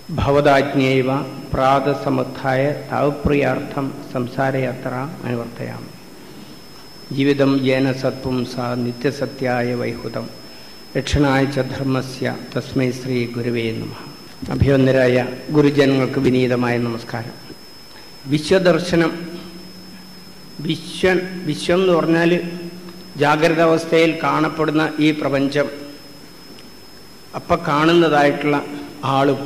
ഭവതാജ്ഞൈവ പ്രാതസമുത്ഥായ താവപ്രിയാർത്ഥം സംസാരയാത്ര അനുവർത്തയാം ജീവിതം യേന സത്വം സ നിത്യസത്യായ വൈഹുതം രക്ഷണായ ച ധർമ്മസ്യ തസ്മൈ ശ്രീ ഗുരുവേ നമ അഭിവന്ദരായ ഗുരുജനങ്ങൾക്ക് വിനീതമായ നമസ്കാരം വിശ്വദർശനം വിശ്വൻ വിശ്വം എന്ന് പറഞ്ഞാൽ ജാഗ്രത അവസ്ഥയിൽ കാണപ്പെടുന്ന ഈ പ്രപഞ്ചം അപ്പം കാണുന്നതായിട്ടുള്ള ആളും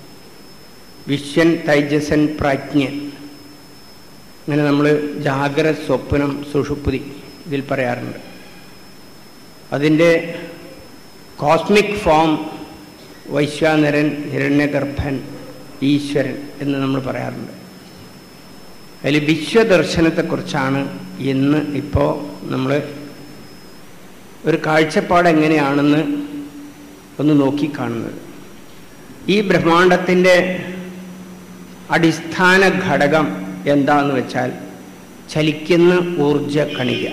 വിശ്വൻ തൈജസൻ പ്രാജ്ഞൻ ഇങ്ങനെ നമ്മൾ ജാഗ്രത സ്വപ്നം സുഷുപ്തി ഇതിൽ പറയാറുണ്ട് അതിൻ്റെ കോസ്മിക് ഫോം വൈശ്വാനരൻ ഹിരണ്യഗർഭൻ ഈശ്വരൻ എന്ന് നമ്മൾ പറയാറുണ്ട് അതിൽ വിശ്വദർശനത്തെക്കുറിച്ചാണ് ഇന്ന് ഇപ്പോൾ നമ്മൾ ഒരു കാഴ്ചപ്പാട് എങ്ങനെയാണെന്ന് ഒന്ന് നോക്കിക്കാണുന്നത് ഈ ബ്രഹ്മാണ്ടത്തിൻ്റെ അടിസ്ഥാന ഘടകം എന്താന്ന് വെച്ചാൽ ചലിക്കുന്ന ഊർജ കണിക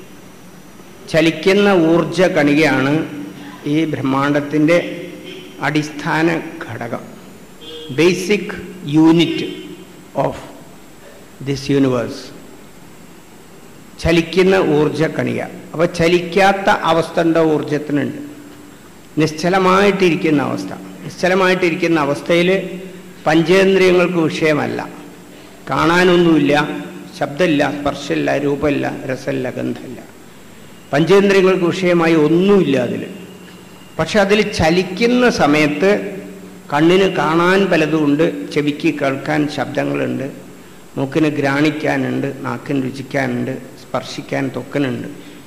ചലിക്കുന്ന ഊർജ കണികയാണ് ഈ ബ്രഹ്മാണ്ടത്തിൻ്റെ അടിസ്ഥാന ഘടകം basic unit of this universe ചലിക്കുന്ന ഊർജ കണിക അപ്പോൾ ചലിക്കാത്ത അവസ്ഥ ഉണ്ടോ ഊർജത്തിനുണ്ട് നിശ്ചലമായിട്ടിരിക്കുന്ന അവസ്ഥ നിശ്ചലമായിട്ടിരിക്കുന്ന അവസ്ഥയിൽ പഞ്ചേന്ദ്രിയങ്ങൾക്ക് വിഷയമല്ല കാണാനൊന്നുമില്ല ശബ്ദമില്ല സ്പർശമില്ല രൂപമില്ല രസമില്ല ഗന്ധമില്ല പഞ്ചേന്ദ്രിയങ്ങൾക്ക് വിഷയമായി ഒന്നുമില്ല അതിൽ പക്ഷെ അതിൽ ചലിക്കുന്ന സമയത്ത് കണ്ണിന് കാണാൻ പലതുമുണ്ട് ചെവിക്ക് കേൾക്കാൻ ശബ്ദങ്ങളുണ്ട് മൂക്കിന് ഗ്രാണിക്കാനുണ്ട് നാക്കിന് രുചിക്കാനുണ്ട് സ്പർശിക്കാൻ തൊക്കനുണ്ട്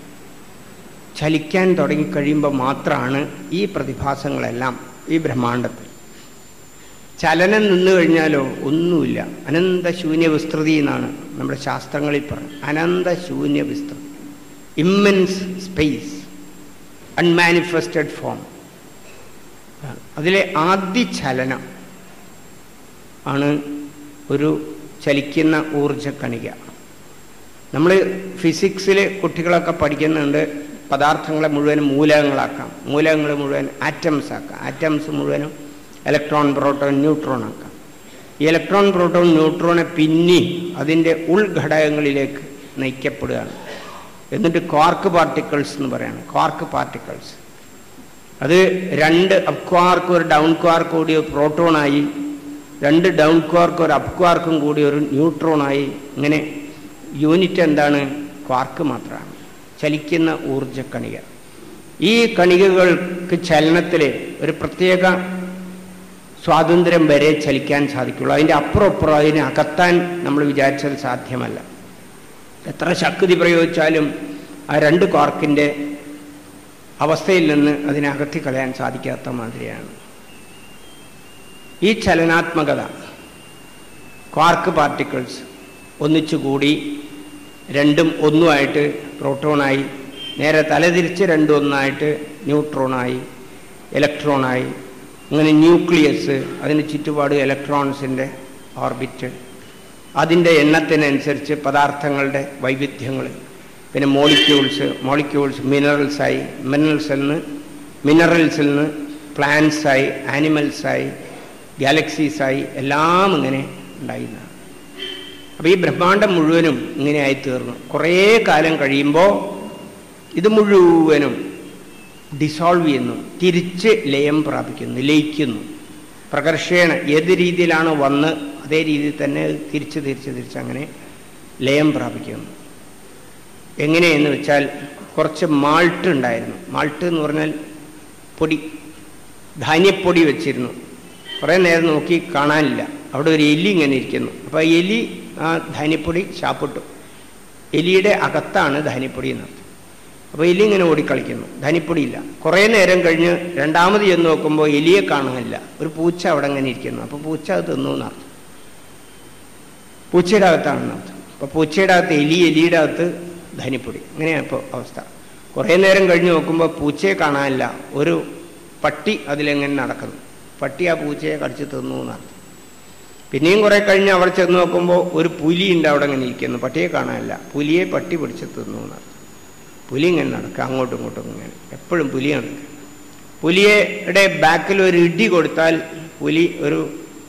ചലിക്കാൻ തുടങ്ങിക്കഴിയുമ്പോൾ മാത്രമാണ് ഈ പ്രതിഭാസങ്ങളെല്ലാം ഈ ബ്രഹ്മാണ്ടത്തിൽ ചലനം നിന്നു കഴിഞ്ഞാലോ ഒന്നുമില്ല അനന്തശൂന്യ വിസ്തൃതി എന്നാണ് നമ്മുടെ ശാസ്ത്രങ്ങളിൽ പറഞ്ഞത് അനന്തശൂന്യ വിസ്തൃതി ഇമ്മൻസ് സ്പേസ് അൺമാനിഫെസ്റ്റഡ് ഫോം അതിലെ ആദ്യ ചലനം ആണ് ഒരു ചലിക്കുന്ന ഊർജ കണിക നമ്മൾ ഫിസിക്സിൽ കുട്ടികളൊക്കെ പഠിക്കുന്നുണ്ട് പദാർത്ഥങ്ങളെ മുഴുവൻ മൂലകങ്ങളാക്കാം മൂലകങ്ങൾ മുഴുവൻ ആറ്റംസ് ആക്കാം ആറ്റംസ് മുഴുവനും ഇലക്ട്രോൺ പ്രോട്ടോൺ ന്യൂട്രോൺ ആക്കാം ഈ ഇലക്ട്രോൺ പ്രോട്ടോൺ ന്യൂട്രോണെ പിന്നി അതിൻ്റെ ഉൾഘടകങ്ങളിലേക്ക് നയിക്കപ്പെടുകയാണ് എന്നിട്ട് ക്വാർക്ക് പാർട്ടിക്കിൾസ് എന്ന് പറയാണ് ക്വാർക്ക് പാർട്ടിക്കിൾസ് അത് രണ്ട് അപ് ക്വാർക്ക് ഒരു ഡൗൺ ക്വാർക്ക് കൂടി ഒരു പ്രോട്ടോണായി രണ്ട് ഡൗൺ ക്വാർക്ക് ഒരു അപ് ക്വാർക്കും കൂടി ഒരു ന്യൂട്രോണായി ഇങ്ങനെ യൂണിറ്റ് എന്താണ് ക്വാർക്ക് മാത്രമാണ് ചലിക്കുന്ന ഊർജ കണിക ഈ കണികകൾക്ക് ചലനത്തിൽ ഒരു പ്രത്യേക സ്വാതന്ത്ര്യം വരെ ചലിക്കാൻ സാധിക്കുള്ളൂ അതിൻ്റെ അപ്പുറം അപ്പുറം അതിനെ അകത്താൻ നമ്മൾ വിചാരിച്ചത് സാധ്യമല്ല എത്ര ശക്തി പ്രയോഗിച്ചാലും ആ രണ്ട് ക്വാർക്കിൻ്റെ അവസ്ഥയിൽ നിന്ന് അതിനെ അകത്തി കളയാൻ സാധിക്കാത്ത മാതിരിയാണ് ഈ ചലനാത്മകത ക്വാർക്ക് പാർട്ടിക്കിൾസ് ഒന്നിച്ചുകൂടി രണ്ടും ഒന്നുമായിട്ട് പ്രോട്ടോണായി നേരെ തലതിരിച്ച് രണ്ടും ഒന്നായിട്ട് ന്യൂട്രോണായി ഇലക്ട്രോണായി അങ്ങനെ ന്യൂക്ലിയസ് അതിന് ചുറ്റുപാട് ഇലക്ട്രോൺസിൻ്റെ ഓർബിറ്റ് അതിൻ്റെ എണ്ണത്തിനനുസരിച്ച് പദാർത്ഥങ്ങളുടെ വൈവിധ്യങ്ങൾ പിന്നെ മോളിക്യൂൾസ് മോളിക്യൂൾസ് മിനറൽസായി മിനറൽസിൽ നിന്ന് മിനറൽസിൽ നിന്ന് പ്ലാന്റ്സായി ആനിമൽസായി ഗാലക്സീസായി എല്ലാം ഇങ്ങനെ ഉണ്ടായിരുന്നതാണ് അപ്പോൾ ഈ ബ്രഹ്മാണ്ടം മുഴുവനും ഇങ്ങനെയായി തീർന്നു കുറേ കാലം കഴിയുമ്പോൾ ഇത് മുഴുവനും ഡിസോൾവ് ചെയ്യുന്നു തിരിച്ച് ലയം പ്രാപിക്കുന്നു ലയിക്കുന്നു പ്രകർഷേണ ഏത് രീതിയിലാണ് വന്ന് അതേ രീതിയിൽ തന്നെ തിരിച്ച് തിരിച്ച് തിരിച്ച് അങ്ങനെ ലയം പ്രാപിക്കുന്നു എങ്ങനെയെന്ന് വെച്ചാൽ കുറച്ച് മാൾട്ട് ഉണ്ടായിരുന്നു മാൾട്ട് എന്ന് പറഞ്ഞാൽ പൊടി ധാന്യപ്പൊടി വെച്ചിരുന്നു കുറേ നേരം നോക്കി കാണാനില്ല അവിടെ ഒരു എലി ഇങ്ങനെ ഇരിക്കുന്നു അപ്പോൾ എലി ആ ധാന്യപ്പൊടി ശാപ്പിട്ടു എലിയുടെ അകത്താണ് ധാന്യപ്പൊടി എന്നർത്ഥം അപ്പോൾ എലി ഇങ്ങനെ ഓടിക്കളിക്കുന്നു ധാന്യപ്പൊടിയില്ല കുറേ നേരം കഴിഞ്ഞ് രണ്ടാമത് ചെന്ന് നോക്കുമ്പോൾ എലിയെ കാണാനില്ല ഒരു പൂച്ച അവിടെ അങ്ങനെ ഇരിക്കുന്നു അപ്പോൾ പൂച്ച അത് തിന്നു എന്നർത്ഥം പൂച്ചയുടെ അകത്താണെന്നർത്ഥം അപ്പോൾ പൂച്ചയുടെ അകത്ത് എലി എലിയുടെ അകത്ത് ധാന്യപ്പൊടി അങ്ങനെയാണ് ഇപ്പോൾ അവസ്ഥ കുറേ നേരം കഴിഞ്ഞ് നോക്കുമ്പോൾ പൂച്ചയെ കാണാനില്ല ഒരു പട്ടി അതിലെങ്ങനെ നടക്കുന്നു പട്ടി ആ പൂച്ചയെ കടിച്ച് തിന്നു എന്നർത്ഥം പിന്നെയും കുറെ കഴിഞ്ഞ് അവിടെ ചെന്ന് നോക്കുമ്പോൾ ഒരു പുലി ഉണ്ട് അവിടെ ഇങ്ങനെ ഇരിക്കുന്നു പട്ടിയെ കാണാനില്ല പുലിയെ പട്ടി പിടിച്ച് തിന്നു എന്നർത്ഥം പുലി ഇങ്ങനെ നടക്കുക അങ്ങോട്ടും ഇങ്ങോട്ടും ഇങ്ങനെ എപ്പോഴും പുലി നടക്കുക പുലിയുടെ ബാക്കിൽ ഒരു ഇടി കൊടുത്താൽ പുലി ഒരു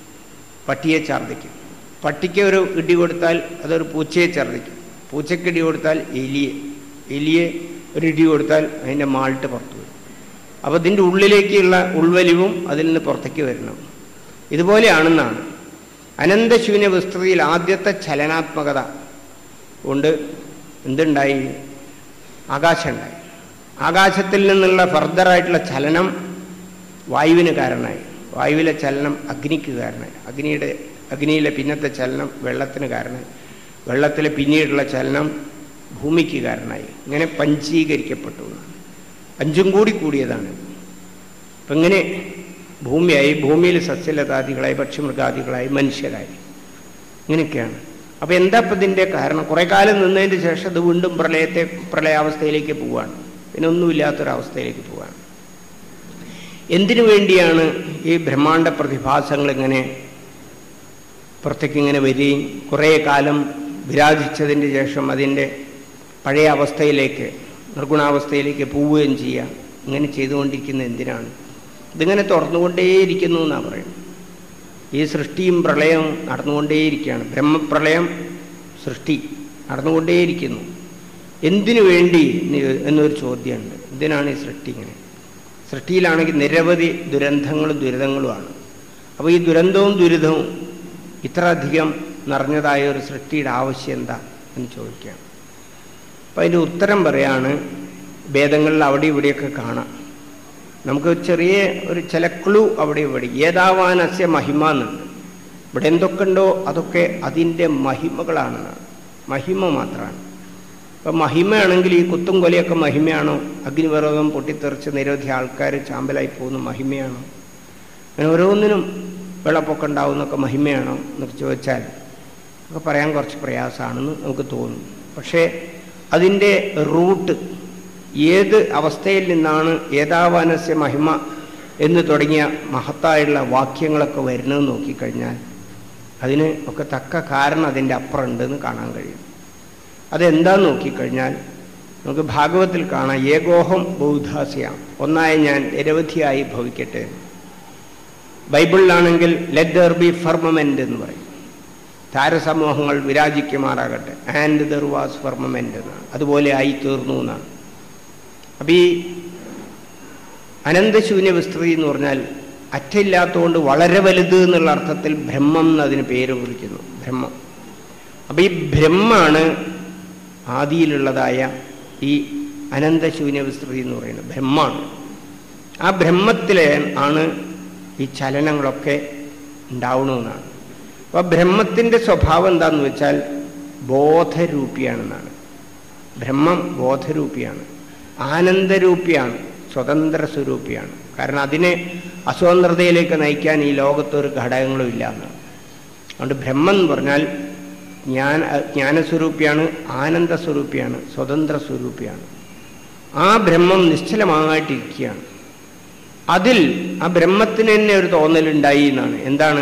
പട്ടിയെ ഛർദ്ദിക്കും പട്ടിക്ക് ഒരു ഇടി കൊടുത്താൽ അതൊരു പൂച്ചയെ ഛർദ്ദിക്കും പൂച്ചയ്ക്ക് ഇടി കൊടുത്താൽ എലിയെ എലിയെ ഒരു ഇടി കൊടുത്താൽ അതിൻ്റെ മാൾട്ട് പുറത്തു വരും അപ്പോൾ ഇതിൻ്റെ ഉള്ളിലേക്കുള്ള ഉൾവലിവും അതിൽ നിന്ന് പുറത്തേക്ക് വരണം ഇതുപോലെയാണെന്നാണ് അനന്തശൂന്യ വിസ്തൃതിയിൽ ആദ്യത്തെ ചലനാത്മകത കൊണ്ട് എന്തുണ്ടായി ആകാശമുണ്ടായി ആകാശത്തിൽ നിന്നുള്ള ഫർദറായിട്ടുള്ള ചലനം വായുവിന് കാരണമായി വായുവിലെ ചലനം അഗ്നിക്ക് കാരണമായി അഗ്നിയുടെ അഗ്നിയിലെ പിന്നത്തെ ചലനം വെള്ളത്തിന് കാരണമായി വെള്ളത്തിലെ പിന്നീടുള്ള ചലനം ഭൂമിക്ക് കാരണമായി ഇങ്ങനെ പഞ്ചീകരിക്കപ്പെട്ടു എന്നാണ് അഞ്ചും കൂടി കൂടിയതാണ് അപ്പം ഇങ്ങനെ ഭൂമിയായി ഭൂമിയിൽ സസ്യലതാദികളായി പക്ഷിമൃഗാദികളായി മനുഷ്യരായി ഇങ്ങനെയൊക്കെയാണ് അപ്പോൾ എന്താ ഇപ്പം ഇതിൻ്റെ കാരണം കുറേ കാലം നിന്നതിന് ശേഷം അത് വീണ്ടും പ്രളയത്തെ പ്രളയാവസ്ഥയിലേക്ക് പോവുകയാണ് പിന്നെ ഒന്നുമില്ലാത്തൊരവസ്ഥയിലേക്ക് പോവുകയാണ് എന്തിനു വേണ്ടിയാണ് ഈ ബ്രഹ്മാണ്ട പ്രതിഭാസങ്ങൾ ഇങ്ങനെ പുറത്തേക്ക് ഇങ്ങനെ വരികയും കുറേ കാലം വിരാജിച്ചതിന് ശേഷം അതിൻ്റെ പഴയ അവസ്ഥയിലേക്ക് നിർഗുണാവസ്ഥയിലേക്ക് പോവുകയും ചെയ്യുക ഇങ്ങനെ ചെയ്തുകൊണ്ടിരിക്കുന്നത് എന്തിനാണ് ഇതിങ്ങനെ തുറന്നുകൊണ്ടേയിരിക്കുന്നു എന്നാണ് പറയുന്നത് ഈ സൃഷ്ടിയും പ്രളയവും നടന്നുകൊണ്ടേയിരിക്കുകയാണ് ബ്രഹ്മപ്രളയം സൃഷ്ടി നടന്നുകൊണ്ടേയിരിക്കുന്നു എന്തിനു വേണ്ടി എന്നൊരു ചോദ്യമുണ്ട് എന്തിനാണ് ഈ സൃഷ്ടി ഇങ്ങനെ സൃഷ്ടിയിലാണെങ്കിൽ നിരവധി ദുരന്തങ്ങളും ദുരിതങ്ങളുമാണ് അപ്പോൾ ഈ ദുരന്തവും ദുരിതവും ഇത്ര അധികം നിറഞ്ഞതായ ഒരു സൃഷ്ടിയുടെ ആവശ്യം എന്താ എന്ന് ചോദിക്കുകയാണ് അപ്പം അതിൻ്റെ ഉത്തരം പറയാണ് ഭേദങ്ങളിൽ അവിടെ ഇവിടെയൊക്കെ കാണാം നമുക്ക് ചെറിയ ഒരു ചില ക്ലൂ അവിടെ ഇവിടെ ഏതാവാനസ്യ മഹിമ എന്നുണ്ട് ഇവിടെ എന്തൊക്കെ ഉണ്ടോ അതൊക്കെ അതിൻ്റെ മഹിമകളാണെന്നാണ് മഹിമ മാത്രമാണ് അപ്പം മഹിമയാണെങ്കിൽ ഈ കുത്തും കൊലയൊക്കെ മഹിമയാണോ അഗ്നിപർവ്വതം പൊട്ടിത്തെറിച്ച് നിരവധി ആൾക്കാർ ചാമ്പലായി പോകുന്ന മഹിമയാണോ അങ്ങനെ ഓരോന്നിനും വെള്ളപ്പൊക്കം ഉണ്ടാവുന്നൊക്കെ മഹിമയാണോ എന്നൊക്കെ ചോദിച്ചാൽ ഒക്കെ പറയാൻ കുറച്ച് പ്രയാസമാണെന്ന് നമുക്ക് തോന്നും പക്ഷേ അതിൻ്റെ റൂട്ട് ഏത് അവസ്ഥയിൽ നിന്നാണ് ഏതാവാനസ്യ മഹിമ എന്ന് തുടങ്ങിയ മഹത്തായുള്ള വാക്യങ്ങളൊക്കെ വരുന്നതെന്ന് നോക്കിക്കഴിഞ്ഞാൽ അതിന് ഒക്കെ തക്ക കാരണം അതിൻ്റെ അപ്പുറം ഉണ്ടെന്ന് കാണാൻ കഴിയും അതെന്താന്ന് നോക്കിക്കഴിഞ്ഞാൽ നമുക്ക് ഭാഗവത്തിൽ കാണാം ഏകോഹം ബൗദ്ധാസ്യ ഒന്നായ ഞാൻ നിരവധിയായി ഭവിക്കട്ടെ ബൈബിളിലാണെങ്കിൽ ലെറ്റ് ദർ ബി ഫർമമെൻ്റ് എന്ന് പറയും താരസമൂഹങ്ങൾ വിരാജിക്കുമാറാകട്ടെ ആൻഡ് ദർ വാസ് ഫർമമെൻ്റ് എന്നാണ് അതുപോലെ ആയി തീർന്നു എന്നാണ് അപ്പം ഈ അനന്തശൂന്യ വിസ്തൃതി എന്ന് പറഞ്ഞാൽ അറ്റയില്ലാത്തതുകൊണ്ട് വളരെ വലുത് എന്നുള്ള അർത്ഥത്തിൽ ബ്രഹ്മം എന്ന് അതിന് പേര് വിളിക്കുന്നു ബ്രഹ്മം അപ്പം ഈ ബ്രഹ്മാണ് ആദിയിലുള്ളതായ ഈ അനന്തശൂന്യ വിസ്തൃതി എന്ന് പറയുന്നത് ബ്രഹ്മാണ് ആ ബ്രഹ്മത്തിലെ ആണ് ഈ ചലനങ്ങളൊക്കെ ഉണ്ടാവണമെന്നാണ് അപ്പോൾ ബ്രഹ്മത്തിൻ്റെ സ്വഭാവം എന്താണെന്ന് വെച്ചാൽ ബോധരൂപിയാണെന്നാണ് ബ്രഹ്മം ബോധരൂപിയാണ് ആനന്ദരൂപിയാണ് സ്വതന്ത്ര സ്വരൂപിയാണ് കാരണം അതിനെ അസ്വതന്ത്രതയിലേക്ക് നയിക്കാൻ ഈ ലോകത്തൊരു ഘടകങ്ങളും ഇല്ല എന്നാണ് അതുകൊണ്ട് ബ്രഹ്മം എന്ന് പറഞ്ഞാൽ ജ്ഞാന ജ്ഞാനസ്വരൂപിയാണ് ആനന്ദസ്വരൂപിയാണ് സ്വതന്ത്ര സ്വരൂപിയാണ് ആ ബ്രഹ്മം നിശ്ചലമായിട്ടിരിക്കുകയാണ് അതിൽ ആ ബ്രഹ്മത്തിന് തന്നെ ഒരു തോന്നലുണ്ടായി എന്നാണ് എന്താണ്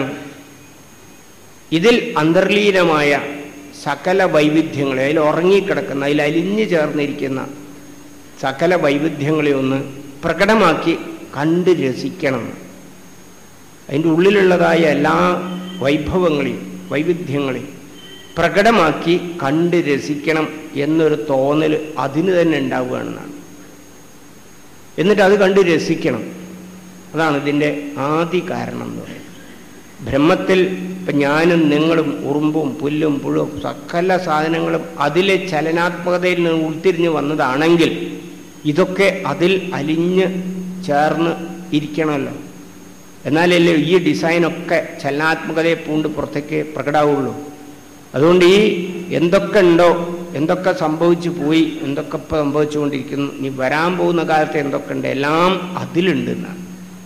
ഇതിൽ അന്തർലീനമായ സകല വൈവിധ്യങ്ങളെ അതിൽ ഉറങ്ങിക്കിടക്കുന്ന അതിൽ അലിഞ്ഞു ചേർന്നിരിക്കുന്ന സകല വൈവിധ്യങ്ങളെ ഒന്ന് പ്രകടമാക്കി കണ്ട് രസിക്കണം അതിൻ്റെ ഉള്ളിലുള്ളതായ എല്ലാ വൈഭവങ്ങളെയും വൈവിധ്യങ്ങളെയും പ്രകടമാക്കി കണ്ട് രസിക്കണം എന്നൊരു തോന്നൽ അതിന് തന്നെ ഉണ്ടാവുകയാണെന്നാണ് എന്നിട്ട് അത് കണ്ട് രസിക്കണം അതാണ് ഇതിൻ്റെ ആദി കാരണം എന്ന് പറയുന്നത് ബ്രഹ്മത്തിൽ ഇപ്പം ഞാനും നിങ്ങളും ഉറുമ്പും പുല്ലും പുഴുവും സകല സാധനങ്ങളും അതിലെ ചലനാത്മകതയിൽ നിന്ന് ഉൾത്തിരിഞ്ഞ് വന്നതാണെങ്കിൽ ഇതൊക്കെ അതിൽ അലിഞ്ഞ് ചേർന്ന് ഇരിക്കണമല്ലോ എന്നാലല്ലേ ഈ ഡിസൈനൊക്കെ ചലനാത്മകതയെ പൂണ്ട് പുറത്തേക്ക് പ്രകടാവുള്ളൂ അതുകൊണ്ട് ഈ എന്തൊക്കെ ഉണ്ടോ എന്തൊക്കെ സംഭവിച്ചു പോയി എന്തൊക്കെ ഇപ്പോൾ സംഭവിച്ചുകൊണ്ടിരിക്കുന്നു ഇനി വരാൻ പോകുന്ന കാലത്ത് എന്തൊക്കെ ഉണ്ട് എല്ലാം അതിലുണ്ട് എന്നാണ്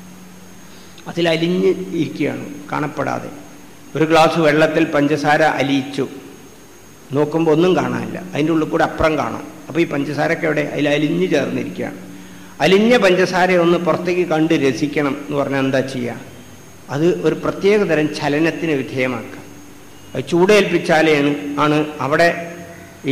അതിലലിഞ്ഞ് ഇരിക്കുകയാണ് കാണപ്പെടാതെ ഒരു ഗ്ലാസ് വെള്ളത്തിൽ പഞ്ചസാര അലിയിച്ചു നോക്കുമ്പോൾ ഒന്നും കാണാനില്ല അതിൻ്റെ ഉള്ളിൽ കൂടെ അപ്പുറം കാണാം അപ്പോൾ ഈ പഞ്ചസാരയൊക്കെ എവിടെ അതിൽ അലിഞ്ഞ് ചേർന്നിരിക്കുകയാണ് അലിഞ്ഞ പഞ്ചസാര ഒന്ന് പുറത്തേക്ക് കണ്ട് രസിക്കണം എന്ന് പറഞ്ഞാൽ എന്താ ചെയ്യുക അത് ഒരു പ്രത്യേക തരം ചലനത്തിന് വിധേയമാക്കുക അത് ചൂടേൽപ്പിച്ചാലാണ് ആണ് അവിടെ ഈ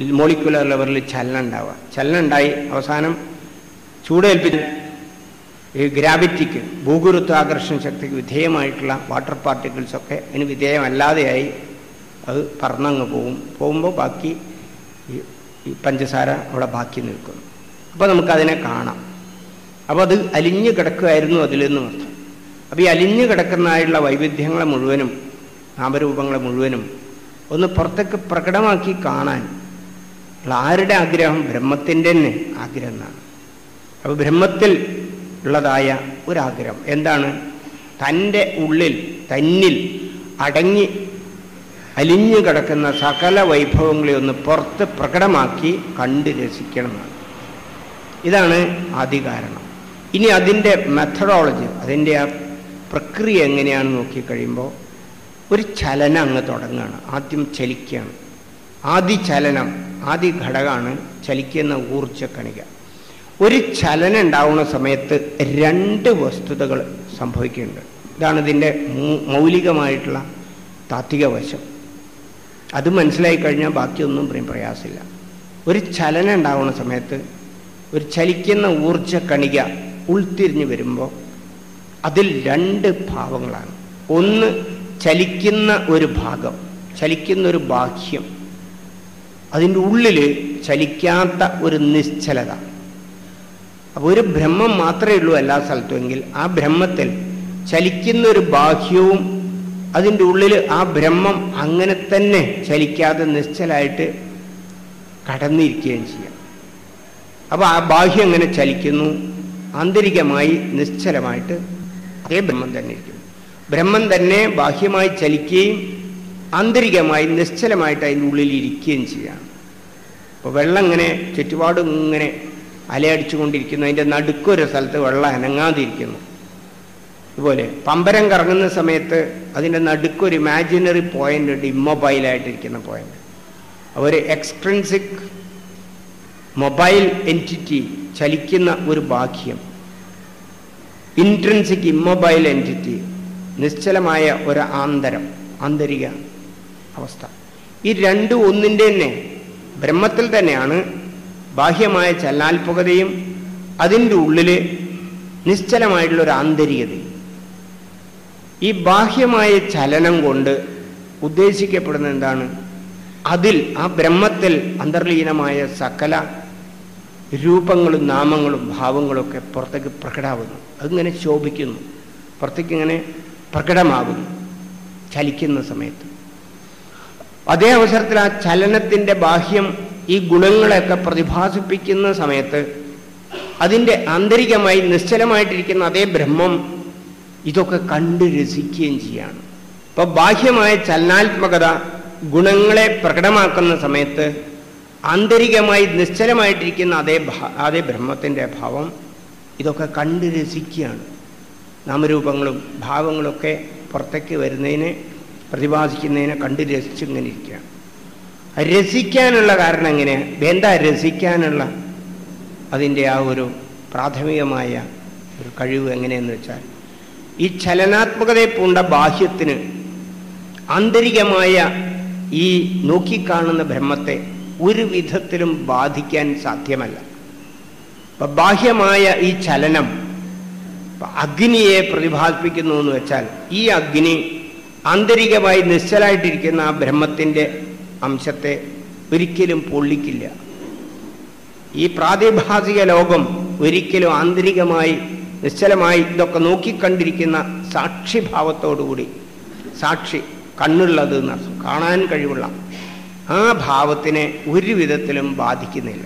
മോളിക്കുലർ ലെവലിൽ ചലനം ഉണ്ടാവുക ചലനം ഉണ്ടായി അവസാനം ചൂടേൽപ്പിച്ച് ഈ ഗ്രാവിറ്റിക്ക് ഭൂഗുരുത്വാകർഷണ ശക്തിക്ക് വിധേയമായിട്ടുള്ള വാട്ടർ പാർട്ടിക്കിൾസൊക്കെ അതിന് വിധേയമല്ലാതെയായി അത് പറന്നങ്ങ് പോവും പോകുമ്പോൾ ബാക്കി ഈ ഈ പഞ്ചസാര അവിടെ ബാക്കി നിൽക്കുന്നു അപ്പോൾ നമുക്കതിനെ കാണാം അപ്പോൾ അത് അലിഞ്ഞു കിടക്കുമായിരുന്നു അതിലെന്ന് അർത്ഥം അപ്പോൾ ഈ അലിഞ്ഞു കിടക്കുന്നതായുള്ള വൈവിധ്യങ്ങളെ മുഴുവനും നാമരൂപങ്ങളെ മുഴുവനും ഒന്ന് പുറത്തേക്ക് പ്രകടമാക്കി കാണാൻ ഉള്ള ആരുടെ ആഗ്രഹം ബ്രഹ്മത്തിൻ്റെ തന്നെ ആഗ്രഹം എന്നാണ് അപ്പോൾ ബ്രഹ്മത്തിൽ ഉള്ളതായ ഒരാഗ്രഹം എന്താണ് തൻ്റെ ഉള്ളിൽ തന്നിൽ അടങ്ങി അലിഞ്ഞു കിടക്കുന്ന സകല വൈഭവങ്ങളെ ഒന്ന് പുറത്ത് പ്രകടമാക്കി കണ്ട് രസിക്കണമെന്നാണ് ഇതാണ് ആദ്യ കാരണം ഇനി അതിൻ്റെ മെത്തഡോളജി അതിൻ്റെ ആ പ്രക്രിയ എങ്ങനെയാണെന്ന് നോക്കിക്കഴിയുമ്പോൾ ഒരു ചലനം അങ്ങ് തുടങ്ങുകയാണ് ആദ്യം ചലിക്കുകയാണ് ആദ്യ ചലനം ആദ്യ ഘടകമാണ് ചലിക്കുന്ന ഊർജ്ജ കണിക ഒരു ചലനം ഉണ്ടാവുന്ന സമയത്ത് രണ്ട് വസ്തുതകൾ സംഭവിക്കുന്നുണ്ട് ഇതാണ് ഇതിൻ്റെ മൂ- മൗലികമായിട്ടുള്ള താത്വിക വശം അത് മനസ്സിലായി കഴിഞ്ഞാൽ ബാക്കിയൊന്നും പറയും പ്രയാസമില്ല ഒരു ചലനം ഉണ്ടാവുന്ന സമയത്ത് ഒരു ചലിക്കുന്ന ഊർജ കണിക ഉൾത്തിരിഞ്ഞ് വരുമ്പോൾ അതിൽ രണ്ട് ഭാവങ്ങളാണ് ഒന്ന് ചലിക്കുന്ന ഒരു ഭാഗം ചലിക്കുന്ന ഒരു ബാഹ്യം അതിൻ്റെ ഉള്ളിൽ ചലിക്കാത്ത ഒരു നിശ്ചലത അപ്പോൾ ഒരു ബ്രഹ്മം മാത്രമേ ഉള്ളൂ എല്ലാ സ്ഥലത്തുമെങ്കിൽ ആ ബ്രഹ്മത്തിൽ ചലിക്കുന്ന ഒരു ബാഹ്യവും അതിൻ്റെ ഉള്ളിൽ ആ ബ്രഹ്മം അങ്ങനെ തന്നെ ചലിക്കാതെ നിശ്ചലായിട്ട് കടന്നിരിക്കുകയും ചെയ്യാം അപ്പോൾ ആ ബാഹ്യം എങ്ങനെ ചലിക്കുന്നു ആന്തരികമായി നിശ്ചലമായിട്ട് അതേ ബ്രഹ്മം തന്നെ ഇരിക്കുന്നു ബ്രഹ്മം തന്നെ ബാഹ്യമായി ചലിക്കുകയും ആന്തരികമായി നിശ്ചലമായിട്ട് അതിൻ്റെ ഉള്ളിൽ ഇരിക്കുകയും ചെയ്യാണ് അപ്പോൾ വെള്ളം ഇങ്ങനെ ചുറ്റുപാടും ഇങ്ങനെ അലയടിച്ചുകൊണ്ടിരിക്കുന്നു അതിൻ്റെ നടുക്കൊരു സ്ഥലത്ത് വെള്ളം അനങ്ങാതിരിക്കുന്നു ഇതുപോലെ പമ്പരം കറങ്ങുന്ന സമയത്ത് അതിൻ്റെ നടുക്കൊരു ഇമാജിനറി പോയിന്റ് ഉണ്ട് ഇമ്മൊബൈലായിട്ടിരിക്കുന്ന പോയിന്റ് ഒരു എക്സ്ട്രൻസിക് മൊബൈൽ എൻറ്റിറ്റി ചലിക്കുന്ന ഒരു ബാഹ്യം ഇൻട്രൻസിക് ഇമ്മൊബൈൽ എൻറ്റിറ്റി നിശ്ചലമായ ഒരു ആന്തരം ആന്തരിക അവസ്ഥ ഈ രണ്ടും ഒന്നിൻ്റെ തന്നെ ബ്രഹ്മത്തിൽ തന്നെയാണ് ബാഹ്യമായ ചലനാത്മകതയും അതിൻ്റെ ഉള്ളിൽ നിശ്ചലമായിട്ടുള്ള ഒരു ആന്തരികതയും ഈ ബാഹ്യമായ ചലനം കൊണ്ട് ഉദ്ദേശിക്കപ്പെടുന്ന എന്താണ് അതിൽ ആ ബ്രഹ്മത്തിൽ അന്തർലീനമായ സകല രൂപങ്ങളും നാമങ്ങളും ഭാവങ്ങളും ഒക്കെ പുറത്തേക്ക് പ്രകടാവുന്നു അതിങ്ങനെ ശോഭിക്കുന്നു പുറത്തേക്ക് ഇങ്ങനെ പ്രകടമാകുന്നു ചലിക്കുന്ന സമയത്ത് അതേ അവസരത്തിൽ ആ ചലനത്തിൻ്റെ ബാഹ്യം ഈ ഗുണങ്ങളെയൊക്കെ പ്രതിഭാസിപ്പിക്കുന്ന സമയത്ത് അതിൻ്റെ ആന്തരികമായി നിശ്ചലമായിട്ടിരിക്കുന്ന അതേ ബ്രഹ്മം ഇതൊക്കെ കണ്ട് രസിക്കുകയും ചെയ്യാണ് അപ്പോൾ ബാഹ്യമായ ചലനാത്മകത ഗുണങ്ങളെ പ്രകടമാക്കുന്ന സമയത്ത് ആന്തരികമായി നിശ്ചലമായിട്ടിരിക്കുന്ന അതേ ഭാ അതേ ബ്രഹ്മത്തിൻ്റെ ഭാവം ഇതൊക്കെ കണ്ട് രസിക്കുകയാണ് നാമരൂപങ്ങളും ഭാവങ്ങളൊക്കെ പുറത്തേക്ക് വരുന്നതിനെ പ്രതിപാദിക്കുന്നതിനെ കണ്ട് രസിച്ചിങ്ങനെ ഇരിക്കുകയാണ് രസിക്കാനുള്ള കാരണം എങ്ങനെയാണ് എന്താ രസിക്കാനുള്ള അതിൻ്റെ ആ ഒരു പ്രാഥമികമായ ഒരു കഴിവ് എങ്ങനെയെന്ന് വെച്ചാൽ ഈ ചലനാത്മകതയെ പൂണ്ട ബാഹ്യത്തിന് ആന്തരികമായ ഈ നോക്കിക്കാണുന്ന ബ്രഹ്മത്തെ ഒരു വിധത്തിലും ബാധിക്കാൻ സാധ്യമല്ല അപ്പൊ ബാഹ്യമായ ഈ ചലനം ഇപ്പൊ അഗ്നിയെ പ്രതിഭാസിപ്പിക്കുന്നു എന്ന് വെച്ചാൽ ഈ അഗ്നി ആന്തരികമായി നിശ്ചലായിട്ടിരിക്കുന്ന ആ ബ്രഹ്മത്തിൻ്റെ അംശത്തെ ഒരിക്കലും പൊള്ളിക്കില്ല ഈ പ്രാതിഭാസിക ലോകം ഒരിക്കലും ആന്തരികമായി നിശ്ചലമായി ഇതൊക്കെ നോക്കിക്കണ്ടിരിക്കുന്ന സാക്ഷിഭാവത്തോടുകൂടി സാക്ഷി കണ്ണുള്ളത് എന്നർത്ഥം കാണാൻ കഴിവുള്ള ആ ഭാവത്തിനെ ഒരു വിധത്തിലും ബാധിക്കുന്നില്ല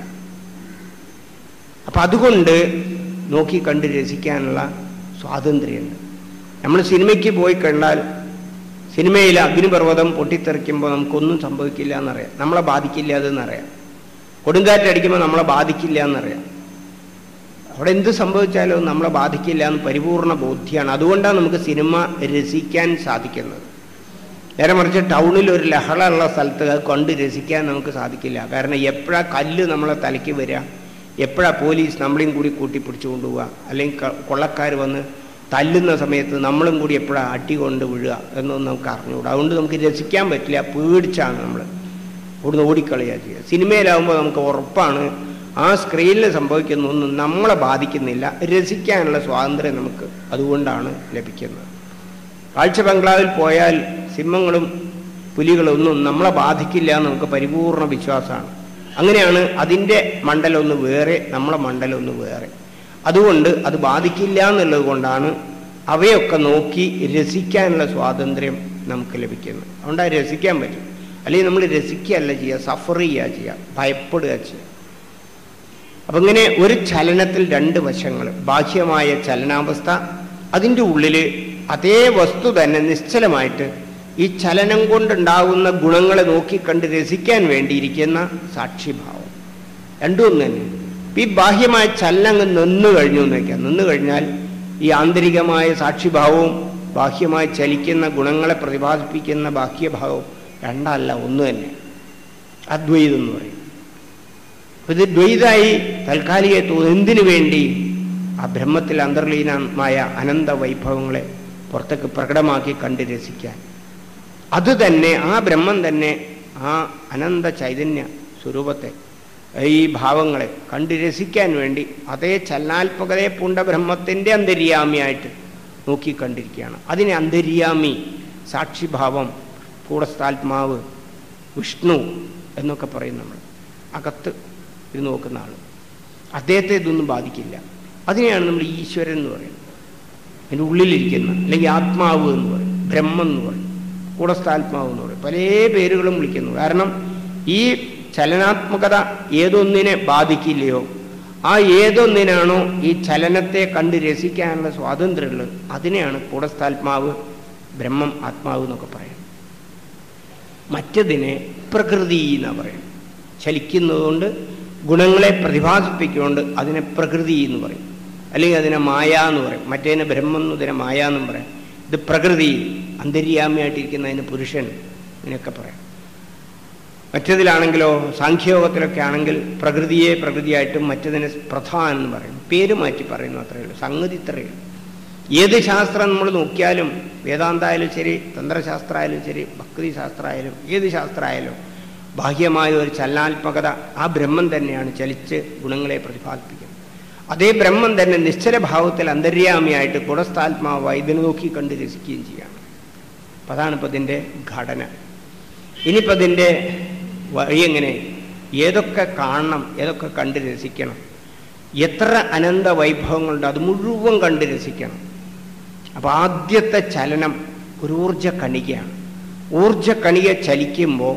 അപ്പം അതുകൊണ്ട് നോക്കിക്കണ്ട് രസിക്കാനുള്ള സ്വാതന്ത്ര്യമുണ്ട് നമ്മൾ സിനിമയ്ക്ക് പോയി കണ്ടാൽ സിനിമയിൽ അഗ്നിപർവ്വതം പൊട്ടിത്തെറിക്കുമ്പോൾ നമുക്കൊന്നും സംഭവിക്കില്ല എന്നറിയാം നമ്മളെ ബാധിക്കില്ല അതെന്നറിയാം കൊടുങ്കാറ്റടിക്കുമ്പോൾ നമ്മളെ ബാധിക്കില്ല എന്നറിയാം അവിടെ എന്ത് സംഭവിച്ചാലും നമ്മളെ ബാധിക്കില്ല എന്ന് പരിപൂർണ ബോധ്യമാണ് അതുകൊണ്ടാണ് നമുക്ക് സിനിമ രസിക്കാൻ സാധിക്കുന്നത് നേരെ മറിച്ച് ടൗണിൽ ഒരു ലഹള ഉള്ള സ്ഥലത്ത് അത് കണ്ട് രസിക്കാൻ നമുക്ക് സാധിക്കില്ല കാരണം എപ്പോഴാ കല്ല് നമ്മളെ തലയ്ക്ക് വരിക എപ്പോഴാ പോലീസ് നമ്മളെയും കൂടി കൂട്ടി പിടിച്ചു കൊണ്ടുപോവുക അല്ലെങ്കിൽ കൊള്ളക്കാർ വന്ന് തല്ലുന്ന സമയത്ത് നമ്മളും കൂടി എപ്പോഴാണ് അടി കൊണ്ട് വീഴുക എന്നൊന്നും നമുക്ക് അറിഞ്ഞുകൂടാ അതുകൊണ്ട് നമുക്ക് രസിക്കാൻ പറ്റില്ല പേടിച്ചാണ് നമ്മൾ ഇവിടുന്ന് ഓടിക്കളയുക ചെയ്യുക സിനിമയിലാവുമ്പോൾ നമുക്ക് ഉറപ്പാണ് ആ സ്ക്രീനിൽ സംഭവിക്കുന്ന ഒന്നും നമ്മളെ ബാധിക്കുന്നില്ല രസിക്കാനുള്ള സ്വാതന്ത്ര്യം നമുക്ക് അതുകൊണ്ടാണ് ലഭിക്കുന്നത് കാഴ്ച ബംഗ്ലാവിൽ പോയാൽ സിംഹങ്ങളും പുലികളും ഒന്നും നമ്മളെ ബാധിക്കില്ല എന്ന് നമുക്ക് പരിപൂർണ വിശ്വാസമാണ് അങ്ങനെയാണ് അതിൻ്റെ മണ്ഡലം ഒന്ന് വേറെ നമ്മളെ മണ്ഡലം ഒന്ന് വേറെ അതുകൊണ്ട് അത് ബാധിക്കില്ല എന്നുള്ളത് കൊണ്ടാണ് അവയൊക്കെ നോക്കി രസിക്കാനുള്ള സ്വാതന്ത്ര്യം നമുക്ക് ലഭിക്കുന്നത് അതുകൊണ്ട് അത് രസിക്കാൻ പറ്റും അല്ലെങ്കിൽ നമ്മൾ രസിക്കുകയല്ല ചെയ്യുക സഫർ ചെയ്യുക ചെയ്യുക ഭയപ്പെടുക ചെയ്യുക അപ്പം ഇങ്ങനെ ഒരു ചലനത്തിൽ രണ്ട് വശങ്ങൾ ബാഹ്യമായ ചലനാവസ്ഥ അതിൻ്റെ ഉള്ളിൽ അതേ വസ്തു തന്നെ നിശ്ചലമായിട്ട് ഈ ചലനം കൊണ്ടുണ്ടാകുന്ന ഗുണങ്ങളെ നോക്കിക്കണ്ട് രസിക്കാൻ വേണ്ടിയിരിക്കുന്ന സാക്ഷിഭാവം രണ്ടും ഒന്ന് തന്നെ ഈ ബാഹ്യമായ ചലനം അങ്ങ് നിന്നു കഴിഞ്ഞു എന്ന് വയ്ക്കാം നിന്നു കഴിഞ്ഞാൽ ഈ ആന്തരികമായ സാക്ഷിഭാവവും ബാഹ്യമായി ചലിക്കുന്ന ഗുണങ്ങളെ പ്രതിപാദിപ്പിക്കുന്ന ബാഹ്യഭാവവും രണ്ടല്ല ഒന്ന് തന്നെ അദ്വൈതം എന്ന് പറയും അപ്പൊ ഇത് ദ്വൈതായി താൽക്കാലിക തോന്നുന്നു എന്തിനു വേണ്ടി ആ ബ്രഹ്മത്തിൽ അന്തർലീനമായ അനന്ത വൈഭവങ്ങളെ പുറത്തേക്ക് പ്രകടമാക്കി കണ്ട് രസിക്കാൻ അത് തന്നെ ആ ബ്രഹ്മം തന്നെ ആ അനന്ത ചൈതന്യ സ്വരൂപത്തെ ഈ ഭാവങ്ങളെ കണ്ട് രസിക്കാൻ വേണ്ടി അതേ ചലനാത്മകതയെ പൂണ്ട ബ്രഹ്മത്തിൻ്റെ അന്തര്യാമിയായിട്ട് നോക്കിക്കണ്ടിരിക്കുകയാണ് അതിനെ അന്തര്യാമി സാക്ഷിഭാവം കൂടസ്ഥാത്മാവ് വിഷ്ണു എന്നൊക്കെ പറയും നമ്മൾ അകത്ത് ഇത് നോക്കുന്ന ആൾ അദ്ദേഹത്തെ ഇതൊന്നും ബാധിക്കില്ല അതിനെയാണ് നമ്മൾ ഈശ്വരൻ എന്ന് പറയുന്നത് അതിൻ്റെ ഉള്ളിലിരിക്കുന്ന അല്ലെങ്കിൽ ആത്മാവ് എന്ന് പറയും ബ്രഹ്മം എന്ന് പറയും കൂടസ്ഥാത്മാവ് എന്ന് പറയും പല പേരുകളും വിളിക്കുന്നു കാരണം ഈ ചലനാത്മകത ഏതൊന്നിനെ ബാധിക്കില്ലയോ ആ ഏതൊന്നിനാണോ ഈ ചലനത്തെ കണ്ട് രസിക്കാനുള്ള സ്വാതന്ത്ര്യമുള്ളത് അതിനെയാണ് കൂടസ്ഥാത്മാവ് ബ്രഹ്മം ആത്മാവ് എന്നൊക്കെ പറയുന്നത് മറ്റതിനെ പ്രകൃതി എന്നാണ് പറയുന്നത് ചലിക്കുന്നതുകൊണ്ട് ഗുണങ്ങളെ പ്രതിഭാസിപ്പിച്ചുകൊണ്ട് അതിനെ പ്രകൃതി എന്ന് പറയും അല്ലെങ്കിൽ അതിനെ മായ എന്ന് പറയും മറ്റേതിനെ ബ്രഹ്മം എന്ന് ഇതിനെ മായ എന്നും പറയും ഇത് പ്രകൃതി അന്തര്യാമിയായിട്ടിരിക്കുന്നതിന് പുരുഷൻ ഇങ്ങനെയൊക്കെ പറയാം മറ്റതിലാണെങ്കിലോ സാഖ്യയോഗത്തിലൊക്കെ ആണെങ്കിൽ പ്രകൃതിയെ പ്രകൃതിയായിട്ടും മറ്റതിനെ പ്രധാൻ എന്ന് പറയും പേര് മാറ്റി പറയുന്നു അത്രയേ ഉള്ളൂ സംഗതി ഇത്രയേ ഉള്ളൂ ഏത് ശാസ്ത്രം നമ്മൾ നോക്കിയാലും വേദാന്തായാലും ശരി തന്ത്രശാസ്ത്രമായാലും ശരി ഭക്തി ശാസ്ത്രമായാലും ഏത് ശാസ്ത്രമായാലും ബാഹ്യമായ ഒരു ചലനാത്മകത ആ ബ്രഹ്മം തന്നെയാണ് ചലിച്ച് ഗുണങ്ങളെ പ്രതിപാദിപ്പിക്കുന്നത് അതേ ബ്രഹ്മം തന്നെ നിശ്ചല ഭാവത്തിൽ അന്തര്യാമിയായിട്ട് കുടസ്ഥാത്മാവായി ഇതിനെ നോക്കി കണ്ട് രസിക്കുകയും ചെയ്യാണ് അപ്പം അതാണ് ഇപ്പം ഇതിൻ്റെ ഘടന ഇനിയിപ്പോൾ ഇതിൻ്റെ വഴി എങ്ങനെ ഏതൊക്കെ കാണണം ഏതൊക്കെ കണ്ട് രസിക്കണം എത്ര അനന്ത വൈഭവങ്ങളുണ്ട് അത് മുഴുവൻ കണ്ട് രസിക്കണം അപ്പോൾ ആദ്യത്തെ ചലനം ഒരു ഊർജ കണികയാണ് ഊർജ കണിക ചലിക്കുമ്പോൾ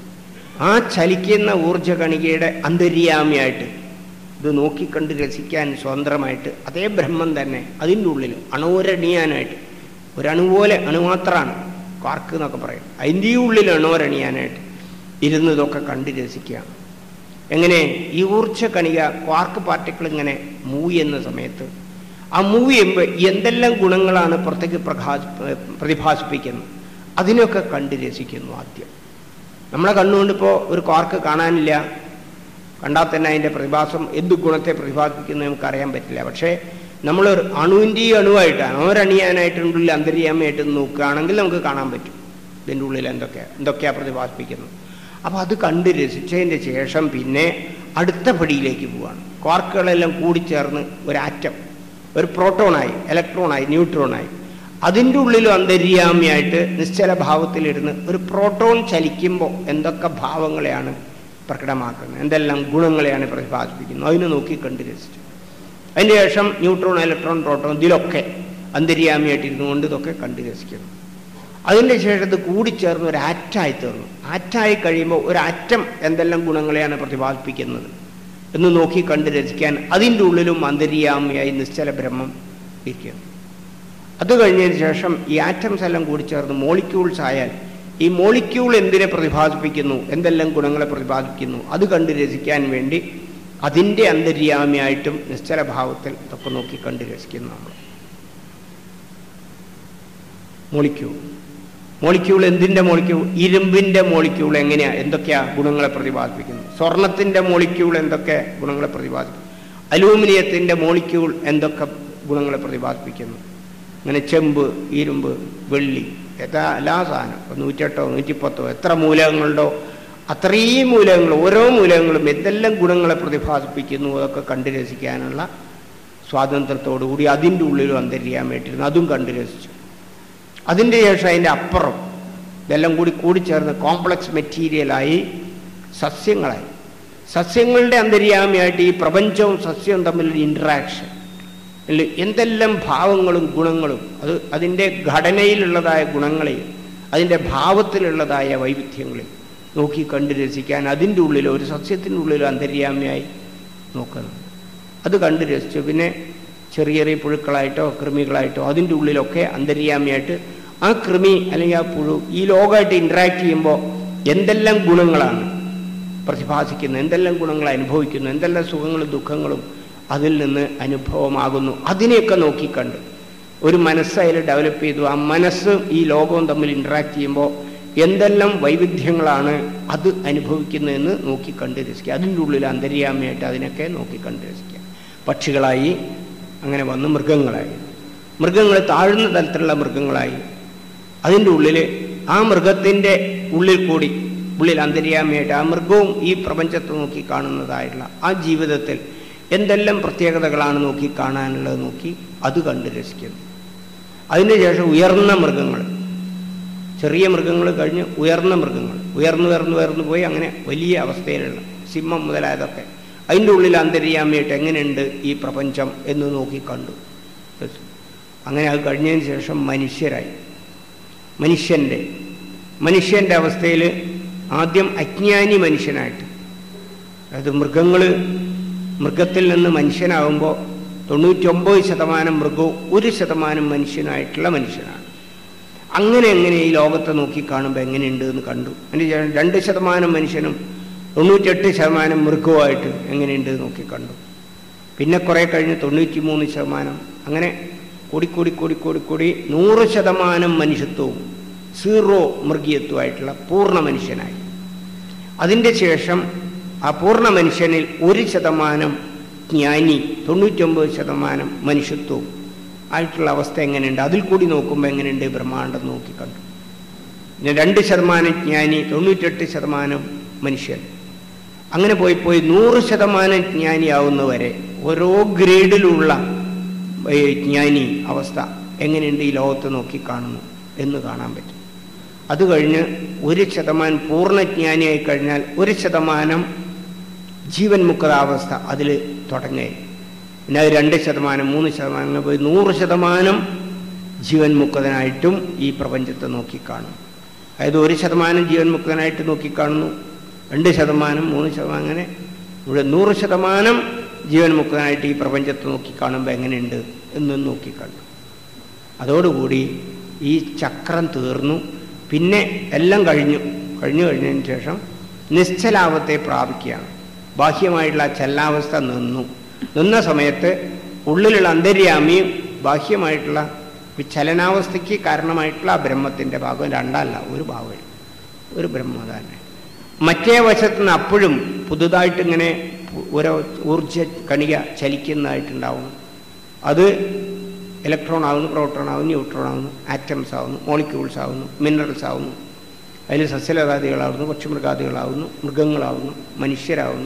ആ ചലിക്കുന്ന ഊർജ കണികയുടെ അന്തര്യാമിയായിട്ട് ഇത് നോക്കിക്കണ്ട് രസിക്കാൻ സ്വതന്ത്രമായിട്ട് അതേ ബ്രഹ്മം തന്നെ അതിൻ്റെ ഉള്ളിൽ അണുവരണിയാനായിട്ട് ഒരണുപോലെ അണുമാത്രമാണ് കാർക്ക് എന്നൊക്കെ പറയും അതിൻ്റെ ഉള്ളിൽ അണുവരണിയാനായിട്ട് ഇരുന്ന് ഇതൊക്കെ കണ്ട് രസിക്കുകയാണ് എങ്ങനെ ഈ ഊർജ കണിക ക്വാർക്ക് പാർട്ടിക്കിൾ ഇങ്ങനെ മൂവ് ചെയ്യുന്ന സമയത്ത് ആ മൂവ് ചെയ്യുമ്പോൾ എന്തെല്ലാം ഗുണങ്ങളാണ് പുറത്തേക്ക് പ്രകാശ പ്രതിഭാസിപ്പിക്കുന്നത് അതിനൊക്കെ കണ്ട് രസിക്കുന്നു ആദ്യം നമ്മളെ കണ്ണുകൊണ്ടിപ്പോൾ ഒരു ക്വാർക്ക് കാണാനില്ല കണ്ടാൽ തന്നെ അതിൻ്റെ പ്രതിഭാസം എന്ത് ഗുണത്തെ പ്രതിഭാസിപ്പിക്കുന്നത് നമുക്ക് അറിയാൻ പറ്റില്ല പക്ഷേ നമ്മൾ അണുവിൻ്റെ ഈ അണുവായിട്ട് അണുവരണിയാനായിട്ടുള്ളിൽ അന്തര്യാമയായിട്ട് നോക്കുകയാണെങ്കിൽ നമുക്ക് കാണാൻ പറ്റും ഇതിൻ്റെ ഉള്ളിൽ എന്തൊക്കെയാണ് എന്തൊക്കെയാണ് പ്രതിഭാസിപ്പിക്കുന്നത് അപ്പോൾ അത് കണ്ട് രസിച്ചതിൻ്റെ ശേഷം പിന്നെ അടുത്ത പടിയിലേക്ക് പോവാണ് ക്വാർക്കുകളെല്ലാം കൂടിച്ചേർന്ന് ഒരു ആറ്റം ഒരു പ്രോട്ടോണായി ഇലക്ട്രോണായി ന്യൂട്രോണായി അതിൻ്റെ ഉള്ളിലും അന്തര്യാമിയായിട്ട് നിശ്ചല ഭാവത്തിലിരുന്ന് ഒരു പ്രോട്ടോൺ ചലിക്കുമ്പോൾ എന്തൊക്കെ ഭാവങ്ങളെയാണ് പ്രകടമാക്കുന്നത് എന്തെല്ലാം ഗുണങ്ങളെയാണ് പ്രതിപാദിപ്പിക്കുന്നത് അതിനെ നോക്കി കണ്ട് രസിച്ചു അതിന് ശേഷം ന്യൂട്രോൺ ഇലക്ട്രോൺ പ്രോട്ടോൺ ഇതിലൊക്കെ അന്തര്യാമിയായിട്ടിരുന്നു കൊണ്ട് ഇതൊക്കെ കണ്ട് രസിക്കുന്നു അതിൻ്റെ ശേഷം ഇത് കൂടിച്ചേർന്ന് ഒരു ആറ്റായി തീർന്നു ആറ്റായി കഴിയുമ്പോൾ ഒരു ആറ്റം എന്തെല്ലാം ഗുണങ്ങളെയാണ് പ്രതിപാദിപ്പിക്കുന്നത് എന്ന് നോക്കി കണ്ട് രസിക്കാൻ അതിൻ്റെ ഉള്ളിലും അന്തര്യാമിയായി നിശ്ചല ബ്രഹ്മം ഇരിക്കുന്നു അത് കഴിഞ്ഞതിന് ശേഷം ഈ ആറ്റംസ് എല്ലാം കൂടി ചേർന്ന് മോളിക്യൂൾസ് ആയാൽ ഈ മോളിക്യൂൾ എന്തിനെ പ്രതിപാദിപ്പിക്കുന്നു എന്തെല്ലാം ഗുണങ്ങളെ പ്രതിപാദിപ്പിക്കുന്നു അത് കണ്ട് രസിക്കാൻ വേണ്ടി അതിൻ്റെ അന്തര്യാമിയായിട്ടും നിശ്ചല ഭാവത്തിൽ ഇതൊക്കെ നോക്കി കണ്ട് രസിക്കുന്നു നമ്മൾ മോളിക്യൂൾ മോളിക്യൂൾ എന്തിൻ്റെ മോളിക്യൂൾ ഇരുമ്പിൻ്റെ മോളിക്യൂൾ എങ്ങനെയാ എന്തൊക്കെയാ ഗുണങ്ങളെ പ്രതിപാദിപ്പിക്കുന്നു സ്വർണത്തിൻ്റെ മോളിക്യൂൾ എന്തൊക്കെ ഗുണങ്ങളെ പ്രതിപാദിപ്പിക്കുന്നു അലൂമിനിയത്തിൻ്റെ മോളിക്യൂൾ എന്തൊക്കെ ഗുണങ്ങളെ പ്രതിപാദിപ്പിക്കുന്നു അങ്ങനെ ചെമ്പ് ഇരുമ്പ് വെള്ളി എല്ലാ എല്ലാ സാധനം ഇപ്പം നൂറ്റെട്ടോ നൂറ്റിപ്പത്തോ എത്ര മൂലകങ്ങളുണ്ടോ അത്രയും മൂലകങ്ങൾ ഓരോ മൂലകങ്ങളും എന്തെല്ലാം ഗുണങ്ങളെ പ്രതിഭാസിപ്പിക്കുന്നു അതൊക്കെ കണ്ടു രസിക്കാനുള്ള സ്വാതന്ത്ര്യത്തോടു കൂടി അതിൻ്റെ ഉള്ളിലും അന്തര്യാമേറ്റിരുന്നു അതും കണ്ടു രസിച്ചു അതിൻ്റെ ശേഷം അതിൻ്റെ അപ്പുറം ഇതെല്ലാം കൂടി കൂടിച്ചേർന്ന് കോംപ്ലക്സ് മെറ്റീരിയലായി സസ്യങ്ങളായി സസ്യങ്ങളുടെ അന്തര്യാമിയായിട്ട് ഈ പ്രപഞ്ചവും സസ്യവും തമ്മിലൊരു ഇൻട്രാക്ഷൻ അല്ലെ എന്തെല്ലാം ഭാവങ്ങളും ഗുണങ്ങളും അത് അതിൻ്റെ ഘടനയിലുള്ളതായ ഗുണങ്ങളെയും അതിൻ്റെ ഭാവത്തിലുള്ളതായ വൈവിധ്യങ്ങളെയും നോക്കി കണ്ട് രസിക്കാൻ അതിൻ്റെ ഉള്ളിൽ ഒരു സസ്യത്തിൻ്റെ ഉള്ളിൽ അന്തര്യാമിയായി നോക്കുന്നു അത് കണ്ട് രസിച്ചു പിന്നെ ചെറിയ ചെറിയ പുഴുക്കളായിട്ടോ കൃമികളായിട്ടോ അതിൻ്റെ ഉള്ളിലൊക്കെ അന്തര്യാമിയായിട്ട് ആ കൃമി അല്ലെങ്കിൽ ആ പുഴു ഈ ലോകമായിട്ട് ഇൻട്രാക്ട് ചെയ്യുമ്പോൾ എന്തെല്ലാം ഗുണങ്ങളാണ് പ്രതിഭാസിക്കുന്നത് എന്തെല്ലാം ഗുണങ്ങൾ അനുഭവിക്കുന്നു എന്തെല്ലാം സുഖങ്ങളും ദുഃഖങ്ങളും അതിൽ നിന്ന് അനുഭവമാകുന്നു അതിനെയൊക്കെ നോക്കിക്കണ്ട് ഒരു മനസ്സ് അതിൽ ഡെവലപ്പ് ചെയ്തു ആ മനസ്സ് ഈ ലോകവും തമ്മിൽ ഇൻട്രാക്ട് ചെയ്യുമ്പോൾ എന്തെല്ലാം വൈവിധ്യങ്ങളാണ് അത് അനുഭവിക്കുന്നതെന്ന് നോക്കി കണ്ട് രസിക്കുക അതിൻ്റെ ഉള്ളിൽ അന്തര്യാമയായിട്ട് അതിനൊക്കെ നോക്കി കണ്ട് രസിക്കുക പക്ഷികളായി അങ്ങനെ വന്ന് മൃഗങ്ങളായി മൃഗങ്ങൾ താഴ്ന്ന തലത്തിലുള്ള മൃഗങ്ങളായി അതിൻ്റെ ഉള്ളിൽ ആ മൃഗത്തിൻ്റെ ഉള്ളിൽ കൂടി ഉള്ളിൽ അന്തര്യാമയായിട്ട് ആ മൃഗവും ഈ പ്രപഞ്ചത്തെ നോക്കി കാണുന്നതായിട്ടുള്ള ആ ജീവിതത്തിൽ എന്തെല്ലാം പ്രത്യേകതകളാണ് നോക്കി കാണാനുള്ളത് നോക്കി അത് കണ്ട് രസിക്കുന്നു അതിനുശേഷം ഉയർന്ന മൃഗങ്ങൾ ചെറിയ മൃഗങ്ങൾ കഴിഞ്ഞ് ഉയർന്ന മൃഗങ്ങൾ ഉയർന്നു ഉയർന്നു ഉയർന്നു പോയി അങ്ങനെ വലിയ അവസ്ഥയിലുള്ള സിംഹം മുതലായതൊക്കെ അതിൻ്റെ ഉള്ളിൽ അന്തര്യാമയായിട്ട് എങ്ങനെയുണ്ട് ഈ പ്രപഞ്ചം എന്ന് നോക്കി കണ്ടു അങ്ങനെ അത് കഴിഞ്ഞതിന് ശേഷം മനുഷ്യരായി മനുഷ്യൻ്റെ മനുഷ്യൻ്റെ അവസ്ഥയിൽ ആദ്യം അജ്ഞാനി മനുഷ്യനായിട്ട് അതായത് മൃഗങ്ങൾ മൃഗത്തിൽ നിന്ന് മനുഷ്യനാകുമ്പോൾ തൊണ്ണൂറ്റൊമ്പത് ശതമാനം മൃഗവും ഒരു ശതമാനം മനുഷ്യനായിട്ടുള്ള മനുഷ്യനാണ് അങ്ങനെ എങ്ങനെ ഈ ലോകത്തെ നോക്കി കാണുമ്പോൾ എങ്ങനെയുണ്ട് എന്ന് കണ്ടു അതിന് ശേഷം രണ്ട് ശതമാനം മനുഷ്യനും തൊണ്ണൂറ്റെട്ട് ശതമാനം മൃഗവുമായിട്ട് എങ്ങനെയുണ്ട് എന്ന് നോക്കി കണ്ടു പിന്നെ കുറേ കഴിഞ്ഞ് തൊണ്ണൂറ്റി മൂന്ന് ശതമാനം അങ്ങനെ കൂടി കൂടി കൂടി കൂടി കൂടി നൂറ് ശതമാനം മനുഷ്യത്വവും സീറോ മൃഗീയത്വമായിട്ടുള്ള പൂർണ്ണ മനുഷ്യനായി അതിൻ്റെ ശേഷം ആ പൂർണ്ണ മനുഷ്യനിൽ ഒരു ശതമാനം ജ്ഞാനി തൊണ്ണൂറ്റൊമ്പത് ശതമാനം മനുഷ്യത്വവും ആയിട്ടുള്ള അവസ്ഥ എങ്ങനെയുണ്ട് അതിൽ കൂടി നോക്കുമ്പോൾ എങ്ങനെയുണ്ട് ബ്രഹ്മാണ്ടം നോക്കി കണ്ടു പിന്നെ രണ്ട് ശതമാനം ജ്ഞാനി തൊണ്ണൂറ്റെട്ട് ശതമാനം മനുഷ്യൻ അങ്ങനെ പോയി പോയി നൂറ് ശതമാനം ജ്ഞാനിയാവുന്നവരെ ഓരോ ഗ്രേഡിലുള്ള ഈ ജ്ഞാനി അവസ്ഥ എങ്ങനെയുണ്ട് ഈ ലോകത്ത് നോക്കി കാണുന്നു എന്ന് കാണാൻ പറ്റും അത് കഴിഞ്ഞ് ഒരു ശതമാനം പൂർണ്ണജ്ഞാനിയായി കഴിഞ്ഞാൽ ഒരു ശതമാനം ജീവൻ മുക്താവസ്ഥ അതിൽ തുടങ്ങുകയും പിന്നെ അത് രണ്ട് ശതമാനം മൂന്ന് ശതമാനം അങ്ങനെ പോയി നൂറ് ശതമാനം ജീവൻ മുക്തനായിട്ടും ഈ പ്രപഞ്ചത്തെ നോക്കിക്കാണും അതായത് ഒരു ശതമാനം ജീവൻ മുക്തനായിട്ട് നോക്കിക്കാണുന്നു രണ്ട് ശതമാനം മൂന്ന് ശതമാനം അങ്ങനെ ഇവിടെ നൂറ് ശതമാനം ജീവൻ മുക്തനായിട്ട് ഈ പ്രപഞ്ചത്തെ നോക്കിക്കാണുമ്പോൾ എങ്ങനെയുണ്ട് എന്ന് നോക്കിക്കണ്ടു അതോടുകൂടി ഈ ചക്രം തീർന്നു പിന്നെ എല്ലാം കഴിഞ്ഞു കഴിഞ്ഞു കഴിഞ്ഞതിന് ശേഷം നിശ്ചലാവത്തെ പ്രാപിക്കുകയാണ് ബാഹ്യമായിട്ടുള്ള ചലനാവസ്ഥ നിന്നു നിന്ന സമയത്ത് ഉള്ളിലുള്ള അന്തര്യാമിയും ബാഹ്യമായിട്ടുള്ള ഈ ചലനാവസ്ഥയ്ക്ക് കാരണമായിട്ടുള്ള ആ ബ്രഹ്മത്തിൻ്റെ ഭാഗം രണ്ടല്ല ഒരു ഭാഗം ഒരു ബ്രഹ്മ തന്നെ മറ്റേ വശത്ത് നിന്ന് അപ്പോഴും പുതുതായിട്ട് ഇങ്ങനെ ഓരോ ഊർജ കണിക ചലിക്കുന്നതായിട്ടുണ്ടാവും അത് ഇലക്ട്രോൺ ആവുന്നു പ്രോട്ടോൺ ആവുന്നു ന്യൂട്രോൺ ആവുന്നു ആറ്റംസ് ആവുന്നു മോളിക്യൂൾസ് ആവുന്നു മിനറൽസ് ആവുന്നു അതിൽ സസ്യലതാദികളാവുന്നു പക്ഷിമൃഗാദികളാവുന്നു മൃഗങ്ങളാവുന്നു മനുഷ്യരാവുന്നു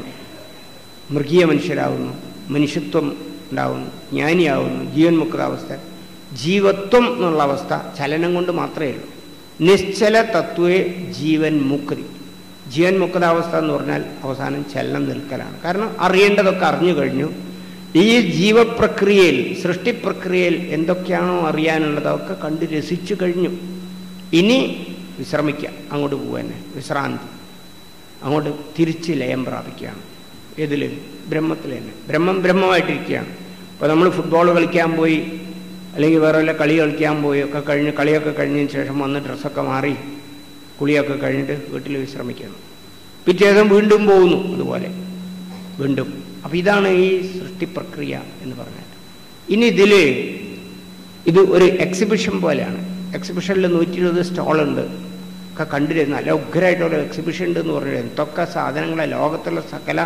മൃഗീയ മനുഷ്യരാവുന്നു മനുഷ്യത്വം ഉണ്ടാവുന്നു ജ്ഞാനിയാവുന്നു ജീവൻ മുക്താവസ്ഥ ജീവത്വം എന്നുള്ള അവസ്ഥ ചലനം കൊണ്ട് മാത്രമേ ഉള്ളൂ നിശ്ചല തത്വേ ജീവൻ മുക്തി ജീവൻ മുക്താവസ്ഥ എന്ന് പറഞ്ഞാൽ അവസാനം ചലനം നിൽക്കലാണ് കാരണം അറിയേണ്ടതൊക്കെ അറിഞ്ഞു കഴിഞ്ഞു ഈ ജീവപ്രക്രിയയിൽ സൃഷ്ടിപ്രക്രിയയിൽ എന്തൊക്കെയാണോ അറിയാനുള്ളതൊക്കെ കണ്ട് രസിച്ചു കഴിഞ്ഞു ഇനി വിശ്രമിക്കുക അങ്ങോട്ട് പോവാൻ വിശ്രാന്തി അങ്ങോട്ട് തിരിച്ച് ലയം പ്രാപിക്കുകയാണ് ഏതിൽ ബ്രഹ്മത്തിൽ തന്നെ ബ്രഹ്മം ബ്രഹ്മമായിട്ടിരിക്കുകയാണ് ഇപ്പോൾ നമ്മൾ ഫുട്ബോൾ കളിക്കാൻ പോയി അല്ലെങ്കിൽ വേറെ വല്ല കളി കളിക്കാൻ പോയി ഒക്കെ കഴിഞ്ഞ് കളിയൊക്കെ കഴിഞ്ഞതിന് ശേഷം വന്ന് ഡ്രസ്സൊക്കെ മാറി കുളിയൊക്കെ കഴിഞ്ഞിട്ട് വീട്ടിൽ വിശ്രമിക്കണം പിറ്റേ ദിവസം വീണ്ടും പോകുന്നു അതുപോലെ വീണ്ടും അപ്പം ഇതാണ് ഈ സൃഷ്ടിപ്രക്രിയ എന്ന് പറഞ്ഞാൽ ഇനി ഇതിൽ ഇത് ഒരു എക്സിബിഷൻ പോലെയാണ് എക്സിബിഷനിൽ നൂറ്റി ഇരുപത് സ്റ്റോളുണ്ട് ഒക്കെ കണ്ടിരുന്നു നല്ല ഉഗ്രമായിട്ടുള്ള എക്സിബിഷൻ ഉണ്ട് എന്ന് പറഞ്ഞാൽ എന്തൊക്കെ സാധനങ്ങളെ ലോകത്തുള്ള സകല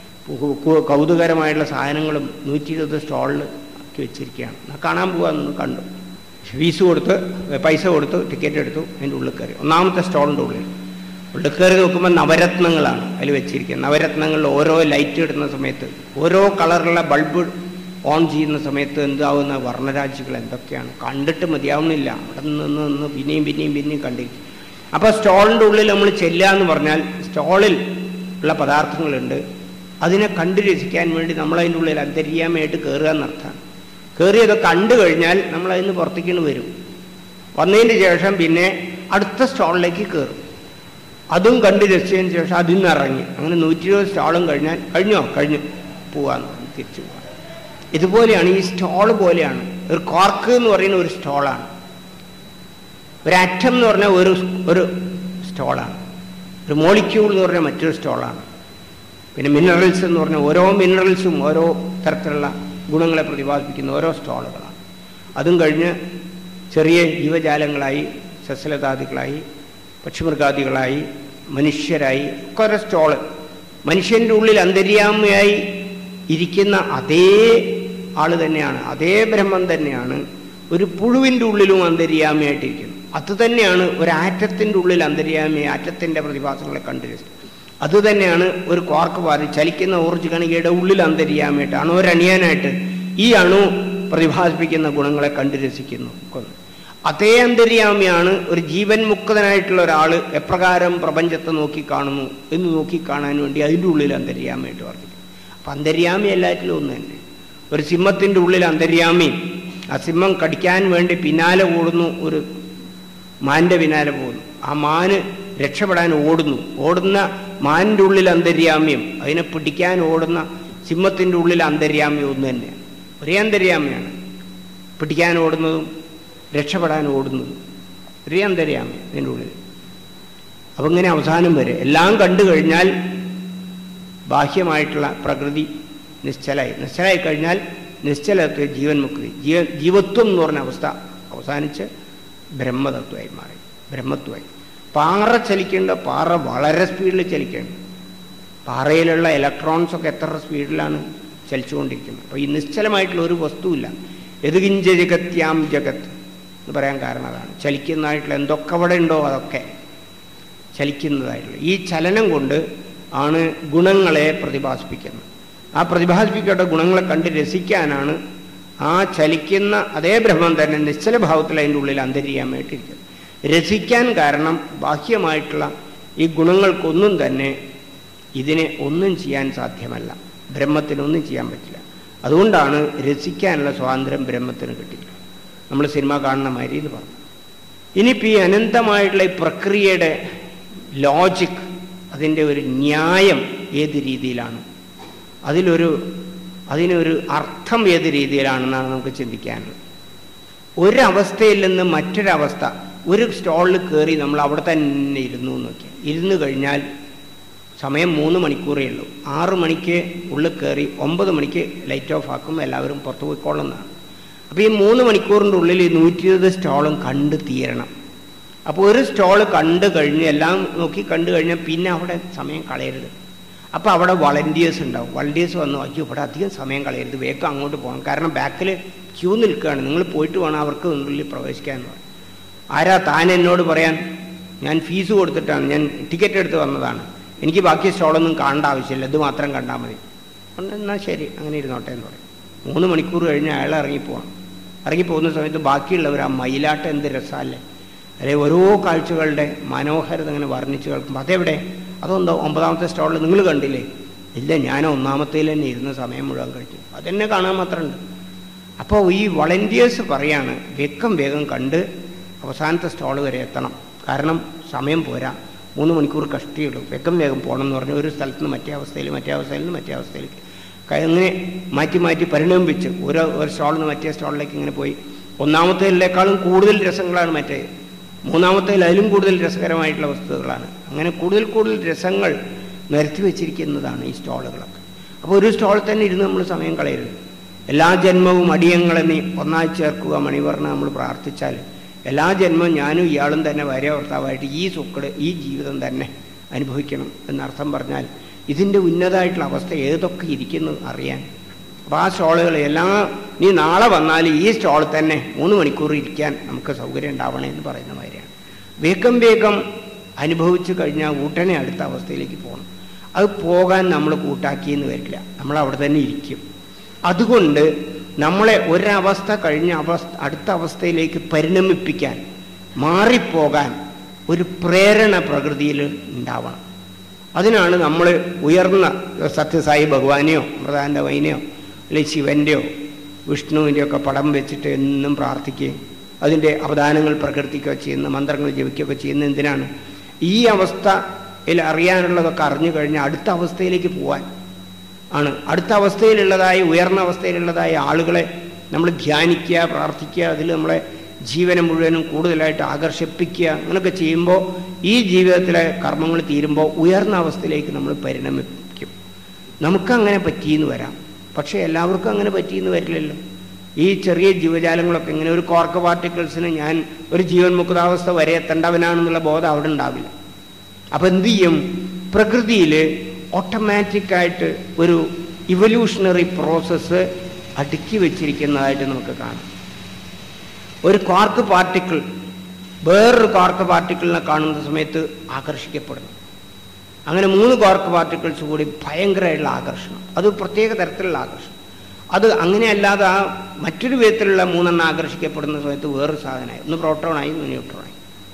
കൗതുകരമായിട്ടുള്ള സാധനങ്ങളും നൂറ്റി ഇരുപത് സ്റ്റോളിൽ ആക്കി വെച്ചിരിക്കുകയാണ് എന്നാൽ കാണാൻ പോകാമെന്ന് കണ്ടു ഫീസ് കൊടുത്ത് പൈസ കൊടുത്ത് ടിക്കറ്റ് എടുത്തു അതിൻ്റെ ഉള്ളിൽ കയറി ഒന്നാമത്തെ സ്റ്റോളിൻ്റെ ഉള്ളിൽ ഉള്ളിൽ കയറി നോക്കുമ്പോൾ നവരത്നങ്ങളാണ് അതിൽ വെച്ചിരിക്കുന്നത് നവരത്നങ്ങളിൽ ഓരോ ലൈറ്റ് ഇടുന്ന സമയത്ത് ഓരോ കളറുള്ള ബൾബ് ഓൺ ചെയ്യുന്ന സമയത്ത് എന്താവുന്ന വർണ്ണരാജികൾ എന്തൊക്കെയാണ് കണ്ടിട്ട് മതിയാവുന്നില്ല അവിടെ നിന്ന് നിന്ന് പിന്നെയും പിന്നെയും പിന്നെയും കണ്ടിരിക്കും അപ്പോൾ സ്റ്റോളിൻ്റെ ഉള്ളിൽ നമ്മൾ ചെല്ലുക എന്ന് പറഞ്ഞാൽ സ്റ്റോളിൽ ഉള്ള പദാർത്ഥങ്ങളുണ്ട് അതിനെ കണ്ടു രസിക്കാൻ വേണ്ടി നമ്മൾ അതിൻ്റെ ഉള്ളിൽ അന്തര്യാമയായിട്ട് കയറുക എന്നർത്ഥമാണ് കയറിയത് കണ്ടു കഴിഞ്ഞാൽ നമ്മൾ അതിന് പുറത്തേക്കാണ് വരും വന്നതിന് ശേഷം പിന്നെ അടുത്ത സ്റ്റോളിലേക്ക് കയറും അതും കണ്ട് രസിച്ചതിന് ശേഷം അതിൽ നിന്ന് ഇറങ്ങി അങ്ങനെ നൂറ്റി ഇരുപത് സ്റ്റോളും കഴിഞ്ഞാൽ കഴിഞ്ഞോ കഴിഞ്ഞു പോവാന്ന് പറഞ്ഞ് തിരിച്ചു പോവാം ഇതുപോലെയാണ് ഈ സ്റ്റോൾ പോലെയാണ് ഒരു കോർക്ക് എന്ന് പറയുന്ന ഒരു സ്റ്റോളാണ് ഒരു ആറ്റം എന്ന് പറഞ്ഞാൽ ഒരു ഒരു സ്റ്റോളാണ് ഒരു മോളിക്യൂൾ എന്ന് പറഞ്ഞാൽ മറ്റൊരു സ്റ്റോളാണ് പിന്നെ മിനറൽസ് എന്ന് പറഞ്ഞാൽ ഓരോ മിനറൽസും ഓരോ തരത്തിലുള്ള ഗുണങ്ങളെ പ്രതിപാദിപ്പിക്കുന്ന ഓരോ സ്റ്റോളുകളാണ് അതും കഴിഞ്ഞ് ചെറിയ ജീവജാലങ്ങളായി സസ്യലതാദികളായി പക്ഷിമൃഗാദികളായി മനുഷ്യരായി ഒക്കെ ഓരോ സ്റ്റോള് മനുഷ്യൻ്റെ ഉള്ളിൽ അന്തര്യാമയായി ഇരിക്കുന്ന അതേ ആള് തന്നെയാണ് അതേ ബ്രഹ്മം തന്നെയാണ് ഒരു പുഴുവിൻ്റെ ഉള്ളിലും അന്തര്യാമയായിട്ടിരിക്കുന്നത് അത് തന്നെയാണ് ഒരു ആറ്റത്തിൻ്റെ ഉള്ളിൽ അന്തര്യാമി ആറ്റത്തിൻ്റെ പ്രതിഭാസങ്ങളെ കണ്ടുരസിക്കുന്നത് അത് തന്നെയാണ് ഒരു കോർക്ക് പാതി ചലിക്കുന്ന ഊർജ്ജ കണികയുടെ ഉള്ളിൽ അന്തര്യാമയായിട്ട് അണുവരണിയാനായിട്ട് ഈ അണു പ്രതിഭാസിപ്പിക്കുന്ന ഗുണങ്ങളെ കണ്ടു രസിക്കുന്നു കൊന്ന് അതേ അന്തര്യാമിയാണ് ഒരു ജീവൻ മുക്തനായിട്ടുള്ള ഒരാൾ എപ്രകാരം പ്രപഞ്ചത്തെ നോക്കിക്കാണുന്നു എന്ന് നോക്കിക്കാണാൻ വേണ്ടി അതിൻ്റെ ഉള്ളിൽ അന്തര്യാമയായിട്ട് വർദ്ധിക്കും അപ്പം അന്തര്യാമി എല്ലാറ്റിലും ഒന്ന് തന്നെ ഒരു സിംഹത്തിൻ്റെ ഉള്ളിൽ അന്തര്യാമി ആ സിംഹം കടിക്കാൻ വേണ്ടി പിന്നാലെ ഓടുന്നു ഒരു മാൻ്റെ പിന്നാലെ പോകുന്നു ആ മാന് രക്ഷപ്പെടാൻ ഓടുന്നു ഓടുന്ന മാനിൻ്റെ ഉള്ളിൽ അന്തര്യാമ്യം അതിനെ പിടിക്കാൻ ഓടുന്ന സിംഹത്തിൻ്റെ ഉള്ളിൽ അന്തര്യാമ്യം ഒന്ന് തന്നെയാണ് ഒരേ അന്തര്യാമ്യാണ് പിടിക്കാൻ ഓടുന്നതും രക്ഷപ്പെടാൻ ഓടുന്നതും ഒരേ അന്തര്യാമ്യം ഇതിൻ്റെ ഉള്ളിൽ അപ്പം ഇങ്ങനെ അവസാനം വരെ എല്ലാം കണ്ടു കഴിഞ്ഞാൽ ബാഹ്യമായിട്ടുള്ള പ്രകൃതി നിശ്ചലായി നിശ്ചലായി കഴിഞ്ഞാൽ നിശ്ചലത്വ ജീവൻ മുക്തി ജീവ ജീവത്വം എന്ന് പറഞ്ഞ അവസ്ഥ അവസാനിച്ച് ബ്രഹ്മതത്വമായി മാറി ബ്രഹ്മത്വമായി പാറ ചലിക്കേണ്ട പാറ വളരെ സ്പീഡിൽ ചലിക്കേണ്ട പാറയിലുള്ള ഇലക്ട്രോൺസ് ഒക്കെ എത്ര സ്പീഡിലാണ് ചലിച്ചുകൊണ്ടിരിക്കുന്നത് അപ്പോൾ ഈ നിശ്ചലമായിട്ടുള്ള ഒരു വസ്തുവില്ല എതുകിഞ്ച ജഗത്യാം ജഗത്ത് എന്ന് പറയാൻ കാരണം അതാണ് ചലിക്കുന്നതായിട്ടുള്ള എന്തൊക്കെ അവിടെ ഉണ്ടോ അതൊക്കെ ചലിക്കുന്നതായിട്ടുള്ള ഈ ചലനം കൊണ്ട് ആണ് ഗുണങ്ങളെ പ്രതിഭാസിപ്പിക്കുന്നത് ആ പ്രതിഭാസിപ്പിക്കേണ്ട ഗുണങ്ങളെ കണ്ട് രസിക്കാനാണ് ആ ചലിക്കുന്ന അതേ ബ്രഹ്മം തന്നെ നിശ്ചല ഭാവത്തിൽ അതിൻ്റെ ഉള്ളിൽ അന്തര്യാമായിട്ടിരിക്കുന്നത് രസിക്കാൻ കാരണം ബാഹ്യമായിട്ടുള്ള ഈ ഗുണങ്ങൾക്കൊന്നും തന്നെ ഇതിനെ ഒന്നും ചെയ്യാൻ സാധ്യമല്ല ബ്രഹ്മത്തിനൊന്നും ചെയ്യാൻ പറ്റില്ല അതുകൊണ്ടാണ് രസിക്കാനുള്ള സ്വാതന്ത്ര്യം ബ്രഹ്മത്തിന് കിട്ടിയില്ല നമ്മൾ സിനിമ കാണുന്ന മാതിരി എന്ന് പറഞ്ഞു ഇനിയിപ്പോൾ ഈ അനന്തമായിട്ടുള്ള ഈ പ്രക്രിയയുടെ ലോജിക് അതിൻ്റെ ഒരു ന്യായം ഏത് രീതിയിലാണ് അതിലൊരു അതിനൊരു അർത്ഥം ഏത് രീതിയിലാണെന്നാണ് നമുക്ക് ചിന്തിക്കാനുള്ളത് ഒരവസ്ഥയിൽ നിന്ന് മറ്റൊരവസ്ഥ ഒരു സ്റ്റോളിൽ കയറി നമ്മൾ അവിടെ തന്നെ ഇരുന്നു നോക്കി ഇരുന്ന് കഴിഞ്ഞാൽ സമയം മൂന്ന് മണിക്കൂറേ ഉള്ളൂ ആറ് മണിക്ക് ഉള്ളിൽ കയറി ഒമ്പത് മണിക്ക് ലൈറ്റ് ഓഫ് ആക്കും എല്ലാവരും പുറത്തു പോയിക്കൊള്ളുന്നതാണ് അപ്പോൾ ഈ മൂന്ന് മണിക്കൂറിൻ്റെ ഉള്ളിൽ ഈ നൂറ്റി ഇരുപത് സ്റ്റോളും കണ്ട് തീരണം അപ്പോൾ ഒരു സ്റ്റോൾ കണ്ടു കഴിഞ്ഞ് എല്ലാം നോക്കി കണ്ടു കഴിഞ്ഞാൽ പിന്നെ അവിടെ സമയം കളയരുത് അപ്പോൾ അവിടെ വളണ്ടിയേഴ്സ് ഉണ്ടാവും വളണ്ടിയേഴ്സ് വന്നു അയ്യോ ഇവിടെ അധികം സമയം കളയരുത് വേഗം അങ്ങോട്ട് പോകണം കാരണം ബാക്കിൽ ക്യൂ നിൽക്കുകയാണ് നിങ്ങൾ പോയിട്ട് വേണം അവർക്ക് ഉള്ളിൽ പ്രവേശിക്കാൻ എന്ന് പറയും ആരാ താൻ എന്നോട് പറയാൻ ഞാൻ ഫീസ് കൊടുത്തിട്ടാണ് ഞാൻ ടിക്കറ്റ് എടുത്ത് വന്നതാണ് എനിക്ക് ബാക്കി സ്റ്റോളൊന്നും കാണേണ്ട ആവശ്യമില്ല ഇത് മാത്രം കണ്ടാൽ മതി എന്നാൽ ശരി അങ്ങനെ ഇരുന്നോട്ടെ എന്ന് പറയും മൂന്ന് മണിക്കൂർ കഴിഞ്ഞ് അയാൾ ഇറങ്ങിപ്പോവാം ഇറങ്ങിപ്പോകുന്ന സമയത്ത് ബാക്കിയുള്ളവർ ആ മയിലാട്ടം എന്ത് രസമല്ലേ അല്ലെ ഓരോ കാഴ്ചകളുടെ മനോഹരത ഇങ്ങനെ വർണ്ണിച്ച് കേൾക്കുമ്പോൾ അതെവിടെ അതെന്തോ ഒമ്പതാമത്തെ സ്റ്റോളിൽ നിങ്ങൾ കണ്ടില്ലേ ഇല്ല ഞാൻ ഒന്നാമത്തേൽ തന്നെ ഇരുന്ന് സമയം മുഴുവൻ കഴിച്ചു അതെന്നെ കാണാൻ മാത്രമുണ്ട് അപ്പോൾ ഈ വളണ്ടിയേഴ്സ് പറയാണ് വേഗം വേഗം കണ്ട് അവസാനത്തെ സ്റ്റോൾ വരെ എത്തണം കാരണം സമയം പോരാ മൂന്ന് മണിക്കൂർ കഷ്ടിയുള്ളൂ വേഗം വേഗം പോകണം എന്ന് പറഞ്ഞ് ഒരു സ്ഥലത്ത് നിന്ന് മറ്റേ അവസ്ഥയിൽ മറ്റേ അവസ്ഥയിൽ നിന്ന് മറ്റേ അവസ്ഥയിലേക്ക് അങ്ങനെ മാറ്റി മാറ്റി പരിണമിപ്പിച്ച് ഓരോ ഒരു സ്റ്റോളിൽ നിന്ന് മറ്റേ സ്റ്റോളിലേക്ക് ഇങ്ങനെ പോയി ഒന്നാമത്തേതിലേക്കാളും കൂടുതൽ രസങ്ങളാണ് മറ്റേ മൂന്നാമത്തേതിൽ അതിലും കൂടുതൽ രസകരമായിട്ടുള്ള വസ്തുതകളാണ് അങ്ങനെ കൂടുതൽ കൂടുതൽ രസങ്ങൾ നിരത്തി വെച്ചിരിക്കുന്നതാണ് ഈ സ്റ്റോളുകളൊക്കെ അപ്പോൾ ഒരു സ്റ്റോളിൽ തന്നെ ഇരുന്ന് നമ്മൾ സമയം കളയരുത് എല്ലാ ജന്മവും അടിയങ്ങളെ നീ ഒന്നായി ചേർക്കുക മണിവർണ്ണ നമ്മൾ പ്രാർത്ഥിച്ചാൽ എല്ലാ ജന്മവും ഞാനും ഇയാളും തന്നെ ഭാര്യ ഭർത്താവായിട്ട് ഈ സുക്കട് ഈ ജീവിതം തന്നെ അനുഭവിക്കണം എന്നർത്ഥം പറഞ്ഞാൽ ഇതിൻ്റെ ഉന്നതമായിട്ടുള്ള അവസ്ഥ ഏതൊക്കെ ഇരിക്കുന്നു അറിയാൻ അപ്പോൾ ആ സ്റ്റോളുകൾ എല്ലാം നീ നാളെ വന്നാൽ ഈ സ്റ്റോളിൽ തന്നെ മൂന്ന് മണിക്കൂർ ഇരിക്കാൻ നമുക്ക് സൗകര്യം ഉണ്ടാവണേ എന്ന് പറയുന്ന മാതിരിയാണ് വേഗം വേഗം അനുഭവിച്ചു കഴിഞ്ഞാൽ ഉടനെ അടുത്ത അവസ്ഥയിലേക്ക് പോകണം അത് പോകാൻ നമ്മൾ കൂട്ടാക്കിയെന്ന് വരില്ല നമ്മൾ അവിടെ തന്നെ ഇരിക്കും അതുകൊണ്ട് നമ്മളെ ഒരവസ്ഥ കഴിഞ്ഞ അവസ്ഥ അടുത്ത അവസ്ഥയിലേക്ക് പരിണമിപ്പിക്കാൻ മാറിപ്പോകാൻ ഒരു പ്രേരണ പ്രകൃതിയിൽ ഉണ്ടാവണം അതിനാണ് നമ്മൾ ഉയർന്ന സത്യസായി ഭഗവാനെയോ മൃതാനന്ദവൈനെയോ അല്ലെങ്കിൽ ശിവൻ്റെയോ വിഷ്ണുവിൻ്റെയോ ഒക്കെ പടം വെച്ചിട്ട് എന്നും പ്രാർത്ഥിക്കുകയും അതിൻ്റെ അവദാനങ്ങൾ പ്രകൃതിക്കുകയോ ചെയ്യുന്ന മന്ത്രങ്ങൾ ജപിക്കുകയൊക്കെ ചെയ്യുന്ന എന്തിനാണ് ഈ അവസ്ഥയിൽ അറിയാനുള്ളതൊക്കെ അറിഞ്ഞു കഴിഞ്ഞാൽ അടുത്ത അവസ്ഥയിലേക്ക് പോകാൻ ആണ് അടുത്ത അവസ്ഥയിലുള്ളതായ ഉയർന്ന അവസ്ഥയിലുള്ളതായ ആളുകളെ നമ്മൾ ധ്യാനിക്കുക പ്രാർത്ഥിക്കുക അതിൽ നമ്മളെ ജീവനെ മുഴുവനും കൂടുതലായിട്ട് ആകർഷിപ്പിക്കുക അങ്ങനെയൊക്കെ ചെയ്യുമ്പോൾ ഈ ജീവിതത്തിലെ കർമ്മങ്ങൾ തീരുമ്പോൾ ഉയർന്ന അവസ്ഥയിലേക്ക് നമ്മൾ പരിണമിക്കും നമുക്കങ്ങനെ പറ്റിയെന്ന് വരാം പക്ഷേ എല്ലാവർക്കും അങ്ങനെ പറ്റിയെന്ന് വരില്ലല്ലോ ഈ ചെറിയ ജീവജാലങ്ങളൊക്കെ ഇങ്ങനെ ഒരു കോർക്ക് പാർട്ടിക്കിൾസിന് ഞാൻ ഒരു ജീവൻ മുക്താവസ്ഥ വരെ എത്തേണ്ടവനാണെന്നുള്ള ബോധം അവിടെ ഉണ്ടാവില്ല അപ്പം എന്ത് ചെയ്യും പ്രകൃതിയിൽ ഓട്ടോമാറ്റിക്കായിട്ട് ഒരു ഇവല്യൂഷണറി പ്രോസസ്സ് അടുക്കി വെച്ചിരിക്കുന്നതായിട്ട് നമുക്ക് കാണാം ഒരു കോർക്ക് പാർട്ടിക്കിൾ വേറൊരു കോർക്ക് പാർട്ടിക്കിളിനെ കാണുന്ന സമയത്ത് ആകർഷിക്കപ്പെടുന്നു അങ്ങനെ മൂന്ന് കോർക്ക് പാർട്ടിക്കിൾസ് കൂടി ഭയങ്കരമായിട്ടുള്ള ആകർഷണം അത് പ്രത്യേക തരത്തിലുള്ള ആകർഷണം അത് അങ്ങനെയല്ലാതെ ആ മറ്റൊരു വിധത്തിലുള്ള മൂന്നെണ്ണം ആകർഷിക്കപ്പെടുന്ന സമയത്ത് വേറൊരു സാധനമായി ഒന്ന് പ്രോട്ടോണായി ഒന്ന് ന്യൂട്രോണായി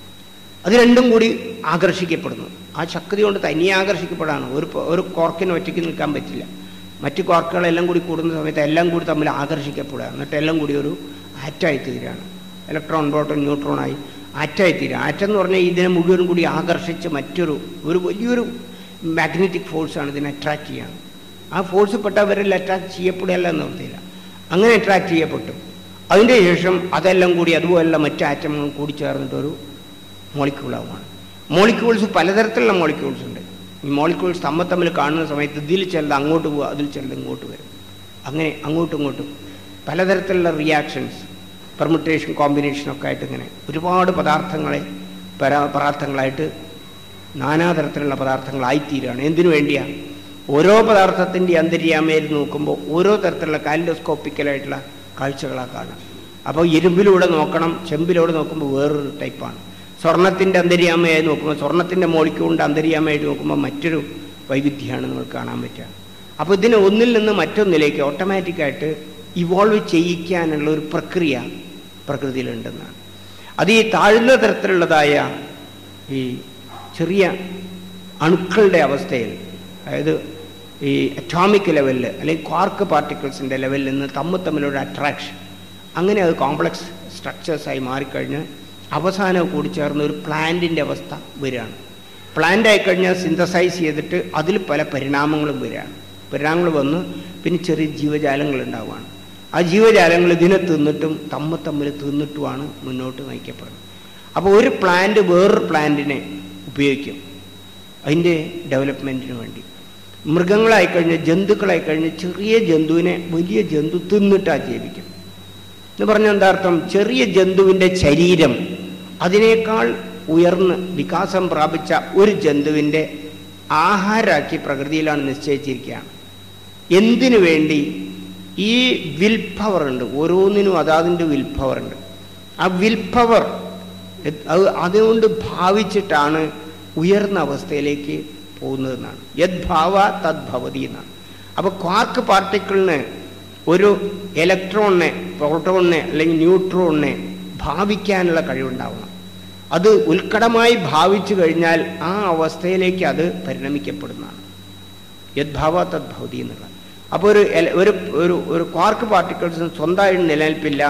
അത് രണ്ടും കൂടി ആകർഷിക്കപ്പെടുന്നു ആ ശക്തി കൊണ്ട് തനിയെ ആകർഷിക്കപ്പെടാണ് ഒരു ഒരു കോർക്കിന് ഒറ്റയ്ക്ക് നിൽക്കാൻ പറ്റില്ല മറ്റ് കോർക്കുകളെല്ലാം കൂടി കൂടുന്ന സമയത്ത് എല്ലാം കൂടി തമ്മിൽ ആകർഷിക്കപ്പെടുക എന്നിട്ട് എല്ലാം കൂടി ഒരു ആറ്റായി തീരുകയാണ് ഇലക്ട്രോൺ പ്രോട്ടോൺ ന്യൂട്രോണായി ആറ്റായി തീരുക ആറ്റം എന്ന് പറഞ്ഞാൽ ഇതിനെ മുഴുവനും കൂടി ആകർഷിച്ച് മറ്റൊരു ഒരു വലിയൊരു മാഗ്നറ്റിക് ഫോഴ്സാണ് ഇതിനെ അട്രാക്ട് ചെയ്യുന്നത് ആ ഫോഴ്സ് പെട്ടവരിൽ അട്രാക്ട് ചെയ്യപ്പെടുകയല്ല എന്ന് നിർത്തിയില്ല അങ്ങനെ അട്രാക്ട് ചെയ്യപ്പെട്ടു അതിൻ്റെ ശേഷം അതെല്ലാം കൂടി അതുപോലുള്ള മറ്റ് ആറ്റങ്ങളും കൂടി ചേർന്നിട്ടൊരു മോളിക്യൂളാവുമാണ് മോളിക്യൂൾസ് പലതരത്തിലുള്ള മോളിക്യൂൾസ് ഉണ്ട് ഈ മോളിക്യൂൾസ് തമ്മിൽ തമ്മിൽ കാണുന്ന സമയത്ത് ഇതിൽ ചിലത് അങ്ങോട്ട് പോകുക അതിൽ ചിലത് ഇങ്ങോട്ട് വരും അങ്ങനെ അങ്ങോട്ടും ഇങ്ങോട്ടും പലതരത്തിലുള്ള റിയാക്ഷൻസ് പെർമുട്ടേഷൻ കോമ്പിനേഷനൊക്കെ ആയിട്ട് ഇങ്ങനെ ഒരുപാട് പദാർത്ഥങ്ങളെ പരാ പദാർത്ഥങ്ങളായിട്ട് നാനാതരത്തിലുള്ള പദാർത്ഥങ്ങളായിത്തീരുകയാണ് എന്തിനു വേണ്ടിയാണ് ഓരോ പദാർത്ഥത്തിൻ്റെ അന്തര്യാമയിൽ നോക്കുമ്പോൾ ഓരോ തരത്തിലുള്ള കാലിഡോസ്കോപ്പിക്കലായിട്ടുള്ള കാഴ്ചകളാണ് കാണുക അപ്പോൾ ഇരുമ്പിലൂടെ നോക്കണം ചെമ്പിലൂടെ നോക്കുമ്പോൾ വേറൊരു ടൈപ്പാണ് സ്വർണത്തിൻ്റെ അന്തര്യാമയായി നോക്കുമ്പോൾ സ്വർണത്തിൻ്റെ മോളിക്യൂളിൻ്റെ അന്തര്യാമയായിട്ട് നോക്കുമ്പോൾ മറ്റൊരു വൈവിധ്യമാണ് നമുക്ക് കാണാൻ പറ്റുക അപ്പോൾ ഇതിനെ ഒന്നിൽ നിന്ന് മറ്റൊന്നിലേക്ക് ഓട്ടോമാറ്റിക്കായിട്ട് ഇവോൾവ് ചെയ്യിക്കാനുള്ള ഒരു പ്രക്രിയ പ്രകൃതിയിലുണ്ടെന്നാണ് അത് ഈ താഴ്ന്ന തരത്തിലുള്ളതായ ഈ ചെറിയ അണുക്കളുടെ അവസ്ഥയിൽ അതായത് ഈ അറ്റോമിക് ലെവലിൽ അല്ലെങ്കിൽ ക്വാർക്ക് പാർട്ടിക്കിൾസിൻ്റെ ലെവലിൽ നിന്ന് തമ്മിൽ തമ്മിലുള്ള അട്രാക്ഷൻ അങ്ങനെ അത് കോംപ്ലക്സ് സ്ട്രക്ചേഴ്സായി മാറിക്കഴിഞ്ഞ് അവസാനം കൂടി ചേർന്ന് ഒരു പ്ലാന്റിൻ്റെ അവസ്ഥ വരികയാണ് പ്ലാന്റ് ആയിക്കഴിഞ്ഞാൽ സിന്തസൈസ് ചെയ്തിട്ട് അതിൽ പല പരിണാമങ്ങളും വരികയാണ് പരിണാമങ്ങൾ വന്ന് പിന്നെ ചെറിയ ജീവജാലങ്ങൾ ഉണ്ടാവുകയാണ് ആ ജീവജാലങ്ങൾ ഇതിനെ തിന്നിട്ടും തമ്മിൽ തമ്മിൽ തിന്നിട്ടുമാണ് മുന്നോട്ട് നയിക്കപ്പെടുന്നത് അപ്പോൾ ഒരു പ്ലാന്റ് വേറൊരു പ്ലാന്റിനെ ഉപയോഗിക്കും അതിൻ്റെ ഡെവലപ്മെൻറ്റിന് വേണ്ടി മൃഗങ്ങളായിക്കഴിഞ്ഞാൽ ജന്തുക്കളായിക്കഴിഞ്ഞാൽ ചെറിയ ജന്തുവിനെ വലിയ ജന്തു തിന്നിട്ടാണ് ജീവിക്കും എന്ന് പറഞ്ഞാൽ എന്താ അർത്ഥം ചെറിയ ജന്തുവിൻ്റെ ശരീരം അതിനേക്കാൾ ഉയർന്ന് വികാസം പ്രാപിച്ച ഒരു ജന്തുവിൻ്റെ ആഹാരാക്കി പ്രകൃതിയിലാണ് നിശ്ചയിച്ചിരിക്കുകയാണ് എന്തിനു വേണ്ടി ഈ വിൽ പവർ ഉണ്ട് ഓരോന്നിനും അതാതിൻ്റെ വിൽ പവർ ഉണ്ട് ആ വിൽ പവർ അത് അതുകൊണ്ട് ഭാവിച്ചിട്ടാണ് ഉയർന്ന അവസ്ഥയിലേക്ക് പോകുന്നതെന്നാണ് യത് ഭാവ തദ് ഭവതി എന്നാണ് അപ്പോൾ ക്വാർക്ക് പാർട്ടിക്കിളിന് ഒരു ഇലക്ട്രോണിനെ പ്രോട്ടോണിനെ അല്ലെങ്കിൽ ന്യൂട്രോണിനെ ഭാവിക്കാനുള്ള കഴിവുണ്ടാവണം അത് ഉത്കടമായി ഭാവിച്ചു കഴിഞ്ഞാൽ ആ അവസ്ഥയിലേക്ക് അത് പരിണമിക്കപ്പെടുന്നതാണ് യദ്ഭാവ തദ്ഭവതി എന്നുള്ള അപ്പോൾ ഒരു ഒരു ഒരു ഒരു ക്വാർക്ക് പാർട്ടിക്കിൾസ് സ്വന്തമായിട്ട് നിലനിൽപ്പില്ല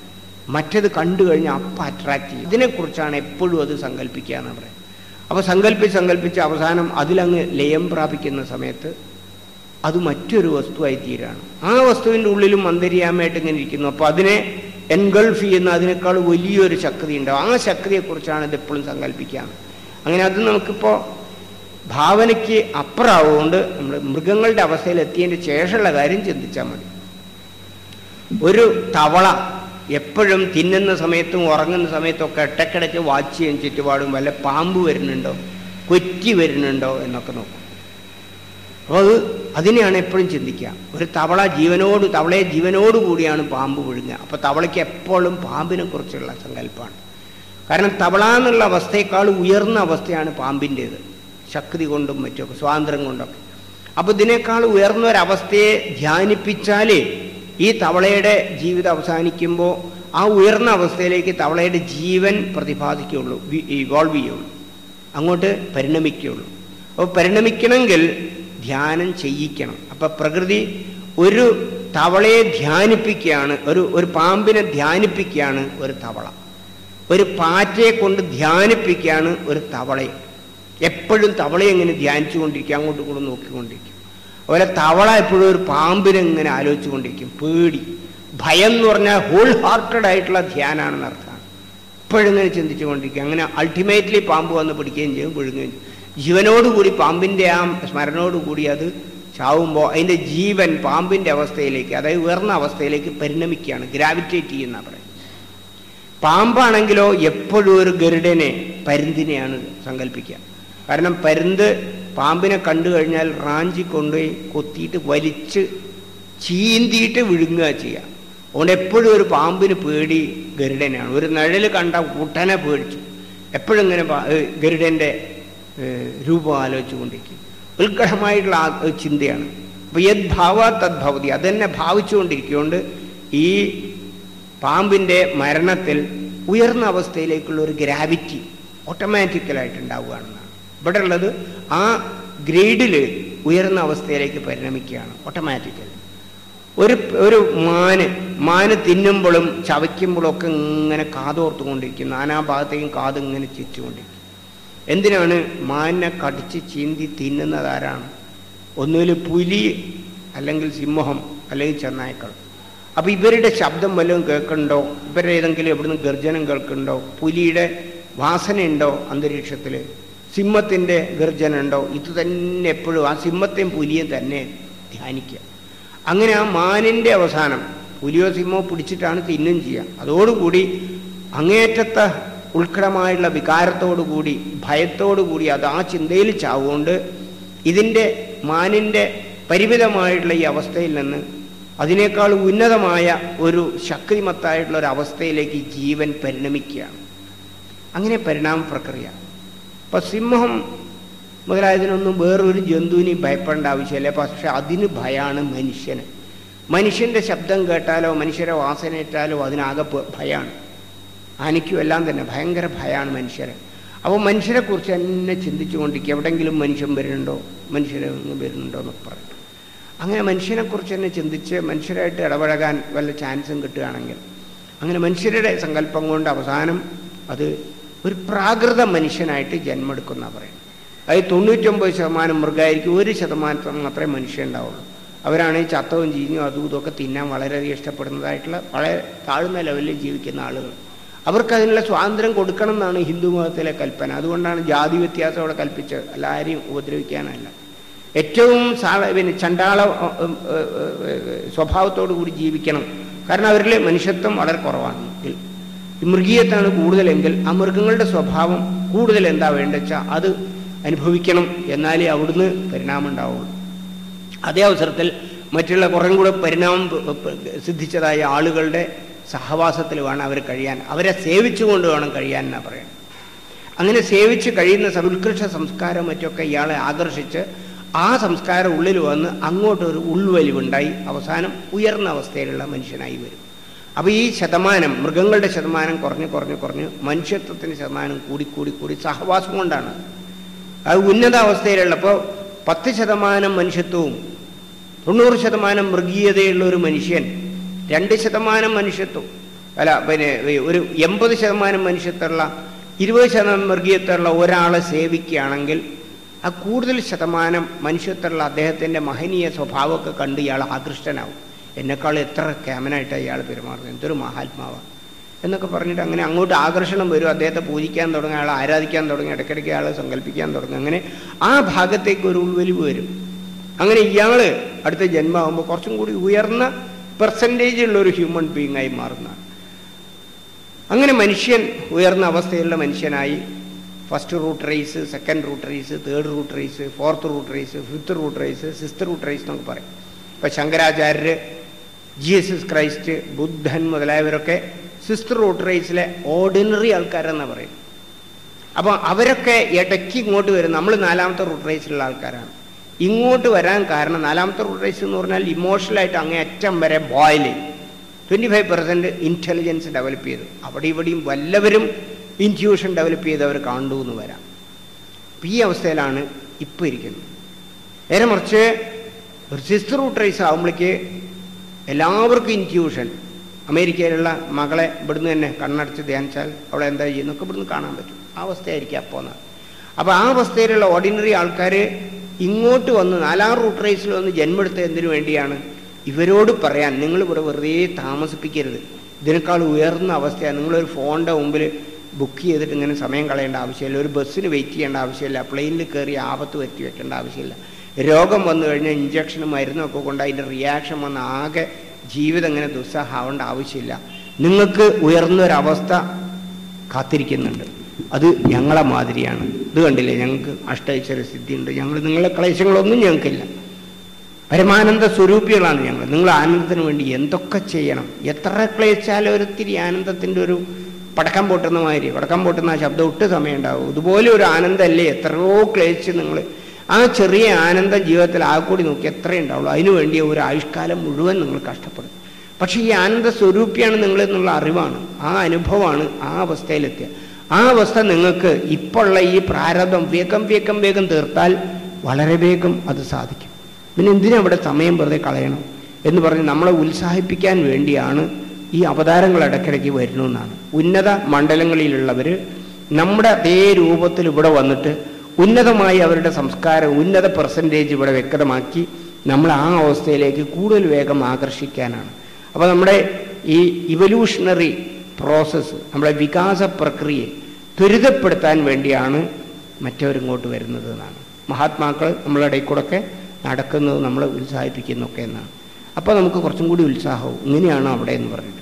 മറ്റത് കണ്ടു കഴിഞ്ഞാൽ അപ്പം അട്രാക്റ്റ് ചെയ്യും ഇതിനെക്കുറിച്ചാണ് എപ്പോഴും അത് സങ്കല്പിക്കുക എന്ന് പറയുന്നത് അപ്പോൾ സങ്കല്പിച്ച് സങ്കല്പിച്ച് അവസാനം അതിലങ്ങ് ലയം പ്രാപിക്കുന്ന സമയത്ത് അത് മറ്റൊരു വസ്തുവായി തീരാണ് ആ വസ്തുവിൻ്റെ ഉള്ളിലും അന്തര്യാമയായിട്ട് ഇങ്ങനെ ഇരിക്കുന്നു അപ്പോൾ അതിനെ എൻഗൾഫ് ചെയ്യുന്ന അതിനേക്കാൾ വലിയൊരു ശക്തി ഉണ്ടാവും ആ ശക്തിയെക്കുറിച്ചാണ് ഇത് എപ്പോഴും സങ്കല്പിക്കുക അങ്ങനെ അത് നമുക്കിപ്പോൾ ഭാവനയ്ക്ക് അപ്പുറമാവുകൊണ്ട് നമ്മൾ മൃഗങ്ങളുടെ അവസ്ഥയിൽ എത്തിയതിൻ്റെ ശേഷമുള്ള കാര്യം ചിന്തിച്ചാൽ മതി ഒരു തവള എപ്പോഴും തിന്നുന്ന സമയത്തും ഉറങ്ങുന്ന സമയത്തൊക്കെ ഇടയ്ക്കിടയ്ക്ക് വാച്ച് ചെയ്യാൻ ചുറ്റുപാടും വല്ല പാമ്പ് വരുന്നുണ്ടോ കൊറ്റി വരുന്നുണ്ടോ എന്നൊക്കെ നോക്കും അപ്പോൾ അത് അതിനെയാണ് എപ്പോഴും ചിന്തിക്കുക ഒരു തവള ജീവനോട് തവളയെ ജീവനോട് കൂടിയാണ് പാമ്പ് വിഴുങ്ങുക അപ്പോൾ തവളയ്ക്ക് എപ്പോഴും പാമ്പിനെ കുറിച്ചുള്ള സങ്കല്പമാണ് കാരണം തവള എന്നുള്ള അവസ്ഥയേക്കാൾ ഉയർന്ന അവസ്ഥയാണ് പാമ്പിൻ്റേത് ശക്തി കൊണ്ടും മറ്റുമൊക്കെ സ്വാതന്ത്ര്യം കൊണ്ടൊക്കെ അപ്പോൾ ഇതിനേക്കാൾ ഉയർന്ന ഒരവസ്ഥയെ ധ്യാനിപ്പിച്ചാലേ ഈ തവളയുടെ ജീവിതം അവസാനിക്കുമ്പോൾ ആ ഉയർന്ന അവസ്ഥയിലേക്ക് തവളയുടെ ജീവൻ പ്രതിപാദിക്കുകയുള്ളൂ ഇവോൾവ് ചെയ്യുള്ളൂ അങ്ങോട്ട് പരിണമിക്കുകയുള്ളൂ അപ്പോൾ പരിണമിക്കണമെങ്കിൽ ധ്യാനം ചെയ്യിക്കണം അപ്പം പ്രകൃതി ഒരു തവളയെ ധ്യാനിപ്പിക്കുകയാണ് ഒരു ഒരു പാമ്പിനെ ധ്യാനിപ്പിക്കുകയാണ് ഒരു തവള ഒരു പാറ്റയെ കൊണ്ട് ധ്യാനിപ്പിക്കുകയാണ് ഒരു തവളയെ എപ്പോഴും തവളയെ ഇങ്ങനെ ധ്യാനിച്ചുകൊണ്ടിരിക്കും അങ്ങോട്ടും കൂടെ നോക്കിക്കൊണ്ടിരിക്കും അതുപോലെ തവള എപ്പോഴും ഒരു പാമ്പിനെ ഇങ്ങനെ ആലോചിച്ചുകൊണ്ടിരിക്കും പേടി ഭയം എന്ന് പറഞ്ഞാൽ ഹോൾ ഹാർട്ടഡ് ആയിട്ടുള്ള ധ്യാനാണെന്ന് അർത്ഥമാണ് എപ്പോഴും ഇങ്ങനെ ചിന്തിച്ചുകൊണ്ടിരിക്കും അങ്ങനെ അൾട്ടിമേറ്റ്ലി പാമ്പ് വന്ന് പിടിക്കുകയും ചെയ്യും വിഴുങ്ങുകയും ചെയ്യും ജീവനോടുകൂടി പാമ്പിൻ്റെ ആ സ്മരണോടുകൂടി അത് ചാവുമ്പോൾ അതിൻ്റെ ജീവൻ പാമ്പിൻ്റെ അവസ്ഥയിലേക്ക് അതായത് ഉയർന്ന അവസ്ഥയിലേക്ക് പരിണമിക്കുകയാണ് ഗ്രാവിറ്റേറ്റ് ചെയ്യുന്ന പറയും പാമ്പാണെങ്കിലോ എപ്പോഴും ഒരു ഗരുഡനെ പരുന്തിനെയാണ് സങ്കല്പിക്കുക കാരണം പരുന്ത് പാമ്പിനെ കണ്ടു കഴിഞ്ഞാൽ റാഞ്ചി കൊണ്ടുപോയി കൊത്തിയിട്ട് വലിച്ച് ചീന്തിയിട്ട് വിഴുങ്ങുക ചെയ്യുക അതുകൊണ്ട് എപ്പോഴും ഒരു പാമ്പിന് പേടി ഗരുഡനാണ് ഒരു നിഴൽ കണ്ട ഉടനെ പേടിച്ചു എപ്പോഴും ഇങ്ങനെ ഗരുഡൻ്റെ രൂപം ആലോചിച്ചുകൊണ്ടിരിക്കും ഉത്കടമായിട്ടുള്ള ആ ചിന്തയാണ് അപ്പോൾ യത് ഭാവ തദ്ഭവതി അതെന്നെ ഭാവിച്ചുകൊണ്ടിരിക്കുകൊണ്ട് ഈ പാമ്പിൻ്റെ മരണത്തിൽ ഉയർന്ന അവസ്ഥയിലേക്കുള്ള ഒരു ഗ്രാവിറ്റി ഓട്ടോമാറ്റിക്കലായിട്ട് ഉണ്ടാവുകയാണെന്നാണ് ഇവിടെ ഉള്ളത് ആ ഗ്രേഡിൽ ഉയർന്ന അവസ്ഥയിലേക്ക് പരിണമിക്കുകയാണ് ഓട്ടോമാറ്റിക്കലി ഒരു ഒരു മാന് മാന് തിന്നുമ്പോഴും ചവയ്ക്കുമ്പോഴും ഒക്കെ ഇങ്ങനെ കാതോർത്തുകൊണ്ടിരിക്കും നാനാഭാഗത്തേക്കും കാത് ഇങ്ങനെ ചുറ്റുകൊണ്ടിരിക്കും എന്തിനാണ് മാനിനെ കടിച്ച് ചീന്തി തിന്നുന്നത് ആരാണ് ഒന്നുകിൽ പുലി അല്ലെങ്കിൽ സിംഹം അല്ലെങ്കിൽ ചെന്നായ്ക്കൾ അപ്പോൾ ഇവരുടെ ശബ്ദം വല്ലതും കേൾക്കുന്നുണ്ടോ ഇവരുടെ ഏതെങ്കിലും എവിടുന്ന് ഗർജനം കേൾക്കുന്നുണ്ടോ പുലിയുടെ വാസനയുണ്ടോ അന്തരീക്ഷത്തിൽ സിംഹത്തിൻ്റെ ഗർജനം ഉണ്ടോ ഇത് തന്നെ എപ്പോഴും ആ സിംഹത്തെയും പുലിയെയും തന്നെ ധ്യാനിക്കുക അങ്ങനെ ആ മാനിൻ്റെ അവസാനം പുലിയോ സിംഹമോ പിടിച്ചിട്ടാണ് തിന്നും ചെയ്യുക അതോടുകൂടി അങ്ങേറ്റത്തെ ഉത്കടമായുള്ള വികാരത്തോടുകൂടി ഭയത്തോടുകൂടി അത് ആ ചിന്തയിൽ ചാവുകൊണ്ട് ഇതിൻ്റെ മാനിൻ്റെ പരിമിതമായിട്ടുള്ള ഈ അവസ്ഥയിൽ നിന്ന് അതിനേക്കാൾ ഉന്നതമായ ഒരു ശക്തിമത്തായിട്ടുള്ള ഒരു അവസ്ഥയിലേക്ക് ജീവൻ പരിണമിക്കുകയാണ് അങ്ങനെ പരിണാമ പ്രക്രിയ അപ്പം സിംഹം മുതലായതിനൊന്നും വേറൊരു ജന്തുവിനെയും ഭയപ്പെടേണ്ട ആവശ്യമില്ല പക്ഷെ അതിന് ഭയമാണ് മനുഷ്യന് മനുഷ്യൻ്റെ ശബ്ദം കേട്ടാലോ മനുഷ്യരെ വാസനയേറ്റാലോ അതിനാകെ ഭയമാണ് ആനയ്ക്കും എല്ലാം തന്നെ ഭയങ്കര ഭയമാണ് മനുഷ്യരെ അപ്പോൾ മനുഷ്യരെക്കുറിച്ച് തന്നെ ചിന്തിച്ചുകൊണ്ടിരിക്കുക എവിടെയെങ്കിലും മനുഷ്യൻ വരുന്നുണ്ടോ മനുഷ്യരെ വരുന്നുണ്ടോ എന്നൊക്കെ പറയും അങ്ങനെ മനുഷ്യനെക്കുറിച്ച് തന്നെ ചിന്തിച്ച് മനുഷ്യരായിട്ട് ഇടപഴകാൻ വല്ല ചാൻസും കിട്ടുകയാണെങ്കിൽ അങ്ങനെ മനുഷ്യരുടെ സങ്കല്പം കൊണ്ട് അവസാനം അത് ഒരു പ്രാകൃത മനുഷ്യനായിട്ട് ജന്മെടുക്കുന്ന പറയും അതായത് തൊണ്ണൂറ്റൊമ്പത് ശതമാനം മൃഗമായിരിക്കും ഒരു ശതമാനത്തിൽ മാത്രമേ മനുഷ്യൻ ഉണ്ടാവുള്ളൂ അവരാണ് ചത്തവും ചീഞ്ഞും അതും ഇതൊക്കെ തിന്നാൻ വളരെയധികം ഇഷ്ടപ്പെടുന്നതായിട്ടുള്ള വളരെ താഴ്ന്ന ലെവലിൽ ജീവിക്കുന്ന ആളുകൾ അവർക്ക് അതിനുള്ള സ്വാതന്ത്ര്യം കൊടുക്കണം എന്നാണ് ഹിന്ദു മതത്തിലെ കൽപ്പന അതുകൊണ്ടാണ് ജാതി വ്യത്യാസം അവിടെ കൽപ്പിച്ചത് എല്ലാവരെയും ഉപദ്രവിക്കാനല്ല ഏറ്റവും സാ പിന്നെ ചണ്ടാള സ്വഭാവത്തോടു കൂടി ജീവിക്കണം കാരണം അവരിൽ മനുഷ്യത്വം വളരെ കുറവാണ് ഈ മൃഗീയത്താണ് കൂടുതലെങ്കിൽ ആ മൃഗങ്ങളുടെ സ്വഭാവം കൂടുതൽ എന്താ വേണ്ടത് വെച്ചാൽ അത് അനുഭവിക്കണം എന്നാലേ അവിടുന്ന് പരിണാമം ഉണ്ടാവുള്ളൂ അതേ അവസരത്തിൽ മറ്റുള്ള കുറേ കൂടെ പരിണാമം സിദ്ധിച്ചതായ ആളുകളുടെ സഹവാസത്തിൽ വേണം അവർ കഴിയാൻ അവരെ സേവിച്ചുകൊണ്ട് വേണം കഴിയാൻ എന്നാണ് പറയുന്നത് അങ്ങനെ സേവിച്ച് കഴിയുന്ന ഉത്കൃഷ്ട സംസ്കാരം മറ്റൊക്കെ ഇയാളെ ആകർഷിച്ച് ആ സംസ്കാരം ഉള്ളിൽ വന്ന് അങ്ങോട്ടൊരു ഉൾവലിവുണ്ടായി അവസാനം ഉയർന്ന അവസ്ഥയിലുള്ള മനുഷ്യനായി വരും അപ്പോൾ ഈ ശതമാനം മൃഗങ്ങളുടെ ശതമാനം കുറഞ്ഞ് കുറഞ്ഞ് കുറഞ്ഞ് മനുഷ്യത്വത്തിൻ്റെ ശതമാനം കൂടി കൂടി കൂടി സഹവാസം കൊണ്ടാണ് അത് ഉന്നത അവസ്ഥയിലുള്ളപ്പോൾ പത്ത് ശതമാനം മനുഷ്യത്വവും തൊണ്ണൂറ് ശതമാനം മൃഗീയതയുള്ള ഒരു മനുഷ്യൻ രണ്ട് ശതമാനം മനുഷ്യത്വം അല്ല പിന്നെ ഒരു എൺപത് ശതമാനം മനുഷ്യത്തുള്ള ഇരുപത് ശതമാനം മൃഗീയത്തുള്ള ഒരാളെ സേവിക്കുകയാണെങ്കിൽ ആ കൂടുതൽ ശതമാനം മനുഷ്യത്തുള്ള അദ്ദേഹത്തിൻ്റെ മഹനീയ സ്വഭാവമൊക്കെ കണ്ട് ഇയാൾ ആകൃഷ്ടനാവും എന്നെക്കാൾ എത്ര ക്യാമനായിട്ടാണ് ഇയാൾ പെരുമാറുന്നത് എന്തൊരു മഹാത്മാവാണ് എന്നൊക്കെ പറഞ്ഞിട്ട് അങ്ങനെ അങ്ങോട്ട് ആകർഷണം വരും അദ്ദേഹത്തെ പൂജിക്കാൻ തുടങ്ങി അയാളെ ആരാധിക്കാൻ തുടങ്ങി ഇടയ്ക്കിടയ്ക്ക് അയാളെ സങ്കല്പിക്കാൻ തുടങ്ങി അങ്ങനെ ആ ഭാഗത്തേക്ക് ഒരു ഉൾവലിവ് വരും അങ്ങനെ ഇയാൾ അടുത്ത ജന്മമാകുമ്പോൾ കുറച്ചും കൂടി ഉയർന്ന പെർസെൻറ്റേജ് ഉള്ള ഒരു ഹ്യൂമൻ ബീങ് ആയി മാറുന്നതാണ് അങ്ങനെ മനുഷ്യൻ ഉയർന്ന അവസ്ഥയിലുള്ള മനുഷ്യനായി first root race second root race third root race fourth root race fifth root race sixth root race എന്നൊക്കെ പറയും ഇപ്പം ശങ്കരാചാര്യർ ജീസസ് ക്രൈസ്റ്റ് ബുദ്ധൻ മുതലായവരൊക്കെ സിസ്റ്റർ റൂട്ട് റേസിലെ ഓർഡിനറി ആൾക്കാരെന്നാണ് പറയും അപ്പോൾ അവരൊക്കെ ഇടയ്ക്ക് ഇങ്ങോട്ട് വരും നമ്മൾ നാലാമത്തെ റൂട്ട് റേസിലുള്ള ആൾക്കാരാണ് ഇങ്ങോട്ട് വരാൻ കാരണം നാലാമത്തെ റൂട്ട് റേസ് എന്ന് പറഞ്ഞാൽ ഇമോഷണലായിട്ട് അങ്ങേ അറ്റം വരെ boil twenty five percent intelligence develop ചെയ്തു അവിടെ ഇവിടെയും വല്ലവരും ഇൻറ്റ്യൂഷൻ ഡെവലപ്പ് ചെയ്ത് അവർ കണ്ടു എന്ന് വരാം അപ്പം ഈ അവസ്ഥയിലാണ് ഇപ്പോൾ ഇരിക്കുന്നത് നേരെ മറിച്ച് ഒരു സിസ്റ്റർ റൂട്ട് റേസ് ആകുമ്പോഴേക്ക് എല്ലാവർക്കും ഇൻറ്റ്യൂഷൻ അമേരിക്കയിലുള്ള മകളെ ഇവിടുന്ന് തന്നെ കണ്ണടച്ച് ധ്യാനിച്ചാൽ അവളെ എന്താ ചെയ്യുന്നൊക്കെ ഇവിടുന്ന് കാണാൻ പറ്റും ആ അവസ്ഥയായിരിക്കും അപ്പോൾ എന്നാണ് അപ്പോൾ ആ അവസ്ഥയിലുള്ള ഓർഡിനറി ആൾക്കാർ ഇങ്ങോട്ട് വന്ന് നാലാം റൂട്ട് റേസിൽ വന്ന് ജന്മെടുത്ത എന്തിനു വേണ്ടിയാണ് ഇവരോട് പറയാൻ നിങ്ങൾ ഇവിടെ വെറുതെ താമസിപ്പിക്കരുത് ഇതിനേക്കാൾ ഉയർന്ന അവസ്ഥയാണ് നിങ്ങളൊരു ഫോണിൻ്റെ മുമ്പിൽ ബുക്ക് ചെയ്തിട്ട് ഇങ്ങനെ സമയം കളയേണ്ട ആവശ്യമില്ല ഒരു ബസ്സിന് വെയിറ്റ് ചെയ്യേണ്ട ആവശ്യമില്ല പ്ലെയിനിൽ കയറി ആപത്ത് വരുത്തി വെക്കേണ്ട ആവശ്യമില്ല രോഗം വന്നു കഴിഞ്ഞാൽ ഇഞ്ചക്ഷനും മരുന്നൊക്കെ കൊണ്ട് അതിൻ്റെ റിയാക്ഷൻ വന്ന് ആകെ ജീവിതം ഇങ്ങനെ ദുസ്സഹാവേണ്ട ആവശ്യമില്ല നിങ്ങൾക്ക് ഉയർന്നൊരവസ്ഥ കാത്തിരിക്കുന്നുണ്ട് അത് ഞങ്ങളെ മാതിരിയാണ് ഇത് കണ്ടില്ലേ ഞങ്ങൾക്ക് അഷ്ടൈശ്വര്യ സിദ്ധിയുണ്ട് ഞങ്ങൾ നിങ്ങളെ ക്ലേശങ്ങളൊന്നും ഞങ്ങൾക്കില്ല പരമാനന്ദ സ്വരൂപികളാണ് ഞങ്ങൾ നിങ്ങൾ ആനന്ദത്തിന് വേണ്ടി എന്തൊക്കെ ചെയ്യണം എത്ര ക്ലേശാലും ഒരിത്തിരി ആനന്ദത്തിൻ്റെ ഒരു പടക്കം പൊട്ടുന്ന മാതിരി പടക്കം പൊട്ടുന്ന ആ ശബ്ദം ഒട്ട് സമയം ഉണ്ടാവും ഇതുപോലെ ഒരു ആനന്ദമല്ലേ എത്രയോ ക്ലേശിച്ച് നിങ്ങൾ ആ ചെറിയ ആനന്ദം ജീവിതത്തിൽ ആ കൂടി നോക്കി എത്രയേ ഉണ്ടാവുള്ളൂ അതിനു വേണ്ടി ഒരു ആയുഷ്കാലം മുഴുവൻ നിങ്ങൾ കഷ്ടപ്പെടും പക്ഷേ ഈ ആനന്ദ സ്വരൂപിയാണ് നിങ്ങൾ എന്നുള്ള അറിവാണ് ആ അനുഭവമാണ് ആ അവസ്ഥയിലെത്തിയ ആ അവസ്ഥ നിങ്ങൾക്ക് ഇപ്പോഴുള്ള ഈ പ്രാരബ്ധം വേഗം വേഗം വേഗം തീർത്താൽ വളരെ വേഗം അത് സാധിക്കും പിന്നെ എന്തിനാ അവിടെ സമയം വെറുതെ കളയണം എന്ന് പറഞ്ഞ് നമ്മളെ ഉത്സാഹിപ്പിക്കാൻ വേണ്ടിയാണ് ഈ അവതാരങ്ങൾ ഇടയ്ക്കിടയ്ക്ക് വരുന്നതെന്നാണ് ഉന്നത മണ്ഡലങ്ങളിലുള്ളവർ നമ്മുടെ അതേ രൂപത്തിൽ ഇവിടെ വന്നിട്ട് ഉന്നതമായി അവരുടെ സംസ്കാരം ഉന്നത പെർസെൻറ്റേജ് ഇവിടെ വ്യക്തമാക്കി നമ്മൾ ആ അവസ്ഥയിലേക്ക് കൂടുതൽ വേഗം ആകർഷിക്കാനാണ് അപ്പോൾ നമ്മുടെ ഈ ഇവല്യൂഷണറി പ്രോസസ്സ് നമ്മുടെ വികാസ പ്രക്രിയയെ ത്വരിതപ്പെടുത്താൻ വേണ്ടിയാണ് മറ്റവരിങ്ങോട്ട് വരുന്നത് എന്നാണ് മഹാത്മാക്കൾ നമ്മളുടെ ഇടയിൽ കൂടെയൊക്കെ നടക്കുന്നത് നമ്മളെ ഉത്സാഹിപ്പിക്കുന്നൊക്കെ എന്നാണ് അപ്പോൾ നമുക്ക് കുറച്ചും കൂടി ഉത്സാഹവും ഇങ്ങനെയാണ് അവിടെ എന്ന് പറഞ്ഞിട്ട്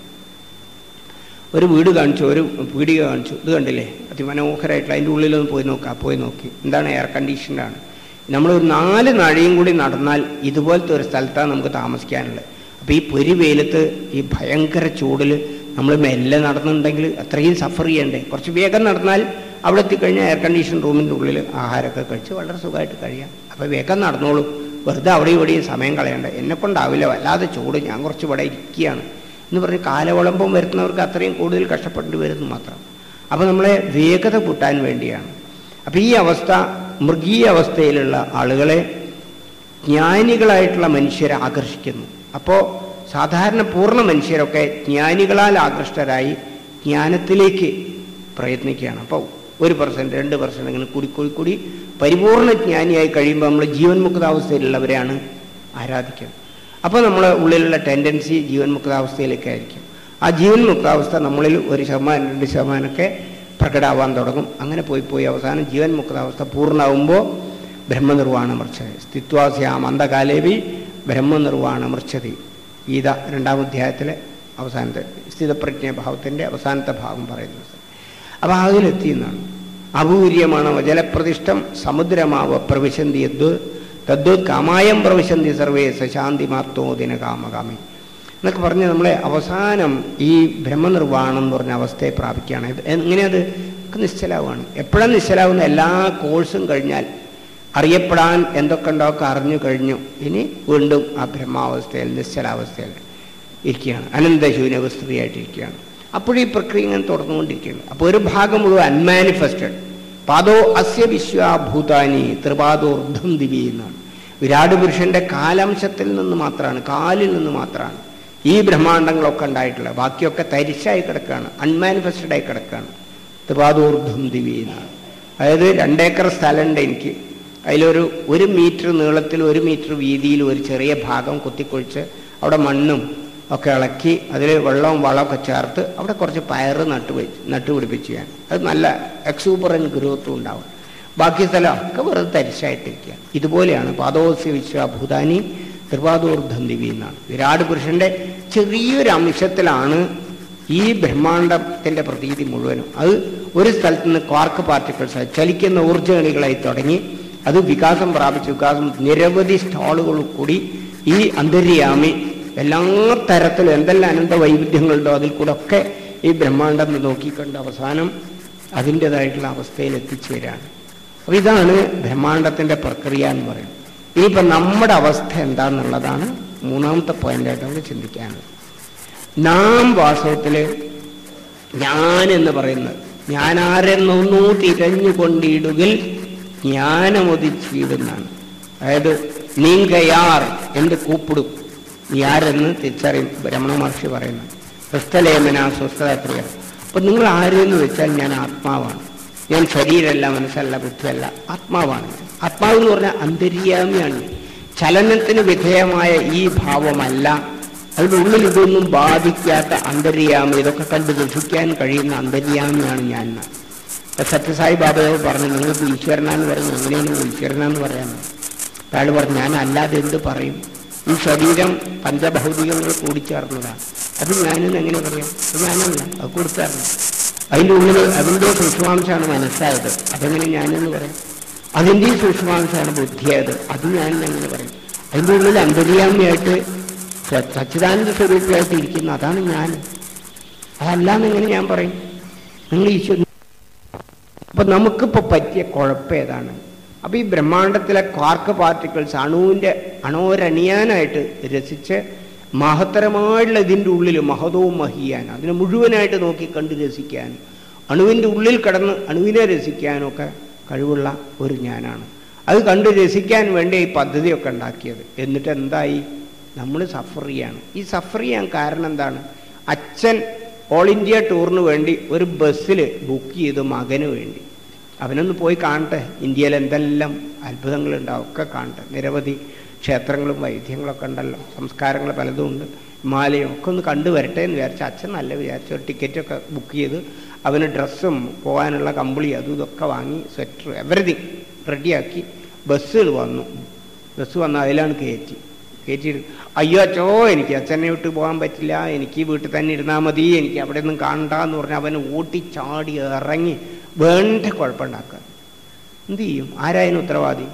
ഒരു വീട് കാണിച്ചു ഒരു പീടിക കാണിച്ചു ഇത് കണ്ടില്ലേ അതിമനോഹരമായിട്ടുള്ള അതിൻ്റെ ഉള്ളിലൊന്ന് പോയി നോക്കാം പോയി നോക്കി എന്താണ് എയർ കണ്ടീഷനാണ് നമ്മളൊരു നാല് നാഴിയും കൂടി നടന്നാൽ ഇതുപോലത്തെ ഒരു സ്ഥലത്താണ് നമുക്ക് താമസിക്കാനുള്ളത് അപ്പോൾ ഈ പൊരി വെയിലത്ത് ഈ ഭയങ്കര ചൂടിൽ നമ്മൾ മെല്ലെ നടന്നുണ്ടെങ്കിൽ അത്രയും സഫർ ചെയ്യണ്ടേ കുറച്ച് വേഗം നടന്നാൽ അവിടെ എത്തിക്കഴിഞ്ഞാൽ എയർ കണ്ടീഷൻ റൂമിൻ്റെ ഉള്ളിൽ ആഹാരമൊക്കെ കഴിച്ച് വളരെ സുഖമായിട്ട് കഴിയാം അപ്പോൾ വേഗം നടന്നോളൂ വെറുതെ അവിടെ ഇവിടെയും സമയം കളയണ്ട എന്നെ കൊണ്ടാവില്ല വല്ലാതെ ചൂട് ഞാൻ കുറച്ച് ഇവിടെ ഇരിക്കുകയാണ് എന്ന് പറഞ്ഞ് കാലവളമ്പം വരുത്തുന്നവർക്ക് അത്രയും കൂടുതൽ കഷ്ടപ്പെട്ട് വരുന്നു മാത്രം അപ്പോൾ നമ്മളെ വേഗത കൂട്ടാൻ വേണ്ടിയാണ് അപ്പോൾ ഈ അവസ്ഥ മൃഗീയ അവസ്ഥയിലുള്ള ആളുകളെ ജ്ഞാനികളായിട്ടുള്ള മനുഷ്യരെ ആകർഷിക്കുന്നു അപ്പോൾ സാധാരണ പൂർണ്ണ മനുഷ്യരൊക്കെ ജ്ഞാനികളാൽ ആകൃഷ്ടരായി ജ്ഞാനത്തിലേക്ക് പ്രയത്നിക്കുകയാണ് അപ്പോൾ ഒരു പെർസെൻറ്റ് രണ്ട് പെർസെൻറ്റ് ഇങ്ങനെ കൂടി കൂടി കൂടി പരിപൂർണ്ണ ജ്ഞാനിയായി കഴിയുമ്പോൾ നമ്മൾ ജീവൻ മുക്താവസ്ഥയിലുള്ളവരെയാണ് ആരാധിക്കുന്നത് അപ്പോൾ നമ്മളെ ഉള്ളിലുള്ള ടെൻഡൻസി ജീവൻ മുക്താവസ്ഥയിലേക്കായിരിക്കും ആ ജീവൻ മുക്താവസ്ഥ നമ്മളിൽ ഒരു ശതമാനം രണ്ട് ശതമാനമൊക്കെ പ്രകടാവാൻ തുടങ്ങും അങ്ങനെ പോയി പോയി അവസാനം ജീവൻ മുക്താവസ്ഥ പൂർണ്ണമാകുമ്പോൾ ബ്രഹ്മനിർവാണമർച്ചതി സ്ഥിത്വാസ്യാം അന്ധകാലേവി ബ്രഹ്മനിർവാണമർച്ചതി ഗീത രണ്ടാം അധ്യായത്തിലെ അവസാനത്തെ സ്ഥിതപ്രജ്ഞഭാവത്തിൻ്റെ അവസാനത്തെ ഭാഗം പറയുന്നത് അപ്പോൾ അതിലെത്തി എന്നാണ് അപൂര്യമാണ് ജലപ്രതിഷ്ഠം സമുദ്രമാവ പ്രവിശന്തി യദ്വ തദ്വത് കാമായം പ്രവിശന്തി സർവേ സശാന്തി മാത്തോദിന കാമകാമി എന്നൊക്കെ പറഞ്ഞ് നമ്മളെ അവസാനം ഈ ബ്രഹ്മനിർവ്വാണം എന്ന് പറഞ്ഞ അവസ്ഥയെ പ്രാപിക്കുകയാണ് ഇത് എങ്ങനെയത് നിശ്ചലാവുകയാണ് എപ്പോഴും നിശ്ചലാവുന്ന എല്ലാ കോഴ്സും കഴിഞ്ഞാൽ അറിയപ്പെടാൻ എന്തൊക്കെ ഉണ്ടോക്കെ അറിഞ്ഞു കഴിഞ്ഞു ഇനി വീണ്ടും ആ ബ്രഹ്മാവസ്ഥയിൽ നിശ്ചലാവസ്ഥയിൽ ഇരിക്കുകയാണ് അനന്തശൂന്യവസ്തുതയായിട്ടിരിക്കുകയാണ് അപ്പോഴീ പ്രക്രിയ ഇങ്ങനെ തുടർന്നുകൊണ്ടിരിക്കുകയാണ് അപ്പോൾ ഒരു ഭാഗം മുഴുവൻ അൺമാനിഫെസ്റ്റഡ് പാദോ അസ്യ വിശ്വാഭൂതാനി ത്രിപാദോർദ്ധം ദിവി എന്നാണ് വിരാട് പുരുഷന്റെ കാലംശത്തിൽ നിന്ന് മാത്രമാണ് കാലിൽ നിന്ന് മാത്രമാണ് ഈ ബ്രഹ്മാണ്ടങ്ങളൊക്കെ ഉണ്ടായിട്ടുള്ളത് ബാക്കിയൊക്കെ തരിശായി കിടക്കുകയാണ് അൺമാനിഫെസ്റ്റഡ് ആയി കിടക്കുകയാണ് ത്രിപാദോർദ്ധം ദിവി എന്നാണ് അതായത് രണ്ടേക്കർ സ്ഥലമുണ്ട് എനിക്ക് അതിലൊരു ഒരു മീറ്റർ നീളത്തിൽ ഒരു മീറ്റർ വീതിയിൽ ഒരു ചെറിയ ഭാഗം കുത്തിക്കൊഴിച്ച് അവിടെ മണ്ണും ഒക്കെ ഇളക്കി അതിൽ വെള്ളവും വളമൊക്കെ ചേർത്ത് അവിടെ കുറച്ച് പയറ് നട്ടു വെച്ച് നട്ടുപിടിപ്പിച്ച് ചെയ്യാൻ അത് നല്ല എക്സൂപ്പറൻ ഗ്രോത്തും ഉണ്ടാവും ബാക്കി സ്ഥലമൊക്കെ വെറുതെ തരിശായിട്ടിരിക്കുക ഇതുപോലെയാണ് പാദോസ്യ വിശ്വഭൂതാനി ത്രിപാദോർദ്ധം ദിവി എന്നാണ് വിരാട് പുരുഷന്റെ ചെറിയൊരു അംശത്തിലാണ് ഈ ബ്രഹ്മാണ്ടത്തിന്റെ പ്രതീതി മുഴുവനും അത് ഒരു സ്ഥലത്ത് നിന്ന് ക്വാർക്ക് പാർട്ടിക്കിൾസ് ചലിക്കുന്ന ഊർജ്ജകളികളായി തുടങ്ങി അത് വികാസം പ്രാപിച്ചു വികാസം നിരവധി സ്റ്റാളുകൾ കൂടി ഈ അന്തര്യാമി എല്ലാ തരത്തിലും എന്തെല്ലാം അനന്ത വൈവിധ്യങ്ങളുണ്ടോ അതിൽ കൂടെ ഒക്കെ ഈ ബ്രഹ്മാണ്ടം നോക്കിക്കണ്ട് അവസാനം അതിൻ്റെതായിട്ടുള്ള അവസ്ഥയിൽ എത്തിച്ചേരാണ് അപ്പോൾ ഇതാണ് ബ്രഹ്മാണ്ടത്തിൻ്റെ പ്രക്രിയ എന്ന് പറയുന്നത് ഇനിയിപ്പോൾ നമ്മുടെ അവസ്ഥ എന്താണെന്നുള്ളതാണ് മൂന്നാമത്തെ പോയിന്റായിട്ട് നമുക്ക് ചിന്തിക്കാനുള്ളത് നാം വാസ്തവത്തിൽ ഞാൻ എന്ന് പറയുന്നത് ഞാൻ ആരെന്നൊന്നു തിരഞ്ഞുകൊണ്ടിടുകിൽ ജ്ഞാനമൊതിച്ചിടുന്നാണ് അതായത് നീങ്കയാർ എന്ന് കൂപ്പിടും നീ ആരെന്ന് തിരിച്ചറിയും രമണ മഹർഷി പറയുന്നത് സ്വസ്ഥലേമന സ്വസ്ഥത പ്രിയ അപ്പൊ നിങ്ങൾ ആരെന്ന് വെച്ചാൽ ഞാൻ ആത്മാവാണ് ഞാൻ ശരീരമല്ല മനസ്സല്ല ബുദ്ധിയല്ല ആത്മാവാണ് ആത്മാവ് എന്ന് പറഞ്ഞാൽ അന്തര്യാമിയാണ് ചലനത്തിന് വിധേയമായ ഈ ഭാവമല്ല അതിൻ്റെ ഉള്ളിൽ ഇതൊന്നും ബാധിക്കാത്ത അന്തര്യാമി ഇതൊക്കെ കണ്ട് രക്ഷിക്കാൻ കഴിയുന്ന അന്തര്യാമിയാണ് ഞാൻ സത്യസായി ബാബയോട് പറഞ്ഞു നിങ്ങൾക്ക് ഈശ്വരനാന്ന് പറയുന്നത് എങ്ങനെയാണ് ഈശ്വരനാന്ന് പറയാമോ അയാൾ പറഞ്ഞു ഞാൻ അല്ലാതെ എന്ത് പറയും ഈ ശരീരം പഞ്ചഭൗതികങ്ങൾ കൂടിച്ചേർന്നതാണ് അത് ഞാനെന്ന് എങ്ങനെ പറയാം അത് ഞാനല്ല അത് കൊടുത്തായിരുന്നു അതിൻ്റെ ഉള്ളിൽ അതിൻ്റെ സൂക്ഷ്മാംശമാണ് മനസ്സായത് അതെങ്ങനെ ഞാനെന്ന് പറയാം അതിൻ്റെ സൂക്ഷ്മാംശമാണ് ബുദ്ധിയായത് അത് ഞാനെന്ന് എങ്ങനെ പറയും അതിൻ്റെ ഉള്ളിൽ അന്തര്യാമിയായിട്ട് സ- സച്ചിദാനന്ദ സ്വരൂപമായിട്ട് ഇരിക്കുന്ന അതാണ് ഞാൻ അതല്ലാന്ന് എങ്ങനെ ഞാൻ പറയും നിങ്ങൾ ഈശ്വരൻ അപ്പൊ നമുക്കിപ്പോ പറ്റിയ കുഴപ്പം ഏതാണ് അപ്പൊ ഈ ബ്രഹ്മാണ്ടത്തിലെ ക്വാർക്ക് പാർട്ടിക്കിൾസ് അണുവിന്റെ അണോരണിയാനായിട്ട് രസിച്ച് മഹത്തരമായിട്ടുള്ള ഇതിൻ്റെ ഉള്ളിൽ മഹതവും മഹിയാൻ അതിനെ മുഴുവനായിട്ട് നോക്കി കണ്ട് രസിക്കാൻ അണുവിൻ്റെ ഉള്ളിൽ കിടന്ന് അണുവിനെ രസിക്കാനൊക്കെ കഴിവുള്ള ഒരു ഞാനാണ് അത് കണ്ട് രസിക്കാൻ വേണ്ടി ഈ പദ്ധതിയൊക്കെ ഉണ്ടാക്കിയത് എന്നിട്ട് എന്തായി നമ്മൾ സഫർ ചെയ്യാണ് ഈ സഫർ ചെയ്യാൻ കാരണം എന്താണ് അച്ഛൻ ഓൾ ഇന്ത്യ ടൂറിന് വേണ്ടി ഒരു ബസ്സിൽ ബുക്ക് ചെയ്തു മകന് വേണ്ടി അവനൊന്ന് പോയി കാണട്ടെ ഇന്ത്യയിൽ എന്തെല്ലാം അത്ഭുതങ്ങളുണ്ടാവും ഒക്കെ കാണട്ടെ നിരവധി ക്ഷേത്രങ്ങളും വൈദ്യങ്ങളൊക്കെ ഉണ്ടല്ലോ സംസ്കാരങ്ങൾ പലതും ഉണ്ട് ഹിമാലയം ഒക്കെ ഒന്ന് കണ്ടു വരട്ടെ എന്ന് വിചാരിച്ച അച്ഛൻ നല്ല വിചാരിച്ചു ഒരു ടിക്കറ്റൊക്കെ ബുക്ക് ചെയ്ത് അവന് ഡ്രസ്സും പോകാനുള്ള കമ്പിളി അതും ഇതൊക്കെ വാങ്ങി സ്വെറ്റർ എവറിതിങ് റെഡിയാക്കി ബസ്സുകൾ വന്നു ബസ് വന്ന് അതിലാണ് കയറ്റി കയറ്റി അയ്യോ അച്ചോ എനിക്ക് അച്ഛനെ വിട്ട് പോകാൻ പറ്റില്ല എനിക്ക് വീട്ടിൽ തന്നെ ഇരുന്നാൽ മതി എനിക്ക് അവിടെ ഒന്നും കാണണ്ട എന്ന് പറഞ്ഞ് അവൻ ഓട്ടി ചാടി ഇറങ്ങി വേണ്ട കുഴപ്പമുണ്ടാക്കുക എന്ത് ചെയ്യും ആരായതിന് ഉത്തരവാദി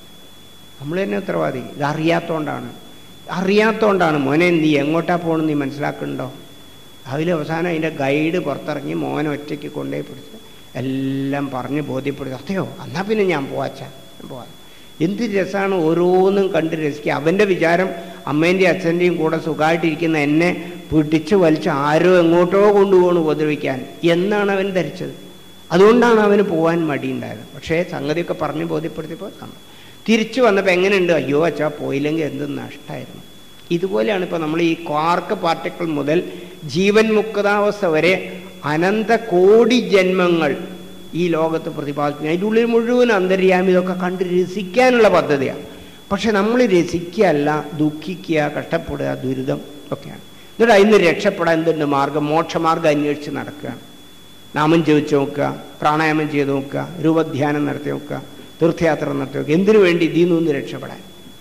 നമ്മൾ തന്നെ ഉത്തരവാദി ഇത് അറിയാത്തോണ്ടാണ് അറിയാത്തോണ്ടാണ് മോനെ നീ എങ്ങോട്ടാ പോകണം നീ മനസ്സിലാക്കുന്നുണ്ടോ അതിൽ അവസാനം അതിൻ്റെ ഗൈഡ് പുറത്തിറങ്ങി മോനെ ഒറ്റയ്ക്ക് കൊണ്ടുപോയി പിടിച്ച് എല്ലാം പറഞ്ഞ് ബോധ്യപ്പെടുത്തി അതെയോ എന്നാ പിന്നെ ഞാൻ പോവാച്ചാ ഞാൻ പോവാ എന്ത് രസമാണ് ഓരോന്നും കണ്ട് രസിക്കുക അവൻ്റെ വിചാരം അമ്മേൻ്റെയും അച്ഛൻ്റെയും കൂടെ സുഖമായിട്ടിരിക്കുന്ന എന്നെ പിടിച്ചു വലിച്ച് ആരോ എങ്ങോട്ടോ കൊണ്ടുപോകണം ഉപദ്രവിക്കാൻ എന്നാണ് അവൻ ധരിച്ചത് അതുകൊണ്ടാണ് അവന് പോകാൻ മടിയുണ്ടായത് പക്ഷേ സംഗതിയൊക്കെ പറഞ്ഞ് ബോധ്യപ്പെടുത്തിയപ്പോൾ നമ്മൾ തിരിച്ചു വന്നപ്പോൾ എങ്ങനെയുണ്ട് അയ്യോ അച്ഛാ പോയില്ലെങ്കിൽ എന്ത് നഷ്ടമായിരുന്നു ഇതുപോലെയാണ് ഇപ്പോൾ നമ്മൾ ഈ ക്വാർക്ക് പാർട്ടിക്കിൾ മുതൽ ജീവൻ മുക്താവസ്ഥ വരെ അനന്ത കോടി ജന്മങ്ങൾ ഈ ലോകത്ത് പ്രതിപാദിക്കുന്നത് അതിൻ്റെ ഉള്ളിൽ മുഴുവൻ അന്തര്യാമി ഇതൊക്കെ കണ്ട് രസിക്കാനുള്ള പദ്ധതിയാണ് പക്ഷെ നമ്മൾ രസിക്കുകയല്ല ദുഃഖിക്കുക കഷ്ടപ്പെടുക ദുരിതം ഒക്കെയാണ് എന്നിട്ട് അതിന് രക്ഷപ്പെടാൻ എന്തുണ്ട് മാർഗം മോക്ഷമാർഗം അന്വേഷിച്ച് നടക്കുകയാണ് നാമം ജപിച്ച് നോക്കുക പ്രാണായാമം ചെയ്ത് നോക്കുക രൂപധ്യാനം നടത്തി നോക്കുക തീർത്ഥയാത്ര നടത്തി നോക്കുക എന്തിനു വേണ്ടി ഇതിൽ നിന്ന് രക്ഷപ്പെടാൻ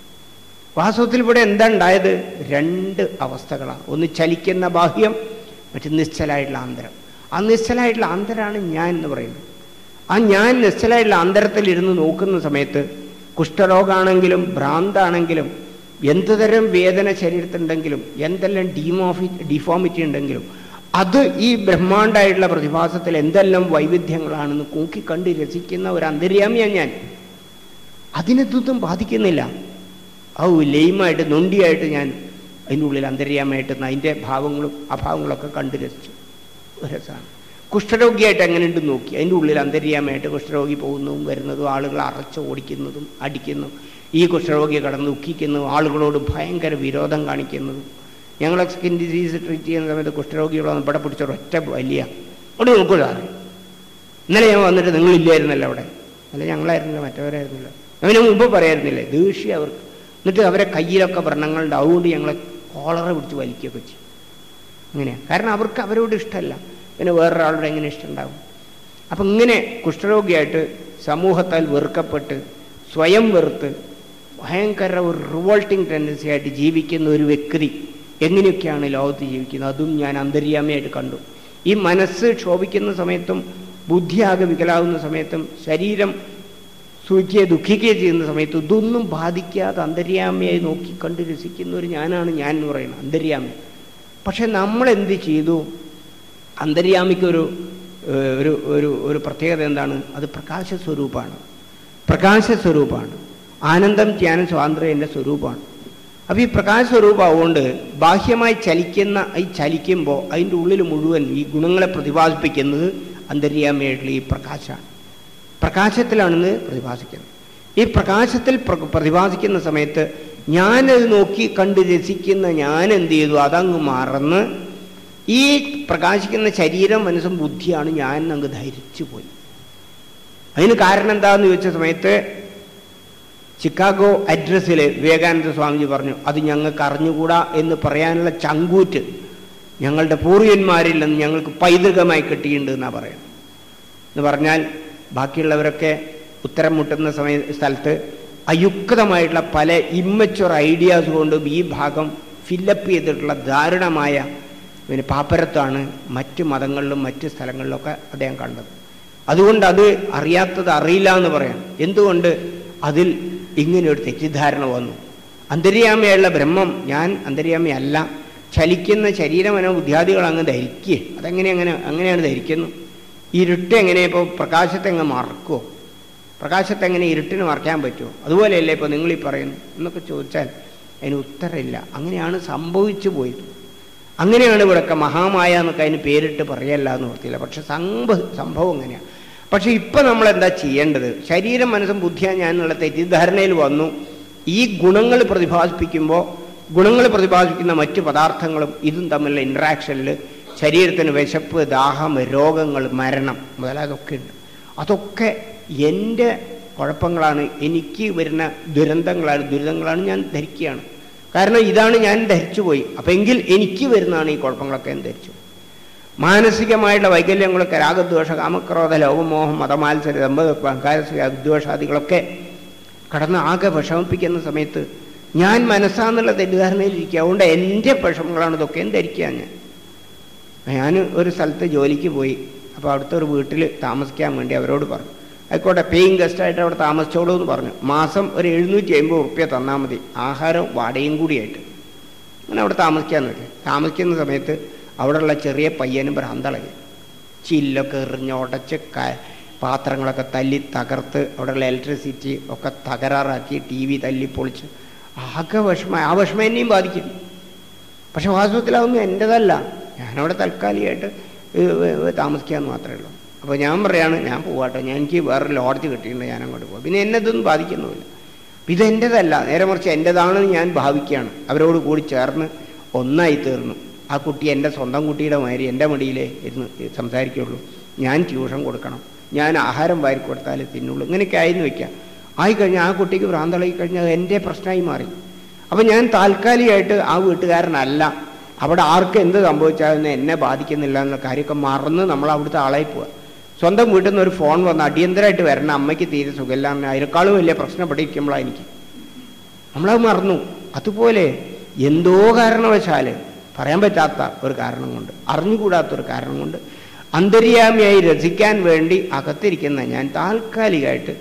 വാസ്തവത്തിൽ ഇവിടെ എന്താ ഉണ്ടായത് രണ്ട് അവസ്ഥകളാണ് ഒന്ന് ചലിക്കുന്ന ബാഹ്യം മറ്റ് നിശ്ചലായിട്ടുള്ള ആന്തരം ആ നിശ്ചലായിട്ടുള്ള ആന്തരാണ് ഞാൻ എന്ന് പറയുന്നത് ആ ഞാൻ നിശ്ചലായിട്ടുള്ള ആന്തരത്തിൽ ഇരുന്ന് നോക്കുന്ന സമയത്ത് കുഷ്ഠരോഗാണെങ്കിലും ഭ്രാന്താണെങ്കിലും എന്ത് തരം വേദന ശരീരത്തിലുണ്ടെങ്കിലും എന്തെല്ലാം ഡീമോഫി ഡിഫോമിറ്റി ഉണ്ടെങ്കിലും അത് ഈ ബ്രഹ്മാണ്ടായിട്ടുള്ള പ്രതിഭാസത്തിൽ എന്തെല്ലാം വൈവിധ്യങ്ങളാണെന്ന് കൂക്കിക്കണ്ട് രസിക്കുന്ന ഒരു അന്തര്യാമിയാണ് ഞാൻ അതിനെതൊന്നും ബാധിക്കുന്നില്ല ഔ ലെയിമായിട്ട് നൊണ്ടിയായിട്ട് ഞാൻ അതിൻ്റെ ഉള്ളിൽ അന്തര്യാമയായിട്ട് അതിൻ്റെ ഭാവങ്ങളും അഭാവങ്ങളൊക്കെ കണ്ടു രസിച്ചു ഒരു രസമാണ് കുഷ്ഠരോഗിയായിട്ട് എങ്ങനെയുണ്ട് നോക്കി അതിൻ്റെ ഉള്ളിൽ അന്തര്യാമയായിട്ട് കുഷ്ഠരോഗി പോകുന്നതും വരുന്നതും ആളുകൾ അറച്ച് ഓടിക്കുന്നതും അടിക്കുന്നു ഈ കുഷ്ഠരോഗിയെ കടന്ന് ദുഃഖിക്കുന്നതും ആളുകളോട് ഭയങ്കര വിരോധം കാണിക്കുന്നതും ഞങ്ങളെ സ്കിൻ ഡിസീസ് ട്രീറ്റ് ചെയ്യുന്ന സമയത്ത് കുഷ്ഠരോഗികളൊന്നും ഇവിടെ പിടിച്ച ഒറ്റ വലിയ അവിടെ നോക്കൂല ഇന്നലെ ഞാൻ വന്നിട്ട് നിങ്ങളില്ലായിരുന്നല്ലോ അവിടെ അല്ല ഞങ്ങളായിരുന്നില്ല മറ്റവരായിരുന്നില്ല അവന് മുമ്പ് പറയായിരുന്നില്ലേ ദേഷ്യം അവർക്ക് എന്നിട്ട് അവരെ കയ്യിലൊക്കെ വ്രണങ്ങളുണ്ട് അതുകൊണ്ട് ഞങ്ങളെ കോളറ പിടിച്ച് വലിക്കുകയൊക്കെ ചെയ്യും അങ്ങനെയാണ് കാരണം അവർക്ക് അവരോട് ഇഷ്ടമല്ല പിന്നെ വേറൊരാളുടെ എങ്ങനെ ഇഷ്ടമുണ്ടാവും അപ്പം ഇങ്ങനെ കുഷ്ഠരോഗിയായിട്ട് സമൂഹത്താൽ വെറുക്കപ്പെട്ട് സ്വയം വെറുത്ത് ഭയങ്കര ഒരു റിവോൾട്ടിങ് ടെൻഡൻസി ആയിട്ട് ജീവിക്കുന്ന ഒരു വ്യക്തി എങ്ങനെയൊക്കെയാണ് ലോകത്ത് ജീവിക്കുന്നത് അതും ഞാൻ അന്തര്യാമയായിട്ട് കണ്ടു ഈ മനസ്സ് ക്ഷോഭിക്കുന്ന സമയത്തും ബുദ്ധിയാകെ വികലാവുന്ന സമയത്തും ശരീരം സൂചിക്കുകയോ ദുഃഖിക്കുകയോ ചെയ്യുന്ന സമയത്ത് ഇതൊന്നും ബാധിക്കാതെ അന്തര്യാമയായി നോക്കി കണ്ട് രസിക്കുന്ന ഒരു ഞാനാണ് ഞാൻ എന്ന് പറയുന്നത് അന്തര്യാമി പക്ഷെ നമ്മൾ എന്ത് ചെയ്തു അന്തര്യാമിക്കൊരു ഏഹ്, ഒരു ഒരു ഒരു പ്രത്യേകത എന്താണ് അത് പ്രകാശ സ്വരൂപമാണ് പ്രകാശ സ്വരൂപമാണ് ആനന്ദം ജ്ഞാനം സ്വാതന്ത്ര്യം എൻ്റെ സ്വരൂപമാണ് അപ്പോൾ ഈ പ്രകാശ സ്വരൂപമാവുകൊണ്ട് ബാഹ്യമായി ചലിക്കുന്ന ഈ ചലിക്കുമ്പോൾ അതിൻ്റെ ഉള്ളിൽ മുഴുവൻ ഈ ഗുണങ്ങളെ പ്രതിപാദിപ്പിക്കുന്നത് അന്തര്യാമിയായിട്ടുള്ള ഈ പ്രകാശമാണ് പ്രകാശത്തിലാണെന്ന് പ്രതിപാദിക്കുന്നത് ഈ പ്രകാശത്തിൽ പ്ര- പ്രതിപാദിക്കുന്ന സമയത്ത് ഞാനത് നോക്കി കണ്ട് രസിക്കുന്ന ഞാൻ എന്ത് ചെയ്തു അതങ്ങ് മറന്ന് ഈ പ്രകാശിക്കുന്ന ശരീരം മനസ്സും ബുദ്ധിയാണ് ഞാൻ അങ്ങ് ധരിച്ചു പോയി അതിന് കാരണം എന്താന്ന് ചോദിച്ച സമയത്ത് ചിക്കാഗോ അഡ്രസ്സിൽ വിവേകാനന്ദ സ്വാമിജി പറഞ്ഞു അത് ഞങ്ങൾക്ക് അറിഞ്ഞുകൂടാ എന്ന് പറയാനുള്ള ചങ്കൂറ്റ് ഞങ്ങളുടെ പൂർവികന്മാരിൽ നിന്ന് ഞങ്ങൾക്ക് പൈതൃകമായി കിട്ടിയിട്ടുണ്ട് എന്നാ പറയുന്നത് എന്ന് പറഞ്ഞാൽ ബാക്കിയുള്ളവരൊക്കെ ഉത്തരം മുട്ടുന്ന സമയ സ്ഥലത്ത് അയുക്തമായിട്ടുള്ള പല ഇമ്മച്ചുവർ ഐഡിയാസ് കൊണ്ടും ഈ ഭാഗം ഫില്ലപ്പ് ചെയ്തിട്ടുള്ള ദാരുണമായ പിന്നെ പാപ്പരത്താണ് മറ്റ് മതങ്ങളിലും മറ്റ് സ്ഥലങ്ങളിലൊക്കെ അദ്ദേഹം കണ്ടത് അതുകൊണ്ട് അത് അറിയാത്തത് അറിയില്ല എന്ന് പറയാം എന്തുകൊണ്ട് അതിൽ ഇങ്ങനെ ഒരു തെറ്റിദ്ധാരണ വന്നു അന്തര്യാമയുള്ള ബ്രഹ്മം ഞാൻ അന്തര്യാമയല്ല ചലിക്കുന്ന ശരീരമനോ ബുദ്ധിയാദികൾ അങ്ങ് ധരിക്കുക അതെങ്ങനെ അങ്ങനെ അങ്ങനെയാണ് ധരിക്കുന്നു ഇരുട്ട് എങ്ങനെ ഇപ്പോൾ പ്രകാശത്തെ അങ്ങ് മറക്കുമോ പ്രകാശത്തെ എങ്ങനെ ഇരുട്ടിന് മറക്കാൻ പറ്റുമോ അതുപോലെയല്ലേ ഇപ്പോൾ നിങ്ങൾ ഈ പറയുന്നു എന്നൊക്കെ ചോദിച്ചാൽ അതിന് ഉത്തരമില്ല അങ്ങനെയാണ് സംഭവിച്ചു പോയത് അങ്ങനെയാണ് ഇവിടെയൊക്കെ മഹാമായ എന്നൊക്കെ അതിന് പേരിട്ട് പറയല്ല എന്ന് ഓർത്തില്ല പക്ഷെ സംഭ സംഭവം അങ്ങനെയാണ് പക്ഷെ ഇപ്പം നമ്മൾ എന്താ ചെയ്യേണ്ടത് ശരീരം മനസ്സും ബുദ്ധിയാ ഞാനുള്ള തെറ്റിദ്ധാരണയിൽ വന്നു ഈ ഗുണങ്ങൾ പ്രതിപാദിപ്പിക്കുമ്പോൾ ഗുണങ്ങൾ പ്രതിപാദിപ്പിക്കുന്ന മറ്റു പദാർത്ഥങ്ങളും ഇതും തമ്മിലുള്ള ഇൻട്രാക്ഷനിൽ ശരീരത്തിന് വിശപ്പ് ദാഹം രോഗങ്ങൾ മരണം മുതലായതൊക്കെ ഉണ്ട് അതൊക്കെ എൻ്റെ കുഴപ്പങ്ങളാണ് എനിക്ക് വരുന്ന ദുരന്തങ്ങളാണ് ദുരിതങ്ങളാണ് ഞാൻ ധരിക്കുകയാണ് കാരണം ഇതാണ് ഞാൻ ധരിച്ചുപോയി അപ്പം എങ്കിൽ എനിക്ക് വരുന്നതാണ് ഈ കുഴപ്പങ്ങളൊക്കെ ഞാൻ ധരിച്ചു മാനസികമായിട്ടുള്ള വൈകല്യങ്ങളൊക്കെ രാഗദ്വേഷ കാമക്രോധ ലോകമോഹം മതമാത്സര ദമ്പകാരസ്യ അദ്വേഷാദികളൊക്കെ കടന്ന് ആകെ വിഷമിപ്പിക്കുന്ന സമയത്ത് ഞാൻ മനസ്സാന്നുള്ള തെറ്റിദ്ധാരണയിലിരിക്കുക അതുകൊണ്ട് എൻ്റെ വിഷമങ്ങളാണ് ഇതൊക്കെ എന്ന് ധരിക്കുക ഞാൻ ഞാൻ ഒരു സ്ഥലത്ത് ജോലിക്ക് പോയി അപ്പോൾ അവിടുത്തെ ഒരു വീട്ടിൽ താമസിക്കാൻ വേണ്ടി അവരോട് പറഞ്ഞു ആയിക്കോട്ടെ പേയിങ് ഗസ്റ്റായിട്ട് അവിടെ താമസിച്ചോളൂ എന്ന് പറഞ്ഞു മാസം ഒരു എഴുന്നൂറ്റി അമ്പത് റുപ്യ തന്നാൽ മതി ആഹാരം വാടകയും കൂടിയായിട്ട് അങ്ങനെ അവിടെ താമസിക്കാൻ നോക്കി താമസിക്കുന്ന സമയത്ത് അവിടെയുള്ള ചെറിയ പയ്യനും ഭ്രാന്തളകി ചില്ലൊക്കെ എറിഞ്ഞ് ഉടച്ച് ക പാത്രങ്ങളൊക്കെ തല്ലി തകർത്ത് അവിടെയുള്ള ഇലക്ട്രിസിറ്റി ഒക്കെ തകരാറാക്കി ടി വി തല്ലി പൊളിച്ച് ആകെ വിഷമം ആ വിഷമം എന്നെയും ബാധിക്കും പക്ഷെ വാസ്തവത്തിൽ അതൊന്നും എൻ്റെതല്ല ഞാനവിടെ തൽക്കാലികമായിട്ട് താമസിക്കാമെന്ന് മാത്രമേ ഉള്ളൂ അപ്പോൾ ഞാൻ പറയാണ് ഞാൻ പോവാട്ടോ ഞാൻ എനിക്ക് വേറെ ലോഡ്ജ് കിട്ടിയിട്ടുണ്ട് ഞാൻ അങ്ങോട്ട് പോകാം പിന്നെ എന്നെ ഇതൊന്നും ബാധിക്കുന്നുമില്ല അപ്പം ഇതെൻ്റെതല്ല നേരെ മറിച്ച് എൻ്റെതാണെന്ന് ഞാൻ ഭാവിക്കുകയാണ് അവരോട് കൂടി ചേർന്ന് ഒന്നായി തീർന്നു ആ കുട്ടി എൻ്റെ സ്വന്തം കുട്ടിയുടെ മാതിരി എൻ്റെ മടിയിലേ ഇരുന്ന് സംസാരിക്കുള്ളൂ ഞാൻ ട്യൂഷൻ കൊടുക്കണം ഞാൻ ആഹാരം വാരി കൊടുത്താലേ തിന്നുള്ളൂ ഇങ്ങനെയൊക്കെ ആയിരുന്നു വയ്ക്കാം ആയിക്കഴിഞ്ഞാൽ ആ കുട്ടിക്ക് ഭ്രാന്തളകി കഴിഞ്ഞാൽ എൻ്റെ പ്രശ്നമായി മാറി അപ്പം ഞാൻ താൽക്കാലികമായിട്ട് ആ വീട്ടുകാരനല്ല അവിടെ ആർക്ക് എന്ത് സംഭവിച്ചാലും എന്നെ ബാധിക്കുന്നില്ല എന്നുള്ള കാര്യമൊക്കെ മറന്ന് നമ്മൾ അവിടുത്തെ ആളായി പോവുക സ്വന്തം വീട്ടിൽ നിന്ന് ഒരു ഫോൺ വന്ന് അടിയന്തരമായിട്ട് വരണം അമ്മയ്ക്ക് തീരെ സുഖമില്ല എന്ന് അതിനേക്കാളും വലിയ പ്രശ്നം ഇവിടെ ഇരിക്കുമ്പോഴാണ് എനിക്ക് നമ്മളത് മറന്നു അതുപോലെ എന്തോ കാരണവശാല് പറയാൻ പറ്റാത്ത ഒരു കാരണം കൊണ്ട് അറിഞ്ഞുകൂടാത്ത ഒരു കാരണം കൊണ്ട് അന്തര്യാമിയായി രസിക്കാൻ വേണ്ടി അകത്തിരിക്കുന്ന ഞാൻ താൽക്കാലികമായിട്ട്